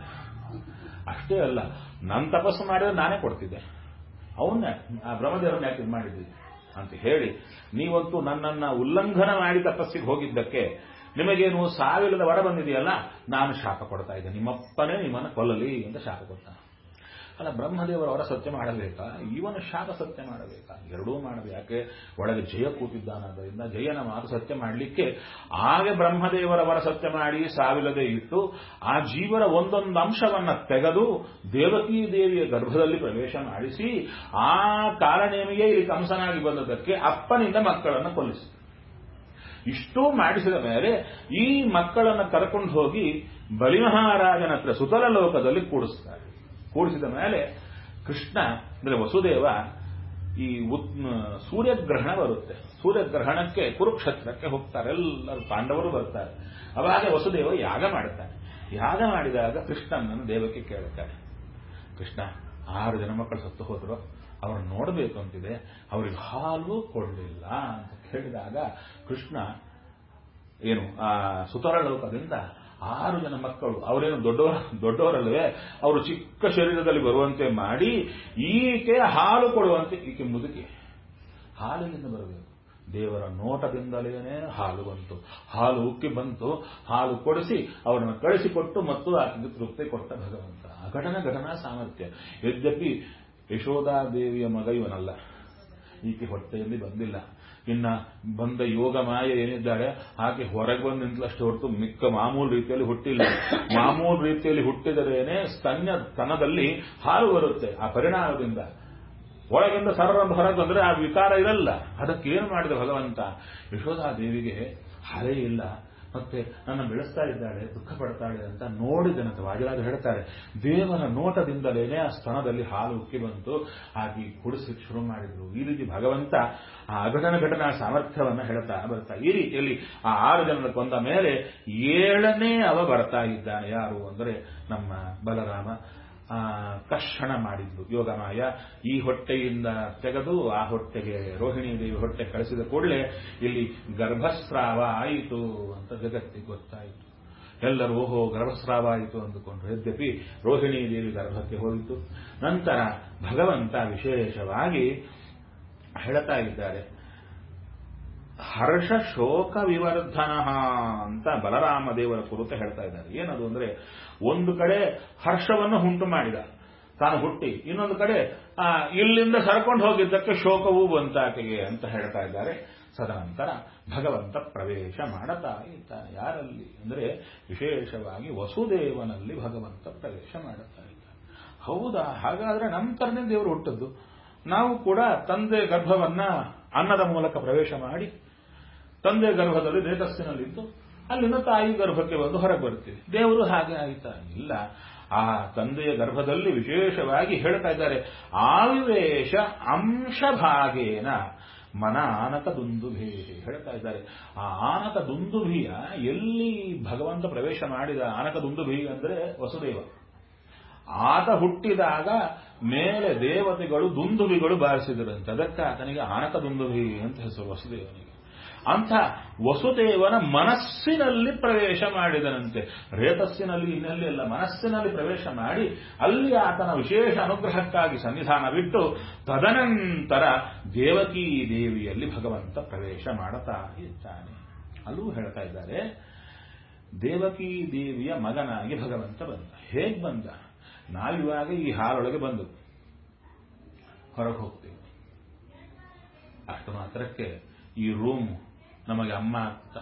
ಅಷ್ಟೇ ಅಲ್ಲ ನನ್ನ ತಪಸ್ಸು ಮಾಡಿದ್ರೆ ನಾನೇ ಕೊಡ್ತಿದ್ದೆ ಅವನ್ನ ಆ ಬ್ರಹ್ಮದೇವರನ್ನ ಯಾಕೆ ಇದು ಮಾಡಿದ್ವಿ ಅಂತ ಹೇಳಿ ನೀವಂತೂ ನನ್ನನ್ನ ಉಲ್ಲಂಘನ ಮಾಡಿ ತಪಸ್ಸಿಗೆ ಹೋಗಿದ್ದಕ್ಕೆ ನಿಮಗೇನು ಸಾವಿರದ ವರ ಬಂದಿದೆಯಲ್ಲ ನಾನು ಶಾಪ ಕೊಡ್ತಾ ಇದ್ದೆ ನಿಮ್ಮಪ್ಪನೇ ನಿಮ್ಮನ್ನು ಕೊಲ್ಲಲಿ ಅಂತ ಶಾಪ ಕೊಟ್ಟ ಅಲ್ಲ ಬ್ರಹ್ಮದೇವರ ವರ ಸತ್ಯ ಮಾಡಬೇಕಾ ಇವನು ಶಾಪ ಸತ್ಯ ಮಾಡಬೇಕಾ ಎರಡೂ ಮಾಡಬೇಕು ಯಾಕೆ ಒಳಗೆ ಜಯ ಕೂತಿದ್ದಾನಾದ್ದರಿಂದ ಜಯನ ಮಾತು ಸತ್ಯ ಮಾಡಲಿಕ್ಕೆ ಆಗ ಬ್ರಹ್ಮದೇವರ ವರ ಸತ್ಯ ಮಾಡಿ ಸಾವಿಲ್ಲದೆ ಇಟ್ಟು ಆ ಜೀವನ ಒಂದೊಂದು ಅಂಶವನ್ನ ತೆಗೆದು ದೇವಕೀ ದೇವಿಯ ಗರ್ಭದಲ್ಲಿ ಪ್ರವೇಶ ಮಾಡಿಸಿ ಆ ಕಾಲನೇಮಿಗೆ ಇಲ್ಲಿ ಕಂಸನಾಗಿ ಬಂದದಕ್ಕೆ ಅಪ್ಪನಿಂದ ಮಕ್ಕಳನ್ನು ಕೊಲ್ಲಿಸಿ ಇಷ್ಟೂ ಮಾಡಿಸಿದ ಮೇಲೆ ಈ ಮಕ್ಕಳನ್ನು ಕರ್ಕೊಂಡು ಹೋಗಿ ಬಲಿಮಹಾರಾಜನ ಹತ್ರ ಸುತಲ ಲೋಕದಲ್ಲಿ ಕೂಡಿಸ್ತಾರೆ ಕೂಡಿಸಿದ ಮೇಲೆ ಕೃಷ್ಣ ಅಂದ್ರೆ ವಸುದೇವ ಈ ಸೂರ್ಯಗ್ರಹಣ ಬರುತ್ತೆ ಸೂರ್ಯಗ್ರಹಣಕ್ಕೆ ಕುರುಕ್ಷೇತ್ರಕ್ಕೆ ಹೋಗ್ತಾರೆ ಎಲ್ಲರೂ ಪಾಂಡವರು ಬರ್ತಾರೆ ಅವಾಗ ವಸುದೇವ ಯಾಗ ಮಾಡ್ತಾನೆ ಯಾಗ ಮಾಡಿದಾಗ ಕೃಷ್ಣನನ್ನು ದೇವಕ್ಕೆ ಕೇಳುತ್ತಾರೆ ಕೃಷ್ಣ ಆರು ಜನ ಮಕ್ಕಳು ಸತ್ತು ಹೋದ್ರು ಅವ್ರನ್ನ ನೋಡಬೇಕು ಅಂತಿದೆ ಅವ್ರಿಗೆ ಹಾಲು ಕೊಡಲಿಲ್ಲ ಅಂತ ಕೇಳಿದಾಗ ಕೃಷ್ಣ ಏನು ಆ ಸುತರ ಲೋಕದಿಂದ ಆರು ಜನ ಮಕ್ಕಳು ಅವರೇನು ದೊಡ್ಡವರ ದೊಡ್ಡವರಲ್ಲವೇ ಅವರು ಚಿಕ್ಕ ಶರೀರದಲ್ಲಿ ಬರುವಂತೆ ಮಾಡಿ ಈಕೆ ಹಾಲು ಕೊಡುವಂತೆ ಈಕೆ ಮುದುಕಿ ಹಾಲಿನಿಂದ ಬರಬೇಕು ದೇವರ ನೋಟದಿಂದಲೇನೆ ಹಾಲು ಬಂತು ಹಾಲು ಉಕ್ಕಿ ಬಂತು ಹಾಲು ಕೊಡಿಸಿ ಅವರನ್ನು ಕಳಿಸಿಕೊಟ್ಟು ಮತ್ತು ಆಕೆಗೆ ತೃಪ್ತಿ ಕೊಟ್ಟ ಭಗವಂತ ಅಘಟನ ಘಟನಾ ಸಾಮರ್ಥ್ಯ ಯದ್ಯಪಿ ಯಶೋಧಾದೇವಿಯ ಮಗ ಇವನಲ್ಲ ಈಕೆ ಹೊಟ್ಟೆಯಲ್ಲಿ ಬಂದಿಲ್ಲ ಇನ್ನ ಬಂದ ಯೋಗ ಮಾಯ ಏನಿದ್ದಾರೆ ಆಕೆ ಹೊರಗೆ ಬಂದು ನಿಂತಲಷ್ಟು ಹೊರತು ಮಿಕ್ಕ ಮಾಮೂಲು ರೀತಿಯಲ್ಲಿ ಹುಟ್ಟಿಲ್ಲ ಮಾಮೂಲು ರೀತಿಯಲ್ಲಿ ಹುಟ್ಟಿದರೇನೆ ಸ್ತನ್ಯ ತನದಲ್ಲಿ ಹಾಲು ಬರುತ್ತೆ ಆ ಪರಿಣಾಮದಿಂದ ಒಳಗಿಂದ ಸರರಂದು ಹೊರಗೆ ಬಂದ್ರೆ ಆ ವಿಕಾರ ಇರಲ್ಲ ಅದಕ್ಕೆ ಏನು ಮಾಡಿದ ಭಗವಂತ ಯಶೋಧಾದೇವಿಗೆ ಹರೇ ಇಲ್ಲ ಮತ್ತೆ ನನ್ನ ಬೆಳೆಸ್ತಾ ಇದ್ದಾಳೆ ದುಃಖ ಪಡ್ತಾಳೆ ಅಂತ ನೋಡಿದನಂತ ವಾಜರಾಜ ಹೇಳ್ತಾರೆ ದೇವರ ನೋಟದಿಂದಲೇನೆ ಆ ಸ್ತನದಲ್ಲಿ ಹಾಲು ಉಕ್ಕಿ ಬಂತು ಹಾಗೆ ಕುಡಿಸ್ಲಿಕ್ಕೆ ಶುರು ಮಾಡಿದ್ರು ಈ ರೀತಿ ಭಗವಂತ ಆ ಅಘಟನ ಘಟನಾ ಸಾಮರ್ಥ್ಯವನ್ನ ಹೇಳ್ತಾ ಬರ್ತಾ ಈ ರೀತಿಯಲ್ಲಿ ಆ ಆರು ಜನರ ಕೊಂದ ಮೇಲೆ ಏಳನೇ ಅವ ಬರ್ತಾ ಇದ್ದಾನೆ ಯಾರು ಅಂದರೆ ನಮ್ಮ ಬಲರಾಮ ಆ, ಕರ್ಷಣ ಮಾಡಿದ್ಲು ಯೋಗಮಾಯ ಈ ಹೊಟ್ಟೆಯಿಂದ ತೆಗೆದು ಆ ಹೊಟ್ಟೆಗೆ ರೋಹಿಣಿ ದೇವಿ ಹೊಟ್ಟೆ ಕಳಿಸಿದ ಕೂಡಲೇ ಇಲ್ಲಿ ಗರ್ಭಸ್ರಾವ ಆಯಿತು ಅಂತ ಜಗತ್ತಿಗೆ ಗೊತ್ತಾಯಿತು ಎಲ್ಲರೂ ಓಹೋ ಗರ್ಭಸ್ರಾವ ಆಯಿತು ಅಂದುಕೊಂಡ್ರು ಯದ್ಯಪಿ ರೋಹಿಣಿ ದೇವಿ ಗರ್ಭಕ್ಕೆ ಹೋಯಿತು ನಂತರ ಭಗವಂತ ವಿಶೇಷವಾಗಿ ಹೇಳ್ತಾ ಇದ್ದಾರೆ ಹರ್ಷ ಶೋಕ ವಿವರ್ಧನ ಅಂತ ಬಲರಾಮ ದೇವರ ಕುರಿತು ಹೇಳ್ತಾ ಇದ್ದಾರೆ ಏನದು ಅಂದ್ರೆ ಒಂದು ಕಡೆ ಹರ್ಷವನ್ನು ಉಂಟು ಮಾಡಿದ ತಾನು ಹುಟ್ಟಿ ಇನ್ನೊಂದು ಕಡೆ ಆ, ಇಲ್ಲಿಂದ ಸರ್ಕೊಂಡು ಹೋಗಿದ್ದಕ್ಕೆ ಶೋಕವೂ ಬಂತ ಆಕೆಗೆ ಅಂತ ಹೇಳ್ತಾ ಇದ್ದಾರೆ ಸದನಂತರ ಭಗವಂತ ಪ್ರವೇಶ ಮಾಡುತ್ತಾ ಇದ್ದಾನೆ ಯಾರಲ್ಲಿ ಅಂದ್ರೆ ವಿಶೇಷವಾಗಿ ವಸುದೇವನಲ್ಲಿ ಭಗವಂತ ಪ್ರವೇಶ ಮಾಡುತ್ತಾ ಇದ್ದಾನೆ ಹೌದಾ ಹಾಗಾದ್ರೆ ನಮ್ಮ ತರನೇ ದೇವರು ಹುಟ್ಟದ್ದು ನಾವು ಕೂಡ ತಂದೆ ಗರ್ಭವನ್ನ ಅನ್ನದ ಮೂಲಕ ಪ್ರವೇಶ ಮಾಡಿ ತಂದೆ ಗರ್ಭದಲ್ಲಿ ರೇತಸ್ಸಿನಲ್ಲಿದ್ದು ಅಲ್ಲಿಂದ ತಾಯಿ ಗರ್ಭಕ್ಕೆ ಬಂದು ಹೊರಗೆ ಬರ್ತೀವಿ ದೇವರು ಹಾಗೆ ಆಯ್ತಾ ಇಲ್ಲ ಆ ತಂದೆಯ ಗರ್ಭದಲ್ಲಿ ವಿಶೇಷವಾಗಿ ಹೇಳ್ತಾ ಇದ್ದಾರೆ ಆವಿವೇಶ ಅಂಶಭಾಗೇನ ಮನ ಆನಕ ದುಂದುಭಿ ಹೇಳ್ತಾ ಇದ್ದಾರೆ ಆ ಆನಕ ದುಂದುಭಿಯ ಎಲ್ಲಿ ಭಗವಂತ ಪ್ರವೇಶ ಮಾಡಿದ ಆನಕ ದುಂದುಭಿ ಅಂದ್ರೆ ವಸುದೇವ ಆತ ಹುಟ್ಟಿದಾಗ ಮೇಲೆ ದೇವತೆಗಳು ದುಂದುಬಿಗಳು ಬಾರಿಸಿದರಂತೆ ಅದಕ್ಕೆ ಆತನಿಗೆ ಆನಕ ದುಂದುಭಿ ಅಂತ ಹೆಸರು ವಸುದೇವನಿಗೆ ಅಂಥ ವಸುದೇವನ ಮನಸ್ಸಿನಲ್ಲಿ ಪ್ರವೇಶ ಮಾಡಿದನಂತೆ ರೇತಸ್ಸಿನಲ್ಲಿ ಇನ್ನೆಲ್ಲಿ ಎಲ್ಲ ಮನಸ್ಸಿನಲ್ಲಿ ಪ್ರವೇಶ ಮಾಡಿ ಅಲ್ಲಿ ಆತನ ವಿಶೇಷ ಅನುಗ್ರಹಕ್ಕಾಗಿ ಸನ್ನಿಧಾನ ಬಿಟ್ಟು ತದನಂತರ ದೇವಕೀ ದೇವಿಯಲ್ಲಿ ಭಗವಂತ ಪ್ರವೇಶ ಮಾಡುತ್ತಾ ಇದ್ದಾನೆ ಅಲ್ಲೂ ಹೇಳ್ತಾ ಇದ್ದಾರೆ ದೇವಕೀ ದೇವಿಯ ಮಗನಾಗಿ ಭಗವಂತ ಬಂದ ಹೇಗ್ ಬಂದ ನಾವಿವಾಗ ಈ ಹಾಲೊಳಗೆ ಬಂದು ಹೊರಗೆ ಹೋಗ್ತೀವಿ ಅಷ್ಟು ಮಾತ್ರಕ್ಕೆ ಈ ರೂಮ್ ನಮಗೆ ಅಮ್ಮ ಆಗ್ತಾ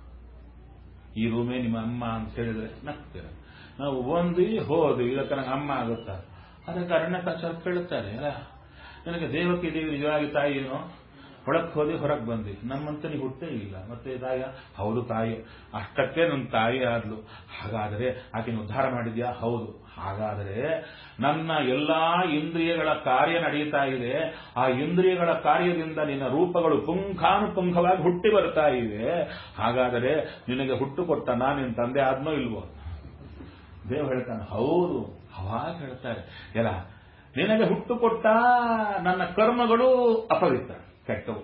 ಈ ರೂಮೇ ನಿಮ್ಮ ಅಮ್ಮ ಅಂತ ಹೇಳಿದ್ರೆ ನಗ್ತೀರ ನಾವು ಬಂದ್ವಿ ಹೋದ್ವಿ ಇದಕ್ಕೆ ನಂಗೆ ಅಮ್ಮ ಆಗುತ್ತಾ ಅದಕ್ಕೆ ಅರಣ್ಯಕಾಚಾರ ಕೇಳುತ್ತಾರೆ ಅಲ್ಲ ನನಗೆ ದೇವಕಿ ದೇವಿ ನಿಜವಾಗಿ ತಾಯಿ ಏನೋ ಒಳಕ್ಕೆ ಹೋದಿ ಹೊರಗೆ ಬಂದ್ವಿ ನಮ್ಮಂತ ನೀವು ಹುಟ್ಟೇ ಇಲ್ಲ ಮತ್ತೆ ತಾಯ ಹೌದು ತಾಯಿ ಅಷ್ಟಕ್ಕೆ ನನ್ನ ತಾಯಿ ಆದ್ಲು ಹಾಗಾದರೆ ಆಕೆನ ಉದ್ಧಾರ ಮಾಡಿದ್ಯಾ ಹೌದು ಹಾಗಾದರೆ ನನ್ನ ಎಲ್ಲಾ ಇಂದ್ರಿಯಗಳ ಕಾರ್ಯ ನಡೀತಾ ಇದೆ ಆ ಇಂದ್ರಿಯಗಳ ಕಾರ್ಯದಿಂದ ನಿನ್ನ ರೂಪಗಳು ಪುಂಖಾನುಪುಂಖವಾಗಿ ಹುಟ್ಟಿ ಬರ್ತಾ ಇವೆ ಹಾಗಾದರೆ ನಿನಗೆ ಹುಟ್ಟು ಕೊಟ್ಟ ನಾನು ನಿನ್ನ ತಂದೆ ಆದ್ನೋ ಇಲ್ವೋ ದೇವ್ ಹೇಳ್ತಾನೆ ಹೌದು ಅವಾಗ ಹೇಳ್ತಾರೆ ಎಲ್ಲ ನಿನಗೆ ಹುಟ್ಟು ಕೊಟ್ಟ ನನ್ನ ಕರ್ಮಗಳು ಅಪವಿತ್ರ ಕೆಟ್ಟವು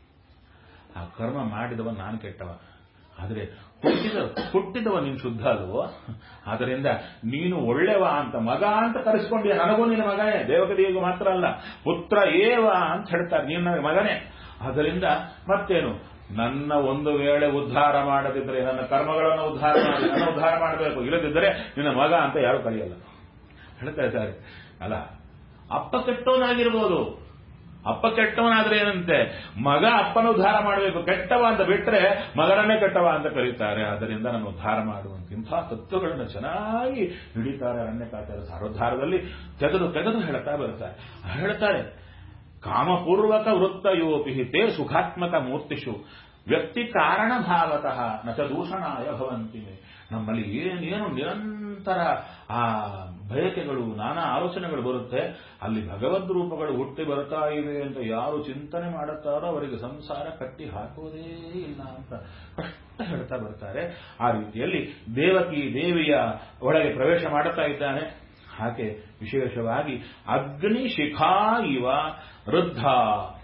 ಆ ಕರ್ಮ ಮಾಡಿದವ ನಾನು ಕೆಟ್ಟವ ಆದರೆ ಹುಟ್ಟಿದ ಹುಟ್ಟಿದವ ನೀನು ಶುದ್ಧ ಅಲ್ವೋ ಆದ್ದರಿಂದ ನೀನು ಒಳ್ಳೆವ ಅಂತ ಮಗ ಅಂತ ಕರೆಸ್ಕೊಂಡಿಯ ನನಗೂ ನಿನ್ನ ಮಗನೇ ದೇವಕದೇವಿಗೂ ಮಾತ್ರ ಅಲ್ಲ ಪುತ್ರ ಏವ ಅಂತ ಹೇಳ್ತಾರೆ ನೀನು ನನ್ನ ಮಗನೇ ಅದರಿಂದ ಮತ್ತೇನು ನನ್ನ ಒಂದು ವೇಳೆ ಉದ್ಧಾರ ಮಾಡದಿದ್ರೆ ನನ್ನ ಕರ್ಮಗಳನ್ನು ಉದ್ಧಾರ ಮಾಡಿ ನನ್ನ ಉದ್ಧಾರ ಮಾಡಬೇಕು ಇಲ್ಲದಿದ್ದರೆ ನಿನ್ನ ಮಗ ಅಂತ ಯಾರು ಕರೆಯಲ್ಲ ಹೇಳ್ತಾ ಇದ್ದಾರೆ ಅಲ್ಲ ಅಪ್ಪ ಕೆಟ್ಟವನಾಗಿರ್ಬೋದು ಅಪ್ಪ ಕೆಟ್ಟವನಾದ್ರೆ ಏನಂತೆ ಮಗ ಅಪ್ಪನ ಉದ್ಧಾರ ಮಾಡಬೇಕು ಕೆಟ್ಟವ ಅಂತ ಬಿಟ್ರೆ ಮಗನನ್ನೇ ಕೆಟ್ಟವ ಅಂತ ಕರೀತಾರೆ ಅದರಿಂದ ನಾನು ಉದ್ಧಾರ ಮಾಡುವಂತ ಇಂಥ ತತ್ವಗಳನ್ನು ಚೆನ್ನಾಗಿ ಹಿಡಿತಾರೆ ಅರಣ್ಯಕಾಚಾರ ಸಾರೋದ್ಧಾರದಲ್ಲಿ ತೆಗೆದು ತೆಗೆದು ಹೇಳ್ತಾ ಬರ್ತಾರೆ ಹೇಳ್ತಾರೆ ಕಾಮಪೂರ್ವಕ ವೃತ್ತಯೋಪಿ ತೇ ಸುಖಾತ್ಮಕ ಮೂರ್ತಿಷು ವ್ಯಕ್ತಿ ಕಾರಣ ಭಾವತಃ ನಚ ದೂಷಣಾಯ ಭವಂತಿ ನಮ್ಮಲ್ಲಿ ಏನೇನು ನಿರಂತರ ಆ ಬಯಕೆಗಳು ನಾನಾ ಆಲೋಚನೆಗಳು ಬರುತ್ತೆ ಅಲ್ಲಿ ಭಗವದ್ ರೂಪಗಳು ಹುಟ್ಟಿ ಬರ್ತಾ ಇವೆ ಅಂತ ಯಾರು ಚಿಂತನೆ ಮಾಡುತ್ತಾರೋ ಅವರಿಗೆ ಸಂಸಾರ ಕಟ್ಟಿ ಹಾಕುವುದೇ ಇಲ್ಲ ಅಂತ ಸ್ಪಷ್ಟ ಹೇಳ್ತಾ ಬರ್ತಾರೆ ಆ ರೀತಿಯಲ್ಲಿ ದೇವಕಿ ದೇವಿಯ ಒಳಗೆ ಪ್ರವೇಶ ಮಾಡುತ್ತಾ ಇದ್ದಾನೆ ಹಾಗೆ ವಿಶೇಷವಾಗಿ ಅಗ್ನಿ ಶಿಖಾ ಇವ ವೃದ್ಧ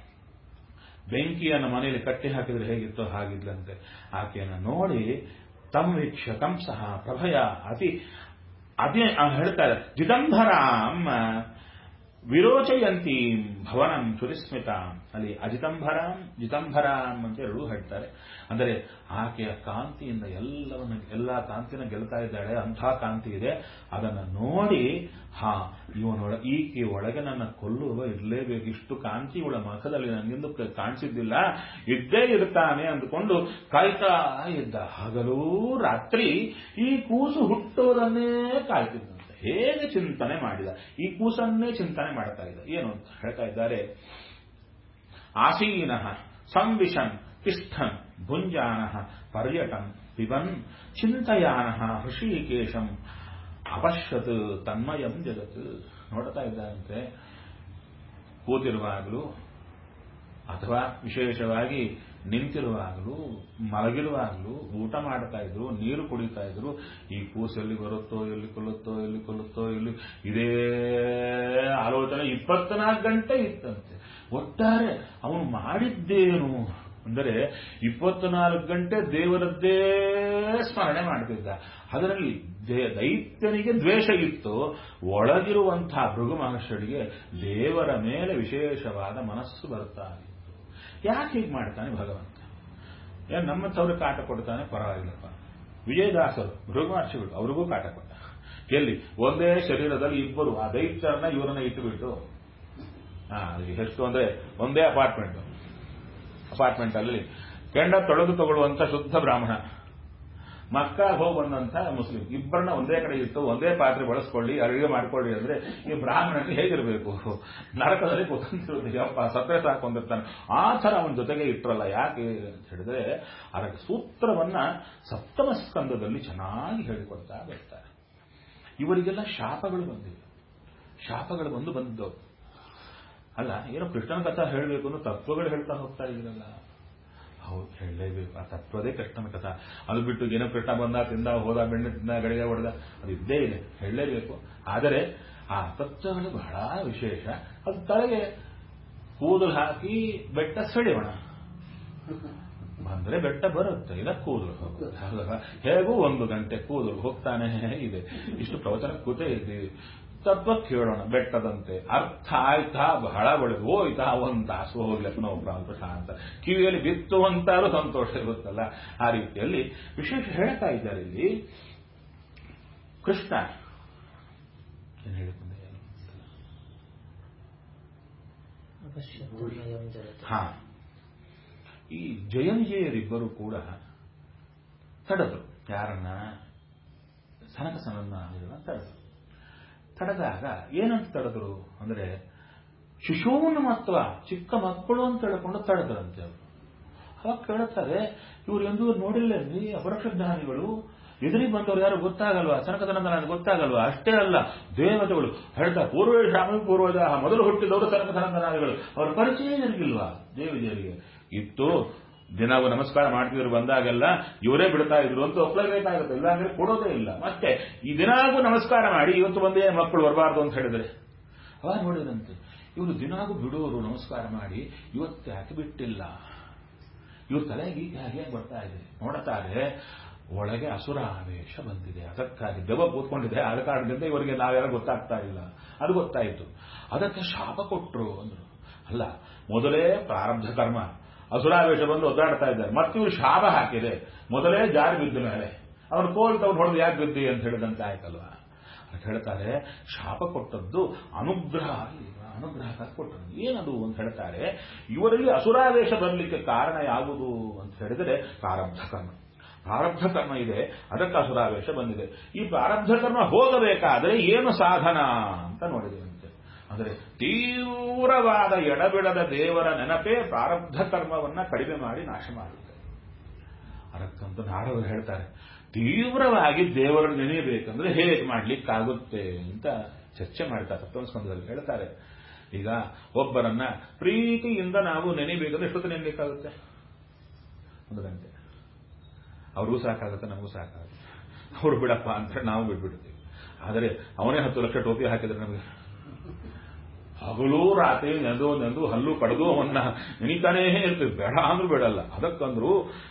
ಬೆಂಕಿಯನ್ನು ಮನೆಯಲ್ಲಿ ಕಟ್ಟಿ ಹಾಕಿದ್ರೆ ಹೇಗಿತ್ತೋ ಹಾಗಿದ್ಲಂತೆ ಆಕೆಯನ್ನು ನೋಡಿ ತಂ ವೀಕ್ಷ ಕಂಸಃ ಪ್ರಭಯ ಅತಿ ಅದೇ ಆ ಹೇಳ್ತಾರೆ ಜಿದಂಭರಾಂ ವಿರೋಚಯಂತಿ ಭವನಂ ಚುರಿಸ್ಮಿತ ಅಲ್ಲಿ ಅಜಿತಂಭರಾಂ ಜಿತಂಭರಾಂ ಅಂತ ಎರಡೂ ಹೇಳ್ತಾರೆ ಅಂದರೆ ಆಕೆಯ ಕಾಂತಿಯಿಂದ ಎಲ್ಲವನ್ನ ಎಲ್ಲ ಕಾಂತಿನ ಗೆಲ್ತಾ ಇದ್ದಾಳೆ ಅಂಥ ಕಾಂತಿ ಇದೆ ಅದನ್ನು ನೋಡಿ ಹಾ ಇವನೊಳ ಈಕೆ ಒಳಗೆ ನನ್ನ ಕೊಲ್ಲುವ ಇರಲೇಬೇಕು ಇಷ್ಟು ಕಾಂತಿ ಇವಳ ಮುಖದಲ್ಲಿ ನನಗೆಂದು ಕಾಣಿಸಿದ್ದಿಲ್ಲ ಇದ್ದೇ ಇರ್ತಾನೆ ಅಂದುಕೊಂಡು ಕಾಯ್ತಾ ಇದ್ದ ಹಗಲೂ ರಾತ್ರಿ ಈ ಕೂಸು ಹುಟ್ಟುವುದನ್ನೇ ಕಾಯ್ತಿದ್ದಂತೆ ಹೇಗೆ ಚಿಂತನೆ ಮಾಡಿದ ಈ ಕೂಸನ್ನೇ ಚಿಂತನೆ ಮಾಡ್ತಾ ಇದ್ದ ಏನು ಅಂತ ಹೇಳ್ತಾ ಇದ್ದಾರೆ ಆಸೀನ ಸಂವಿಶನ್ ತಿಷ್ಠನ್ ಭುಂಜಾನ ಪರ್ಯಟನ್ ಪಿಬನ್ ಚಿಂತಯಾನ ಹೃಷಿಕೇಶಂ ಅಪಶ್ಯತ್ ತನ್ಮಯಂ ಜಗತ್ ನೋಡ್ತಾ ಇದ್ದಂತೆ ಕೂತಿರುವಾಗಲೂ ಅಥವಾ ವಿಶೇಷವಾಗಿ ನಿಂತಿರುವಾಗಲೂ ಮಲಗಿರುವಾಗಲೂ ಊಟ ಮಾಡ್ತಾ ಇದ್ರು ನೀರು ಕುಡಿತಾ ಇದ್ರು ಈ ಕೂಸು ಎಲ್ಲಿ ಬರುತ್ತೋ ಎಲ್ಲಿ ಕೊಲ್ಲುತ್ತೋ ಎಲ್ಲಿ ಕೊಲ್ಲುತ್ತೋ ಎಲ್ಲಿ ಇದೇ ಆಲೋಚನೆ ಇಪ್ಪತ್ನಾಲ್ಕು ಗಂಟೆ ಇತ್ತಂತೆ ಒಟ್ಟಾರೆ ಅವನು ಮಾಡಿದ್ದೇನು ಅಂದರೆ ಇಪ್ಪತ್ನಾಲ್ಕು ಗಂಟೆ ದೇವರದ್ದೇ ಸ್ಮರಣೆ ಮಾಡ್ತಿದ್ದ ಅದರಲ್ಲಿ ದೈತ್ಯನಿಗೆ ದ್ವೇಷ ಇತ್ತು ಒಳಗಿರುವಂತಹ ಭೃಗು ಮಹರ್ಷಿಗೆ ದೇವರ ಮೇಲೆ ವಿಶೇಷವಾದ ಮನಸ್ಸು ಬರ್ತಾ ಇತ್ತು ಯಾಕೆ ಹೀಗೆ ಮಾಡ್ತಾನೆ ಭಗವಂತ ಏನ್ ನಮ್ಮ ತವರು ಕಾಟ ಕೊಡ್ತಾನೆ ಪರವಾಗಿಲ್ಲಪ್ಪ ವಿಜಯದಾಸರು ಭೃಗು ಮಹರ್ಷಿಗಳು ಅವ್ರಿಗೂ ಕಾಟ ಕೊಟ್ಟ ಎಲ್ಲಿ ಒಂದೇ ಶರೀರದಲ್ಲಿ ಇಬ್ಬರು ಆ ದೈತ್ಯರನ್ನ ಇವರನ್ನ ಇಟ್ಟುಬಿಟ್ಟು ಹಾ ಎಷ್ಟು ಅಂದ್ರೆ ಒಂದೇ ಅಪಾರ್ಟ್ಮೆಂಟ್ ಅಪಾರ್ಟ್ಮೆಂಟ್ ಅಲ್ಲಿ ಕೆಂಡ ತೊಳೆದು ತಗೊಳ್ಳುವಂತ ಶುದ್ಧ ಬ್ರಾಹ್ಮಣ ಮಕ್ಕ ಹೋಗಿ ಬಂದಂತ ಮುಸ್ಲಿಂ ಇಬ್ಬರನ್ನ ಒಂದೇ ಕಡೆ ಇಟ್ಟು ಒಂದೇ ಪಾತ್ರೆ ಬಳಸ್ಕೊಳ್ಳಿ ಅಡುಗೆ ಮಾಡ್ಕೊಳ್ಳಿ ಅಂದ್ರೆ ಈ ಬ್ರಾಹ್ಮಣಕ್ಕೆ ಹೇಗಿರಬೇಕು ನರಕದಲ್ಲಿ ಕುತಂತಿರುತ್ತೆ ಯಪ್ಪ ಸತ್ತರೆ ಸಾಕೊಂಡಿರ್ತಾನೆ ಆ ಥರ ಅವನ ಜೊತೆಗೆ ಇಟ್ರಲ್ಲ ಯಾಕೆ ಅಂತ ಹೇಳಿದ್ರೆ ಅದಕ್ಕೆ ಸೂತ್ರವನ್ನ ಸಪ್ತಮ ಸ್ಕಂದದಲ್ಲಿ ಚೆನ್ನಾಗಿ ಹೇಳಿಕೊಡ್ತಾ ಬರ್ತಾರೆ ಇವರಿಗೆಲ್ಲ ಶಾಪಗಳು ಬಂದಿವೆ ಶಾಪಗಳು ಬಂದು ಬಂದಿದ್ದವು ಅಲ್ಲ ಏನೋ ಕೃಷ್ಣನ ಕಥಾ ಹೇಳಬೇಕು ಅನ್ನೋ ತತ್ವಗಳು ಹೇಳ್ತಾ ಹೋಗ್ತಾ ಇದ್ದೀರಲ್ಲ ಹೌದು ಹೇಳಲೇಬೇಕು ಆ ತತ್ವದೇ ಕೃಷ್ಣನ ಕಥಾ ಅದು ಬಿಟ್ಟು ಏನೋ ಕೃಷ್ಣ ಬಂದ ತಿಂದ ಹೋದ ಬೆಣ್ಣೆ ತಿಂದ ಗಡಿಗೆ ಹೊಡೆದ ಅದು ಇದ್ದೇ ಇದೆ ಹೇಳಲೇಬೇಕು ಆದರೆ ಆ ತತ್ವಗಳು ಬಹಳ ವಿಶೇಷ ಅದು ತಲೆಗೆ ಕೂದಲು ಹಾಕಿ ಬೆಟ್ಟ ಸೆಳೆಯೋಣ ಬಂದ್ರೆ ಬೆಟ್ಟ ಬರುತ್ತೆ ಇಲ್ಲ ಕೂದಲು ಹೋಗುತ್ತೆ ಹೇಗೂ ಒಂದು ಗಂಟೆ ಕೂದಲು ಹೋಗ್ತಾನೆ ಇದೆ ಇಷ್ಟು ಪ್ರವಚನ ಕೂತೇ ಇದ್ದೀವಿ ತತ್ವ ಕೇಳೋಣ ಬೆಟ್ಟದಂತೆ ಅರ್ಥ ಆಯ್ತಾ ಬಹಳ ಒಳ್ಳೆದು ಹೋಯ್ತಾ ಒಂದ್ ತಾಸು ಹೋಗ್ಲಕ್ಕ ನಾವು ಪ್ರಶಾಂತ ಕಿವಿಯಲ್ಲಿ ಬಿತ್ತು ಅಂತಾರು ಸಂತೋಷ ಇರುತ್ತಲ್ಲ ಆ ರೀತಿಯಲ್ಲಿ ವಿಶೇಷ ಹೇಳ್ತಾ ಇದ್ದಾರೆ ಇಲ್ಲಿ ಕೃಷ್ಣ ಏನ್ ಹೇಳಿಕೊಂಡೆ ಅವಶ್ಯಕತೆಯಂ ಜಗತ್ ಹಾ ಈ ಜಯವಿಜಯರಿಬ್ಬರು ಕೂಡ ತಡೆದರು ಯಾರನ್ನ ಸನಕ ಸನನ್ನ ತಡೆದರು ತಡೆದಾಗ ಏನಂತ ತಡೆದ್ರು ಅಂದ್ರೆ ಶಿಶೂನ್ಮತ್ವ ಚಿಕ್ಕ ಮಕ್ಕಳು ಅಂತ ಹೇಳ್ಕೊಂಡು ತಡೆದ್ರಂತೆ ಅವರು ಅವಾಗ ಕೇಳುತ್ತಾರೆ ಇವ್ರು ಎಂದೂ ನೋಡಿಲ್ಲರಿ ಅಪರೋಕ್ಷ ಜ್ಞಾನಿಗಳು ಎದುರಿಗೆ ಬಂದವರು ಯಾರು ಗೊತ್ತಾಗಲ್ವಾ ಸನಕತನಂದ ನನಗೆ ಗೊತ್ತಾಗಲ್ವಾ ಅಷ್ಟೇ ಅಲ್ಲ ದೇವತೆಗಳು ಹೇಳ್ತಾರೆ ಪೂರ್ವೇಶಾಮಿ ಪೂರ್ವಜ ಮೊದಲು ಹುಟ್ಟಿದವರು ಸನಕತನಂದನಾದಿಗಳು ಅವರ ಪರಿಚಯ ಇರಲಿಲ್ವಾ ದೇವಿದೇವರಿಗೆ ಇತ್ತು ದಿನವು ನಮಸ್ಕಾರ ಮಾಡ್ತಿದ್ರು ಬಂದಾಗೆಲ್ಲ ಇವರೇ ಬಿಡ್ತಾ ಇದ್ರು ಅಂತ ಒಪ್ಲೇಬೇಕಾಗುತ್ತೆ ಇಲ್ಲಾಂದ್ರೆ ಕೊಡೋದೇ ಇಲ್ಲ ಮತ್ತೆ ಈ ದಿನಾಗೂ ನಮಸ್ಕಾರ ಮಾಡಿ ಇವತ್ತು ಬಂದೇ ಮಕ್ಕಳು ಬರಬಾರ್ದು ಅಂತ ಹೇಳಿದ್ರೆ ಅವಾಗ ನೋಡಿದಂತೆ ಇವರು ದಿನಾಗೂ ಬಿಡೋರು ನಮಸ್ಕಾರ ಮಾಡಿ ಇವತ್ತು ಯಾಕೆ ಬಿಟ್ಟಿಲ್ಲ ಇವ್ರ ತಲೆಗೆ ಹೇಗೆ ಬರ್ತಾ ಇದೆ ನೋಡ್ತಾರೆ ಒಳಗೆ ಅಸುರ ಆವೇಶ ಬಂದಿದೆ ಅದಕ್ಕಾಗಿ ದೆವ್ವ ಕೂತ್ಕೊಂಡಿದೆ ಆದ ಕಾರಣದಿಂದ ಇವರಿಗೆ ನಾವ್ಯಾರು ಗೊತ್ತಾಗ್ತಾ ಇಲ್ಲ ಅದು ಗೊತ್ತಾಯಿತು ಅದಕ್ಕೆ ಶಾಪ ಕೊಟ್ರು ಅಂದ್ರು ಅಲ್ಲ ಮೊದಲೇ ಪ್ರಾರಬ್ಧ ಕರ್ಮ ಅಸುರಾವೇಶ ಬಂದು ಒದ್ದಾಡ್ತಾ ಇದ್ದಾರೆ ಮತ್ತೆ ಇವ್ರು ಶಾಪ ಹಾಕಿದೆ ಮೊದಲೇ ಜಾರಿ ಬಿದ್ದ ಮೇಲೆ ಅವನು ಕೋಲ್ ತಗೊಂಡು ಹೊಡೆದು ಯಾಕೆ ಬಿದ್ದಿ ಅಂತ ಹೇಳಿದಂತೆ ಆಯ್ತಲ್ವಾ ಅದಕ್ಕೆ ಹೇಳ್ತಾರೆ ಶಾಪ ಕೊಟ್ಟದ್ದು ಅನುಗ್ರಹ ಅನುಗ್ರಹ ಕೊಟ್ಟರು ಏನದು ಅಂತ ಹೇಳ್ತಾರೆ ಇವರಲ್ಲಿ ಅಸುರಾವೇಶ ಬರಲಿಕ್ಕೆ ಕಾರಣ ಯಾವುದು ಅಂತ ಹೇಳಿದರೆ ಪ್ರಾರಬ್ಧ ಕರ್ಮ ಪ್ರಾರಬ್ಧ ಕರ್ಮ ಇದೆ ಅದಕ್ಕೆ ಅಸುರಾವೇಶ ಬಂದಿದೆ ಈ ಪ್ರಾರಬ್ಧ ಕರ್ಮ ಹೋಗಬೇಕಾದರೆ ಏನು ಸಾಧನ ಅಂತ ನೋಡಿದೆವಂತೆ ಅಂದರೆ ತೀವ್ರವಾದ ಎಡಬಿಡದ ದೇವರ ನೆನಪೇ ಪ್ರಾರಬ್ಧ ಕರ್ಮವನ್ನ ಕಡಿಮೆ ಮಾಡಿ ನಾಶ ಮಾಡುತ್ತೆ ಅದಕ್ಕಂತ ನಾಡವರು ಹೇಳ್ತಾರೆ ತೀವ್ರವಾಗಿ ದೇವರನ್ನು ನೆನೆಯಬೇಕಂದ್ರೆ ಹೇಗೆ ಮಾಡ್ಲಿಕ್ಕಾಗುತ್ತೆ ಅಂತ ಚರ್ಚೆ ಮಾಡ್ತಾರೆ ಸಪ್ತಮಸ್ಕಂದದಲ್ಲಿ ಹೇಳ್ತಾರೆ ಈಗ ಒಬ್ಬರನ್ನ ಪ್ರೀತಿಯಿಂದ ನಾವು ನೆನೆಯಬೇಕಂದ್ರೆ ಎಷ್ಟೊತ್ತು ನೆನಲಿಕ್ಕಾಗುತ್ತೆ ಒಂದು ಗಂಟೆ ಅವ್ರಿಗೂ ಸಾಕಾಗುತ್ತೆ ನಮಗೂ ಸಾಕಾಗುತ್ತೆ ಅವ್ರು ಬಿಡಪ್ಪ ಅಂತ ನಾವು ಬಿಟ್ಬಿಡ್ತೀವಿ ಆದರೆ ಅವನೇ ಹತ್ತು ಲಕ್ಷ ಟೋಪಿ ಹಾಕಿದ್ರೆ ನಮಗೆ ಹಗಲು ರಾತ್ರಿ ನೆಂದು ನೆಂದು ಹಲ್ಲು ಕಡ್ದು ಅವನ್ನ ನೆನಿತಾನೇ ಇರ್ತೀವಿ ಬೇಡ ಅಂದ್ರೂ ಬೇಡಲ್ಲ ಅದಕ್ಕಂದ್ರು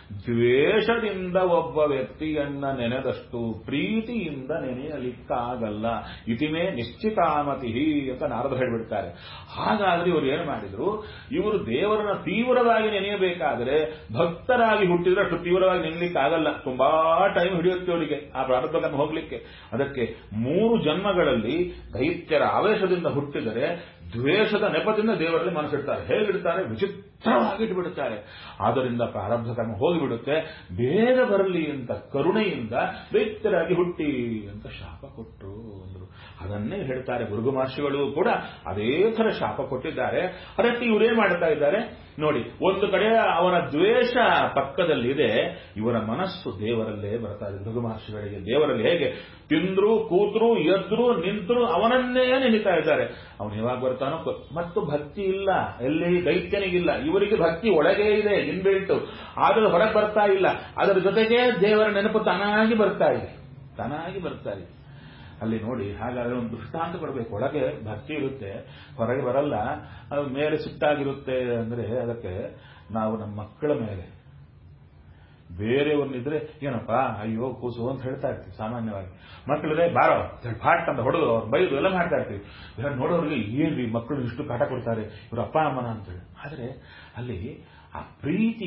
ದ್ವೇಷದಿಂದ ಒಬ್ಬ ವ್ಯಕ್ತಿಯನ್ನ ನೆನೆದಷ್ಟು ಪ್ರೀತಿಯಿಂದ ನೆನೆಯಲಿಕ್ಕಾಗಲ್ಲ ಇತಿಮೇ ನಿಶ್ಚಿತಾಮತಿ ಅಂತ ನಾರದ ಹೇಳಿಬಿಡ್ತಾರೆ ಹಾಗಾದ್ರೆ ಇವರು ಏನು ಮಾಡಿದ್ರು ಇವರು ದೇವರನ್ನ ತೀವ್ರವಾಗಿ ನೆನೆಯಬೇಕಾದ್ರೆ ಭಕ್ತರಾಗಿ ಹುಟ್ಟಿದ್ರೆ ಅಷ್ಟು ತೀವ್ರವಾಗಿ ನೆನೆಯಲಿಕ್ಕಾಗಲ್ಲ ತುಂಬಾ ಟೈಮ್ ಹಿಡಿಯುತ್ತೆ ಅವರಿಗೆ ಆ ಪ್ರಾರಬ್ಧವನ್ನು ಹೋಗ್ಲಿಕ್ಕೆ ಅದಕ್ಕೆ ಮೂರು ಜನ್ಮಗಳಲ್ಲಿ ದೈತ್ಯರ ಆವೇಶದಿಂದ ಹುಟ್ಟಿದರೆ ದ್ವೇಷದ ನೆಪದಿಂದ ದೇವರಲ್ಲಿ ಮನಸ್ಸಿಡ್ತಾರೆ ಹೇಗಿಡ್ತಾರೆ ವಿಚಿತ್ರವಾಗಿ ಇಟ್ಬಿಡುತ್ತಾರೆ ಆದ್ದರಿಂದ ಪ್ರಾರಬ್ಧ ಕರ್ಮ ಹೋಗಿಬಿಡುತ್ತೆ ಬೇಗ ಬರಲಿ ಅಂತ ಕರುಣೆಯಿಂದ ದೈತ್ಯರಾಗಿ ಹುಟ್ಟಿ ಅಂತ ಶಾಪ ಕೊಟ್ಟರು ಅಂದ್ರು ಅದನ್ನೇ ಹೇಳ್ತಾರೆ ಗುರುಗು ಮಹರ್ಷಿಗಳು ಕೂಡ ಅದೇ ಥರ ಶಾಪ ಕೊಟ್ಟಿದ್ದಾರೆ ಅದಕ್ಕೆ ಇವರೇನ್ ಮಾಡ್ತಾ ಇದ್ದಾರೆ ನೋಡಿ ಒಂದು ಕಡೆ ಅವನ ದ್ವೇಷ ಪಕ್ಕದಲ್ಲಿದೆ ಇವರ ಮನಸ್ಸು ದೇವರಲ್ಲೇ ಬರ್ತಾ ಇದೆ ಭೃಗು ಮಹರ್ಷಿಗಳಿಗೆ ದೇವರಲ್ಲಿ ಹೇಗೆ ತಿಂದ್ರು ಕೂತ್ರು ಎದ್ರು ನಿಂತರು ಅವನನ್ನೇ ನೆನಿತಾ ಇದ್ದಾರೆ ಅವನು ಯಾವಾಗ ಬರ್ತಾನೋ ಗೊ- ಮತ್ತು ಭಕ್ತಿ ಇಲ್ಲ ಎಲ್ಲಿ ದೈತ್ಯನಿಗಿಲ್ಲ ಇವರಿಗೆ ಭಕ್ತಿ ಒಳಗೆ ಇದೆ ಇನ್ಬಿಲ್ಟು ಆದರೂ ಹೊರಗೆ ಬರ್ತಾ ಇಲ್ಲ ಅದರ ಜೊತೆಗೆ ದೇವರ ನೆನಪು ತಾನಾಗಿ ಬರ್ತಾ ಇದೆ ತಾನಾಗಿ ಬರ್ತಾ ಇದೆ ಅಲ್ಲಿ ನೋಡಿ ಹಾಗಾದ್ರೆ ಒಂದು ದೃಷ್ಟಾಂತ ಕೊಡಬೇಕು ಒಳಗೆ ಭಕ್ತಿ ಇರುತ್ತೆ ಹೊರಗೆ ಬರಲ್ಲ ಅದು ಮೇಲೆ ಸಿಟ್ಟಾಗಿರುತ್ತೆ ಅಂದ್ರೆ ಅದಕ್ಕೆ ನಾವು ನಮ್ಮ ಮಕ್ಕಳ ಮೇಲೆ ಬೇರೆಯವ್ರನ್ನಿದ್ರೆ ಏನಪ್ಪ ಅಯ್ಯೋ ಕೂಸು ಅಂತ ಹೇಳ್ತಾ ಇರ್ತೀವಿ ಸಾಮಾನ್ಯವಾಗಿ ಮಕ್ಕಳಿದ್ರೆ ಬಾರೋ ಫಾಟ್ ಅಂತ ಹೊಡೆದು ಅವ್ರು ಬೈದು ಎಲ್ಲ ಮಾಡ್ತಾ ಇರ್ತೀವಿ ಇವಾಗ ನೋಡೋರಿಗೆ ಏನ್ರಿ ಮಕ್ಕಳು ಇಷ್ಟು ಕಾಟ ಕೊಡ್ತಾರೆ ಇವ್ರ ಅಪ್ಪ ಅಮ್ಮನ ಅಂತೇಳಿ ಆದ್ರೆ ಅಲ್ಲಿ ಆ ಪ್ರೀತಿ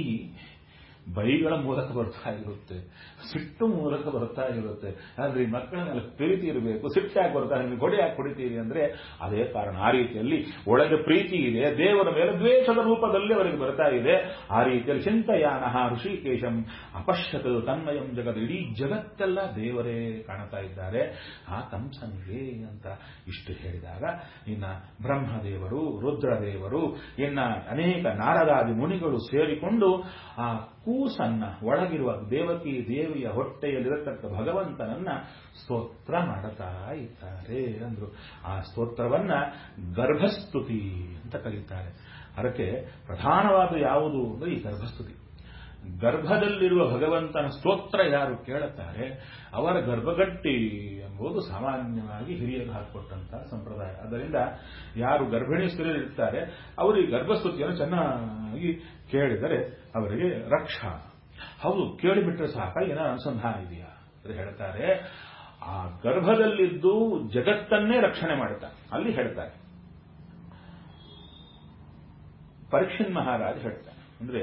ಬೈಗಳ ಮೂಲಕ ಬರ್ತಾ ಇರುತ್ತೆ ಸಿಟ್ಟು ಮೂಲಕ ಬರ್ತಾ ಇರುತ್ತೆ ಆದ್ರೆ ಈ ಮಕ್ಕಳ ಮೇಲೆ ಪ್ರೀತಿ ಇರಬೇಕು ಸಿಟ್ಟಾಗಿ ಬರ್ತಾ ನಿಮಗೆ ಗೊಡೆ ಯಾಕೆ ಕುಡಿತೀರಿ ಅಂದ್ರೆ ಅದೇ ಕಾರಣ ಆ ರೀತಿಯಲ್ಲಿ ಒಳಗೆ ಪ್ರೀತಿ ಇದೆ ದೇವರ ಮೇಲೆ ದ್ವೇಷದ ರೂಪದಲ್ಲಿ ಅವರಿಗೆ ಬರ್ತಾ ಇದೆ ಆ ರೀತಿಯಲ್ಲಿ ಚಿಂತಯಾನ ಋಷಿಕೇಶಂ ಅಪಶ್ಯತ ತನ್ಮಯಂ ಜಗತ್ ಇಡೀ ಜಗತ್ತೆಲ್ಲ ದೇವರೇ ಕಾಣ್ತಾ ಇದ್ದಾರೆ ಆ ಕಂಸನಿಗೆ ಅಂತ ಇಷ್ಟು ಹೇಳಿದಾಗ ಇನ್ನ ಬ್ರಹ್ಮದೇವರು ರುದ್ರದೇವರು ಇನ್ನ ಅನೇಕ ನಾರದಾದಿ ಮುನಿಗಳು ಸೇರಿಕೊಂಡು ಆ ಕೂಸನ್ನ ಒಳಗಿರುವ ದೇವಕಿ ದೇವಿಯ ಹೊಟ್ಟೆಯಲ್ಲಿರತಕ್ಕ ಭಗವಂತನನ್ನ ಸ್ತೋತ್ರ ಮಾಡುತ್ತಾ ಇದ್ದಾರೆ ಅಂದ್ರು ಆ ಸ್ತೋತ್ರವನ್ನ ಗರ್ಭಸ್ತುತಿ ಅಂತ ಕರೀತಾರೆ ಅದಕ್ಕೆ ಪ್ರಧಾನವಾದ ಯಾವುದು ಅಂದ್ರೆ ಈ ಗರ್ಭಸ್ತುತಿ ಗರ್ಭದಲ್ಲಿರುವ ಭಗವಂತನ ಸ್ತೋತ್ರ ಯಾರು ಕೇಳುತ್ತಾರೆ ಅವರ ಗರ್ಭಗಟ್ಟಿ ಎಂಬುದು ಸಾಮಾನ್ಯವಾಗಿ ಹಿರಿಯರು ಹಾಕಿಕೊಟ್ಟಂತಹ ಸಂಪ್ರದಾಯ ಅದರಿಂದ ಯಾರು ಗರ್ಭಿಣಿ ಸ್ತ್ರೀಯರು ಇರ್ತಾರೆ ಅವರು ಈ ಗರ್ಭಸ್ತುತಿಯನ್ನು ಚೆನ್ನಾಗಿ ಕೇಳಿದರೆ ಅವರಿಗೆ ರಕ್ಷಾ ಹೌದು ಕೇಳಿಬಿಟ್ರೆ ಸಾಕ ಏನೋ ಅನುಸಂಧಾನ ಇದೆಯಾ ಅಂತ ಹೇಳ್ತಾರೆ ಆ ಗರ್ಭದಲ್ಲಿದ್ದು ಜಗತ್ತನ್ನೇ ರಕ್ಷಣೆ ಮಾಡುತ್ತಾರೆ ಅಲ್ಲಿ ಹೇಳ್ತಾರೆ ಪರೀಕ್ಷನ್ ಮಹಾರಾಜ್ ಹೇಳ್ತಾರೆ ಅಂದ್ರೆ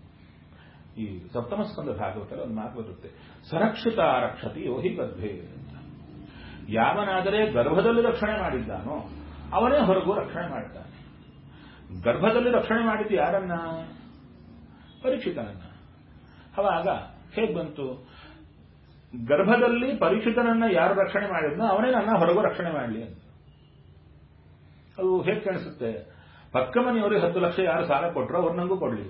ಈ ಸಪ್ತಮ ಸ್ಕಂದ ಭಾಗವತಲ್ಲಿ ಒಂದು ಮಾತು ಬರುತ್ತೆ ಸರಕ್ಷಿತ ರಕ್ಷತಿ ಯೋಹಿ ಗರ್ಭೆ ಅಂತ ಯಾವನಾದರೆ ಗರ್ಭದಲ್ಲಿ ರಕ್ಷಣೆ ಮಾಡಿದ್ದಾನೋ ಅವನೇ ಹೊರಗೂ ರಕ್ಷಣೆ ಮಾಡ್ತಾನೆ ಗರ್ಭದಲ್ಲಿ ರಕ್ಷಣೆ ಮಾಡಿದ್ದು ಯಾರನ್ನ ಪರೀಕ್ಷಿತನನ್ನ ಅವಾಗ ಹೇಗ್ ಬಂತು ಗರ್ಭದಲ್ಲಿ ಪರೀಕ್ಷಿತನನ್ನ ಯಾರು ರಕ್ಷಣೆ ಮಾಡಿದ್ನೋ ಅವನೇ ನನ್ನ ಹೊರಗೂ ರಕ್ಷಣೆ ಮಾಡಲಿ ಅಂತ ಅದು ಹೇಗೆ ಕಾಣಿಸುತ್ತೆ ಪಕ್ಕ ಮನೆಯವರಿಗೆ ಹತ್ತು ಲಕ್ಷ ಯಾರು ಸಾಲ ಕೊಟ್ಟರು ಅವ್ರು ನಂಗೂ ಕೊಡ್ಲಿ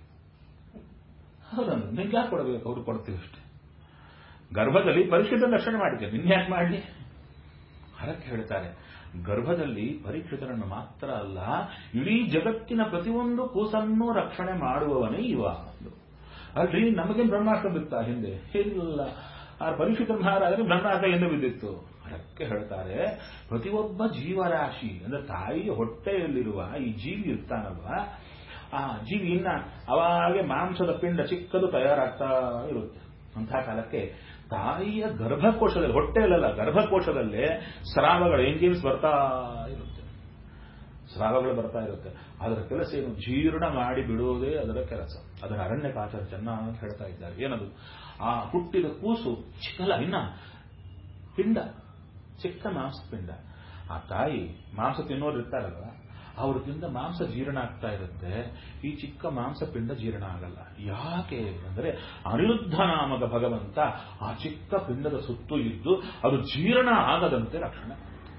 ಹೌದನ್ನು ನಿನ್ಗೆ ಯಾಕೆ ಕೊಡಬೇಕು ಅವ್ರು ಕೊಡ್ತೀವಿ ಅಷ್ಟೇ ಗರ್ಭದಲ್ಲಿ ಪರೀಕ್ಷಿತ ರಕ್ಷಣೆ ಮಾಡಿದ್ದೆ ನಿನ್ನೆ ಯಾಕೆ ಮಾಡಲಿ ಅದಕ್ಕೆ ಹೇಳ್ತಾರೆ ಗರ್ಭದಲ್ಲಿ ಪರೀಕ್ಷಿತರನ್ನು ಮಾತ್ರ ಅಲ್ಲ ಇಡೀ ಜಗತ್ತಿನ ಪ್ರತಿಯೊಂದು ಕೂಸನ್ನು ರಕ್ಷಣೆ ಮಾಡುವವನೇ ಇವ ಅಂದ್ರು. ಅಲ್ರಿ ನಮಗೇನು ಬ್ರಹ್ಮಾಸ್ತ್ರ ಬಿತ್ತಾ ಹಿಂದೆ ಇಲ್ಲ ಆ ಪರೀಕ್ಷಿತ ಮಹಾರಾಜರು ಬ್ರಹ್ಮಾಸ್ತ್ರ ಹಿಂದೆ ಬಿದ್ದಿತ್ತು ಅದಕ್ಕೆ ಹೇಳ್ತಾರೆ ಪ್ರತಿಯೊಬ್ಬ ಜೀವರಾಶಿ ಅಂದ್ರೆ ತಾಯಿಯ ಹೊಟ್ಟೆಯಲ್ಲಿರುವ ಈ ಜೀವಿ ಇರ್ತಾನಲ್ವ ಆ ಜೀವಿ ಇನ್ನ ಅವಾಗೆ ಮಾಂಸದ ಪಿಂಡ ಚಿಕ್ಕದು ತಯಾರಾಗ್ತಾ ಇರುತ್ತೆ ಅಂತಹ ಕಾಲಕ್ಕೆ ತಾಯಿಯ ಗರ್ಭಕೋಶದಲ್ಲಿ ಹೊಟ್ಟೆಯಲ್ಲ ಗರ್ಭಕೋಶದಲ್ಲೇ ಸ್ರಾವಗಳು ಎಂಜಿನ್ಸ್ ಬರ್ತಾ ಇರುತ್ತೆ ಸ್ರಾವಗಳು ಬರ್ತಾ ಇರುತ್ತೆ ಅದರ ಕೆಲಸ ಏನು ಜೀರ್ಣ ಮಾಡಿ ಬಿಡುವುದೇ ಅದರ ಕೆಲಸ ಅದರ ಅರಣ್ಯಕಾಚಾರ ಚೆನ್ನಾಗಿ ಹೇಳ್ತಾ ಇದ್ದಾರೆ ಏನದು ಆ ಹುಟ್ಟಿದ ಕೂಸು ಚಿಕ್ಕಲ್ಲ ಇನ್ನ ಪಿಂಡ ಚಿಕ್ಕ ಮಾಂಸ ಪಿಂಡ ಆ ತಾಯಿ ಮಾಂಸ ತಿನ್ನೋರು ಇರ್ತಾರಲ್ವ ಅವ್ರು ತಿಂದ ಮಾಂಸ ಜೀರ್ಣ ಆಗ್ತಾ ಇರುತ್ತೆ ಈ ಚಿಕ್ಕ ಮಾಂಸ ಪಿಂಡ ಜೀರ್ಣ ಆಗಲ್ಲ ಯಾಕೆ ಅಂದ್ರೆ ಅನಿರುದ್ಧ ನಾಮಕ ಭಗವಂತ ಆ ಚಿಕ್ಕ ಪಿಂಡದ ಸುತ್ತು ಇದ್ದು ಅದು ಜೀರ್ಣ ಆಗದಂತೆ ರಕ್ಷಣೆ ಮಾಡ್ತಾನೆ.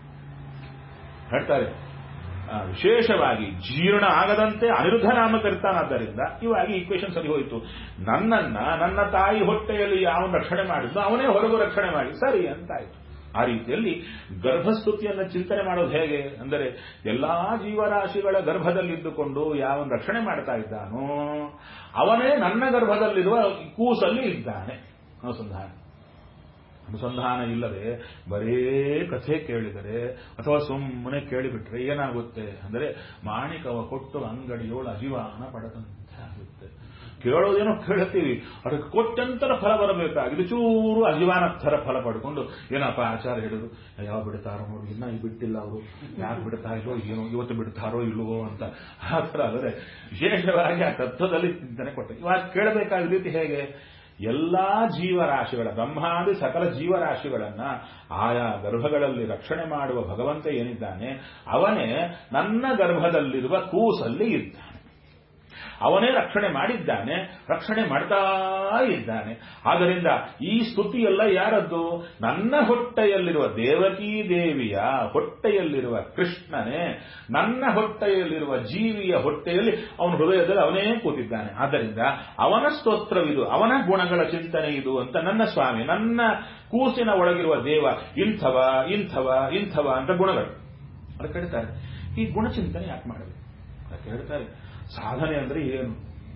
ಹೇಳ್ತಾರೆ ಆ, ವಿಶೇಷವಾಗಿ ಜೀರ್ಣ ಆಗದಂತೆ ಅನಿರುದ್ಧ ನಾಮಕ ಇರ್ತಾನಾದ್ದರಿಂದ ಇವಾಗ ಈಕ್ವೇಶನ್ ಸರಿ ಹೋಯಿತು ನನ್ನನ್ನ ನನ್ನ ತಾಯಿ ಹೊಟ್ಟೆಯಲ್ಲಿ ಯಾವ ರಕ್ಷಣೆ ಮಾಡಿದ್ದು ಅವನೇ ಹೊರಗು ರಕ್ಷಣೆ ಮಾಡಿ ಸರಿ ಅಂತಾಯ್ತು ಆ ರೀತಿಯಲ್ಲಿ ಗರ್ಭಸ್ತುತಿಯನ್ನು ಚಿಂತನೆ ಮಾಡೋದು ಹೇಗೆ ಅಂದರೆ ಎಲ್ಲಾ ಜೀವರಾಶಿಗಳ ಗರ್ಭದಲ್ಲಿದ್ದುಕೊಂಡು ಯಾವ ರಕ್ಷಣೆ ಮಾಡ್ತಾ ಇದ್ದಾನೋ ಅವನೇ ನನ್ನ ಗರ್ಭದಲ್ಲಿರುವ ಕೂಸಲ್ಲಿ ಇದ್ದಾನೆ ಅನುಸಂಧಾನ ಅನುಸಂಧಾನ ಇಲ್ಲದೆ ಬರೇ ಕಥೆ ಕೇಳಿದರೆ ಅಥವಾ ಸುಮ್ಮನೆ ಕೇಳಿಬಿಟ್ರೆ ಏನಾಗುತ್ತೆ ಅಂದರೆ ಮಾಣಿಕವ ಕೊಟ್ಟು ಅಂಗಡಿಯೋಳು ಅಜಿವಾನ ಪಡೆದಂತೆ ಆಗುತ್ತೆ ಕೇಳೋದೇನೋ ಕೇಳ್ತೀವಿ ಅದಕ್ಕೆ ಕೊಟ್ಟಂತರ ಫಲ ಬರಬೇಕಾಗಿದೆ ಚೂರು ಅಜಿವಾನ ಥರ ಫಲ ಪಡ್ಕೊಂಡು ಏನಪ್ಪ ಆಚಾರ ಹೇಳಿದ್ರು ಯಾವ ಬಿಡ್ತಾರೋ ನೋಡಿ ಇನ್ನ ಈ ಬಿಟ್ಟಿಲ್ಲ ಅವರು ಯಾಕೆ ಬಿಡ್ತಾ ಇಲ್ವೋ ಏನೋ ಇವತ್ತು ಬಿಡ್ತಾರೋ ಇಲ್ವೋ ಅಂತ ಆ ಥರ ಆದರೆ ವಿಶೇಷವಾಗಿ ಆ ತತ್ವದಲ್ಲಿ ಚಿಂತನೆ ಕೊಟ್ಟೆ ಇವಾಗ ಕೇಳಬೇಕಾದ ರೀತಿ ಹೇಗೆ ಎಲ್ಲಾ ಜೀವರಾಶಿಗಳ ಬ್ರಹ್ಮಾದಿ ಸಕಲ ಜೀವರಾಶಿಗಳನ್ನ ಆಯಾ ಗರ್ಭಗಳಲ್ಲಿ ರಕ್ಷಣೆ ಮಾಡುವ ಭಗವಂತ ಏನಿದ್ದಾನೆ ಅವನೇ ನನ್ನ ಗರ್ಭದಲ್ಲಿರುವ ಕೂಸಲ್ಲಿ ಇದ್ದಾನೆ ಅವನೇ ರಕ್ಷಣೆ ಮಾಡಿದ್ದಾನೆ ರಕ್ಷಣೆ ಮಾಡ್ತಾ ಇದ್ದಾನೆ ಆದ್ದರಿಂದ ಈ ಸ್ತುತಿಯೆಲ್ಲ ಯಾರದ್ದು ನನ್ನ ಹೊಟ್ಟೆಯಲ್ಲಿರುವ ದೇವಕೀ ದೇವಿಯ ಹೊಟ್ಟೆಯಲ್ಲಿರುವ ಕೃಷ್ಣನೇ ನನ್ನ ಹೊಟ್ಟೆಯಲ್ಲಿರುವ ಜೀವಿಯ ಹೊಟ್ಟೆಯಲ್ಲಿ ಅವನ ಹೃದಯದಲ್ಲಿ ಅವನೇ ಕೂತಿದ್ದಾನೆ ಆದ್ದರಿಂದ ಅವನ ಸ್ತೋತ್ರವಿದು ಅವನ ಗುಣಗಳ ಚಿಂತನೆ ಇದು ಅಂತ ನನ್ನ ಸ್ವಾಮಿ ನನ್ನ ಕೂಸಿನ ಒಳಗಿರುವ ದೇವ ಇಂಥವ ಇಂಥವ ಇಂಥವ ಅಂತ ಗುಣಗಳು ಅದಕ್ಕೆ ಹೇಳ್ತಾರೆ ಈ ಗುಣಚಿಂತನೆ ಯಾಕೆ ಮಾಡಬೇಕು ಅದಕ್ಕೆ ಹೇಳ್ತಾರೆ ಸಾಧನೆ ಅಂದ್ರೆ ಏನು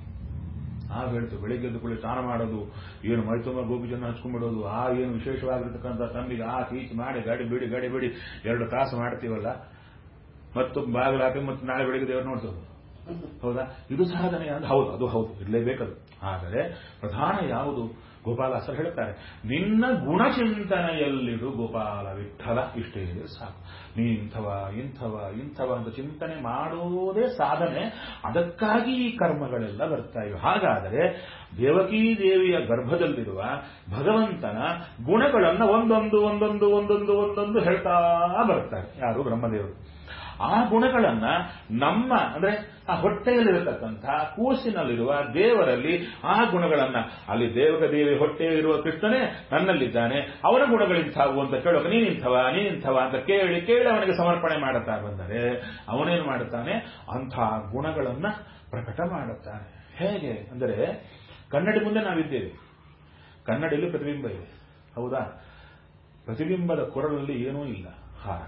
ಆ ಹೇಳ್ತು ಬೆಳಿಗ್ಗೆ ಎದ್ದು ಕೂಡಲೇ ಸ್ನಾನ ಮಾಡೋದು ಏನು ಮೈ ತುಂಬ ಗೋಪಿ ಜನ ಹಚ್ಕೊಂಡ್ಬಿಡೋದು ಆ ಏನು ವಿಶೇಷವಾಗಿರ್ತಕ್ಕಂಥ ತಂಬಿಗೆ ಆ ಈಚ್ ಮಾಡಿ ಗಾಡಿ ಬಿಡಿ ಗಾಡಿ ಬಿಡಿ ಎರಡು ತಾಸು ಮಾಡ್ತೀವಲ್ಲ ಮತ್ತು ಬಾಗಿಲು ಹಾಕಿ ಮತ್ತು ನಾಳೆ ಬೆಳಿಗ್ಗೆ ದೇವರು ನೋಡ್ಸೋದು ಹೌದಾ ಇದು ಸಾಧನೆ ಅಂದ್ರೆ ಹೌದು ಅದು ಹೌದು ಇರಲೇಬೇಕದು ಆದರೆ ಪ್ರಧಾನ ಯಾವುದು ಗೋಪಾಲಾಸರು ಹೇಳ್ತಾರೆ ನಿನ್ನ ಗುಣಚಿಂತನೆಯಲ್ಲಿಡು ಗೋಪಾಲ ವಿಠಲ ಇಷ್ಟೇ ಸಾಕು ನೀ ಇಂಥವ ಇಂಥವ ಇಂಥವ ಅಂತ ಚಿಂತನೆ ಮಾಡೋದೇ ಸಾಧನೆ ಅದಕ್ಕಾಗಿ ಈ ಕರ್ಮಗಳೆಲ್ಲ ಬರ್ತಾ ಇವೆ ಹಾಗಾದರೆ ದೇವಕೀ ದೇವಿಯ ಗರ್ಭದಲ್ಲಿರುವ ಭಗವಂತನ ಗುಣಗಳನ್ನು ಒಂದೊಂದು ಒಂದೊಂದು ಒಂದೊಂದು ಒಂದೊಂದು ಹೇಳ್ತಾ ಬರ್ತಾರೆ ಯಾರು ಬ್ರಹ್ಮದೇವರು ಆ ಗುಣಗಳನ್ನ ನಮ್ಮ ಅಂದ್ರೆ ಆ ಹೊಟ್ಟೆಯಲ್ಲಿರತಕ್ಕಂಥ ಕೂಸಿನಲ್ಲಿರುವ ದೇವರಲ್ಲಿ ಆ ಗುಣಗಳನ್ನ ಅಲ್ಲಿ ದೇವಕ ದೇವಿ ಹೊಟ್ಟೆಯಲ್ಲಿರುವ ಕೃಷ್ಣನೇ ನನ್ನಲ್ಲಿದ್ದಾನೆ ಅವನ ಗುಣಗಳಿಂಥವು ಅಂತ ಕೇಳೋಕೆ ನೀನಿಂಥವ ನೀನಿಂಥವ ಅಂತ ಕೇಳಿ ಕೇಳಿ ಅವನಿಗೆ ಸಮರ್ಪಣೆ ಮಾಡುತ್ತಾ ಬಂದರೆ ಅವನೇನು ಮಾಡುತ್ತಾನೆ ಅಂಥ ಗುಣಗಳನ್ನ ಪ್ರಕಟ ಮಾಡುತ್ತಾನೆ ಹೇಗೆ ಅಂದರೆ ಕನ್ನಡಿ ಮುಂದೆ ನಾವಿದ್ದೇವೆ ಕನ್ನಡಿಯಲ್ಲಿ ಪ್ರತಿಬಿಂಬ ಇದೆ ಹೌದಾ ಪ್ರತಿಬಿಂಬದ ಕೊರಳಲ್ಲಿ ಏನೂ ಇಲ್ಲ ಹಾರ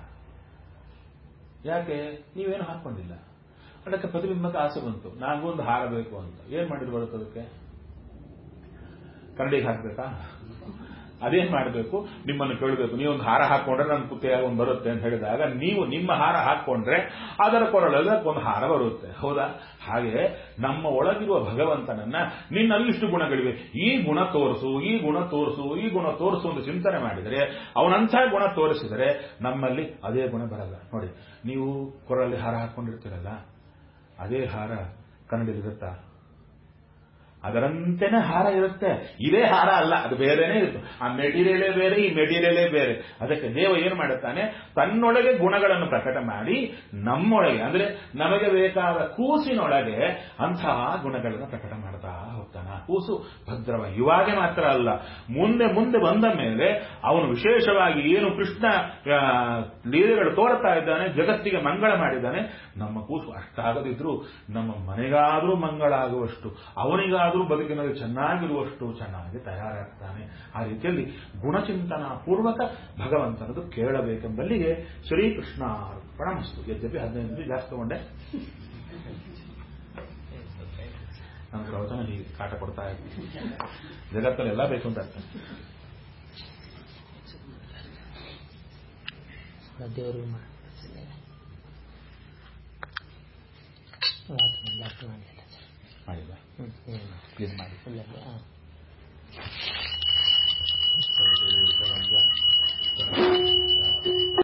ಯಾಕೆ ನೀವೇನು ಹಾಕೊಂಡಿಲ್ಲ ಅದಕ್ಕೆ ಪ್ರತಿಬಿಂಬಕ್ಕೆ ಆಸೆ ಬಂತು ಒಂದು ಹಾರ ಬೇಕು ಅಂತ ಏನ್ ಮಾಡಿದ್ರು ಬರುತ್ತೆ ಅದಕ್ಕೆ ಕನ್ನಡಿಗೆ ಹಾಕ್ಬೇಕಾ ಅದೇನ್ ಮಾಡಬೇಕು ನಿಮ್ಮನ್ನು ಕೇಳಬೇಕು ನೀವೊಂದು ಹಾರ ಹಾಕೊಂಡ್ರೆ ನನ್ನ ಕುತ್ತಿಯಾಗ ಒಂದು ಬರುತ್ತೆ ಅಂತ ಹೇಳಿದಾಗ ನೀವು ನಿಮ್ಮ ಹಾರ ಹಾಕೊಂಡ್ರೆ ಅದರ ಕೊರಳಲ್ಲಿ ಒಂದು ಹಾರ ಬರುತ್ತೆ ಹೌದಾ ಹಾಗೆ ನಮ್ಮ ಒಳಗಿರುವ ಭಗವಂತನನ್ನ ನಿನ್ನಲ್ಲಿಷ್ಟು ಗುಣಗಳಿವೆ ಈ ಗುಣ ತೋರಿಸು ಈ ಗುಣ ತೋರಿಸು ಈ ಗುಣ ತೋರಿಸು ಅಂತ ಚಿಂತನೆ ಮಾಡಿದರೆ ಅವನಂಥ ಗುಣ ತೋರಿಸಿದರೆ ನಮ್ಮಲ್ಲಿ ಅದೇ ಗುಣ ಬರಲ್ಲ ನೋಡಿ ನೀವು ಕೊರಳಲ್ಲಿ ಹಾರ ಹಾಕೊಂಡಿರ್ತೀರಲ್ಲ ಅದೇ ಹಾರ ಕನ್ನಡಿಲಿರುತ್ತಾ ಅದರಂತೆನೇ ಹಾರ ಇರುತ್ತೆ ಇದೇ ಹಾರ ಅಲ್ಲ ಅದು ಬೇರೆನೇ ಇರುತ್ತೆ ಆ ಮೆಟೀರಿಯಲೇ ಬೇರೆ ಈ ಮೆಟೀರಿಯಲೇ ಬೇರೆ ಅದಕ್ಕೆ ದೇವ ಏನು ಮಾಡುತ್ತಾನೆ ತನ್ನೊಳಗೆ ಗುಣಗಳನ್ನು ಪ್ರಕಟ ಮಾಡಿ ನಮ್ಮೊಳಗೆ ಅಂದ್ರೆ ನಮಗೆ ಬೇಕಾದ ಕೂಸಿನೊಳಗೆ ಅಂತಹ ಗುಣಗಳನ್ನು ಪ್ರಕಟ ಮಾಡ್ತಾ ಹೋಗ್ತಾನೆ ಆ ಕೂಸು ಭದ್ರವ ಇವಾಗ ಮಾತ್ರ ಅಲ್ಲ ಮುಂದೆ ಮುಂದೆ ಬಂದ ಮೇಲೆ ಅವನು ವಿಶೇಷವಾಗಿ ಏನು ಕೃಷ್ಣ ಲೀಲೆಗಳು ತೋರ್ತಾ ಇದ್ದಾನೆ ಜಗತ್ತಿಗೆ ಮಂಗಳ ಮಾಡಿದ್ದಾನೆ ನಮ್ಮ ಕೂಸು ಅಷ್ಟಾಗದಿದ್ರು ನಮ್ಮ ಮನೆಗಾದರೂ ಮಂಗಳ ಆಗುವಷ್ಟು ಅವನಿಗಾದರೂ ಬದುಕಿನಲ್ಲಿ ಚೆನ್ನಾಗಿರುವಷ್ಟು ಚೆನ್ನಾಗಿ ತಯಾರಾಗ್ತಾನೆ ಆ ರೀತಿಯಲ್ಲಿ ಗುಣಚಿಂತನಾ ಪೂರ್ವಕ ಭಗವಂತನದು ಕೇಳಬೇಕೆಂಬಲ್ಲಿಗೆ ಶ್ರೀಕೃಷ್ಣ ಅರ್ಪಣಮಸ್ತು ಯದ್ಯಪಿ ಹದಿನೈದು ನಿಮಿಷ ಜಾಸ್ತಿ ತಗೊಂಡೆ ನನ್ನ ಪ್ರವಚನ ಹೀಗೆ ಕಾಟ ಕೊಡ್ತಾ ಇದ್ದೀನಿ ಜಗತ್ತಲ್ಲಿ ಎಲ್ಲ ಬೇಕು ಅಂತ ಅರ್ಥ ದೇವರು ಮಾಡಿಲ್ಲ ಮಾಡಿಲ್ಲ ಮಾಡಿಲ್ಲ ಹ್ಞೂ ಏನು ಕ್ಲೀನ್ ಮಾಡಿ ಇಲ್ಲ ಹಾಂ ಸರಿ, ಸರಿ, ಸರಿ, ಸರಿ.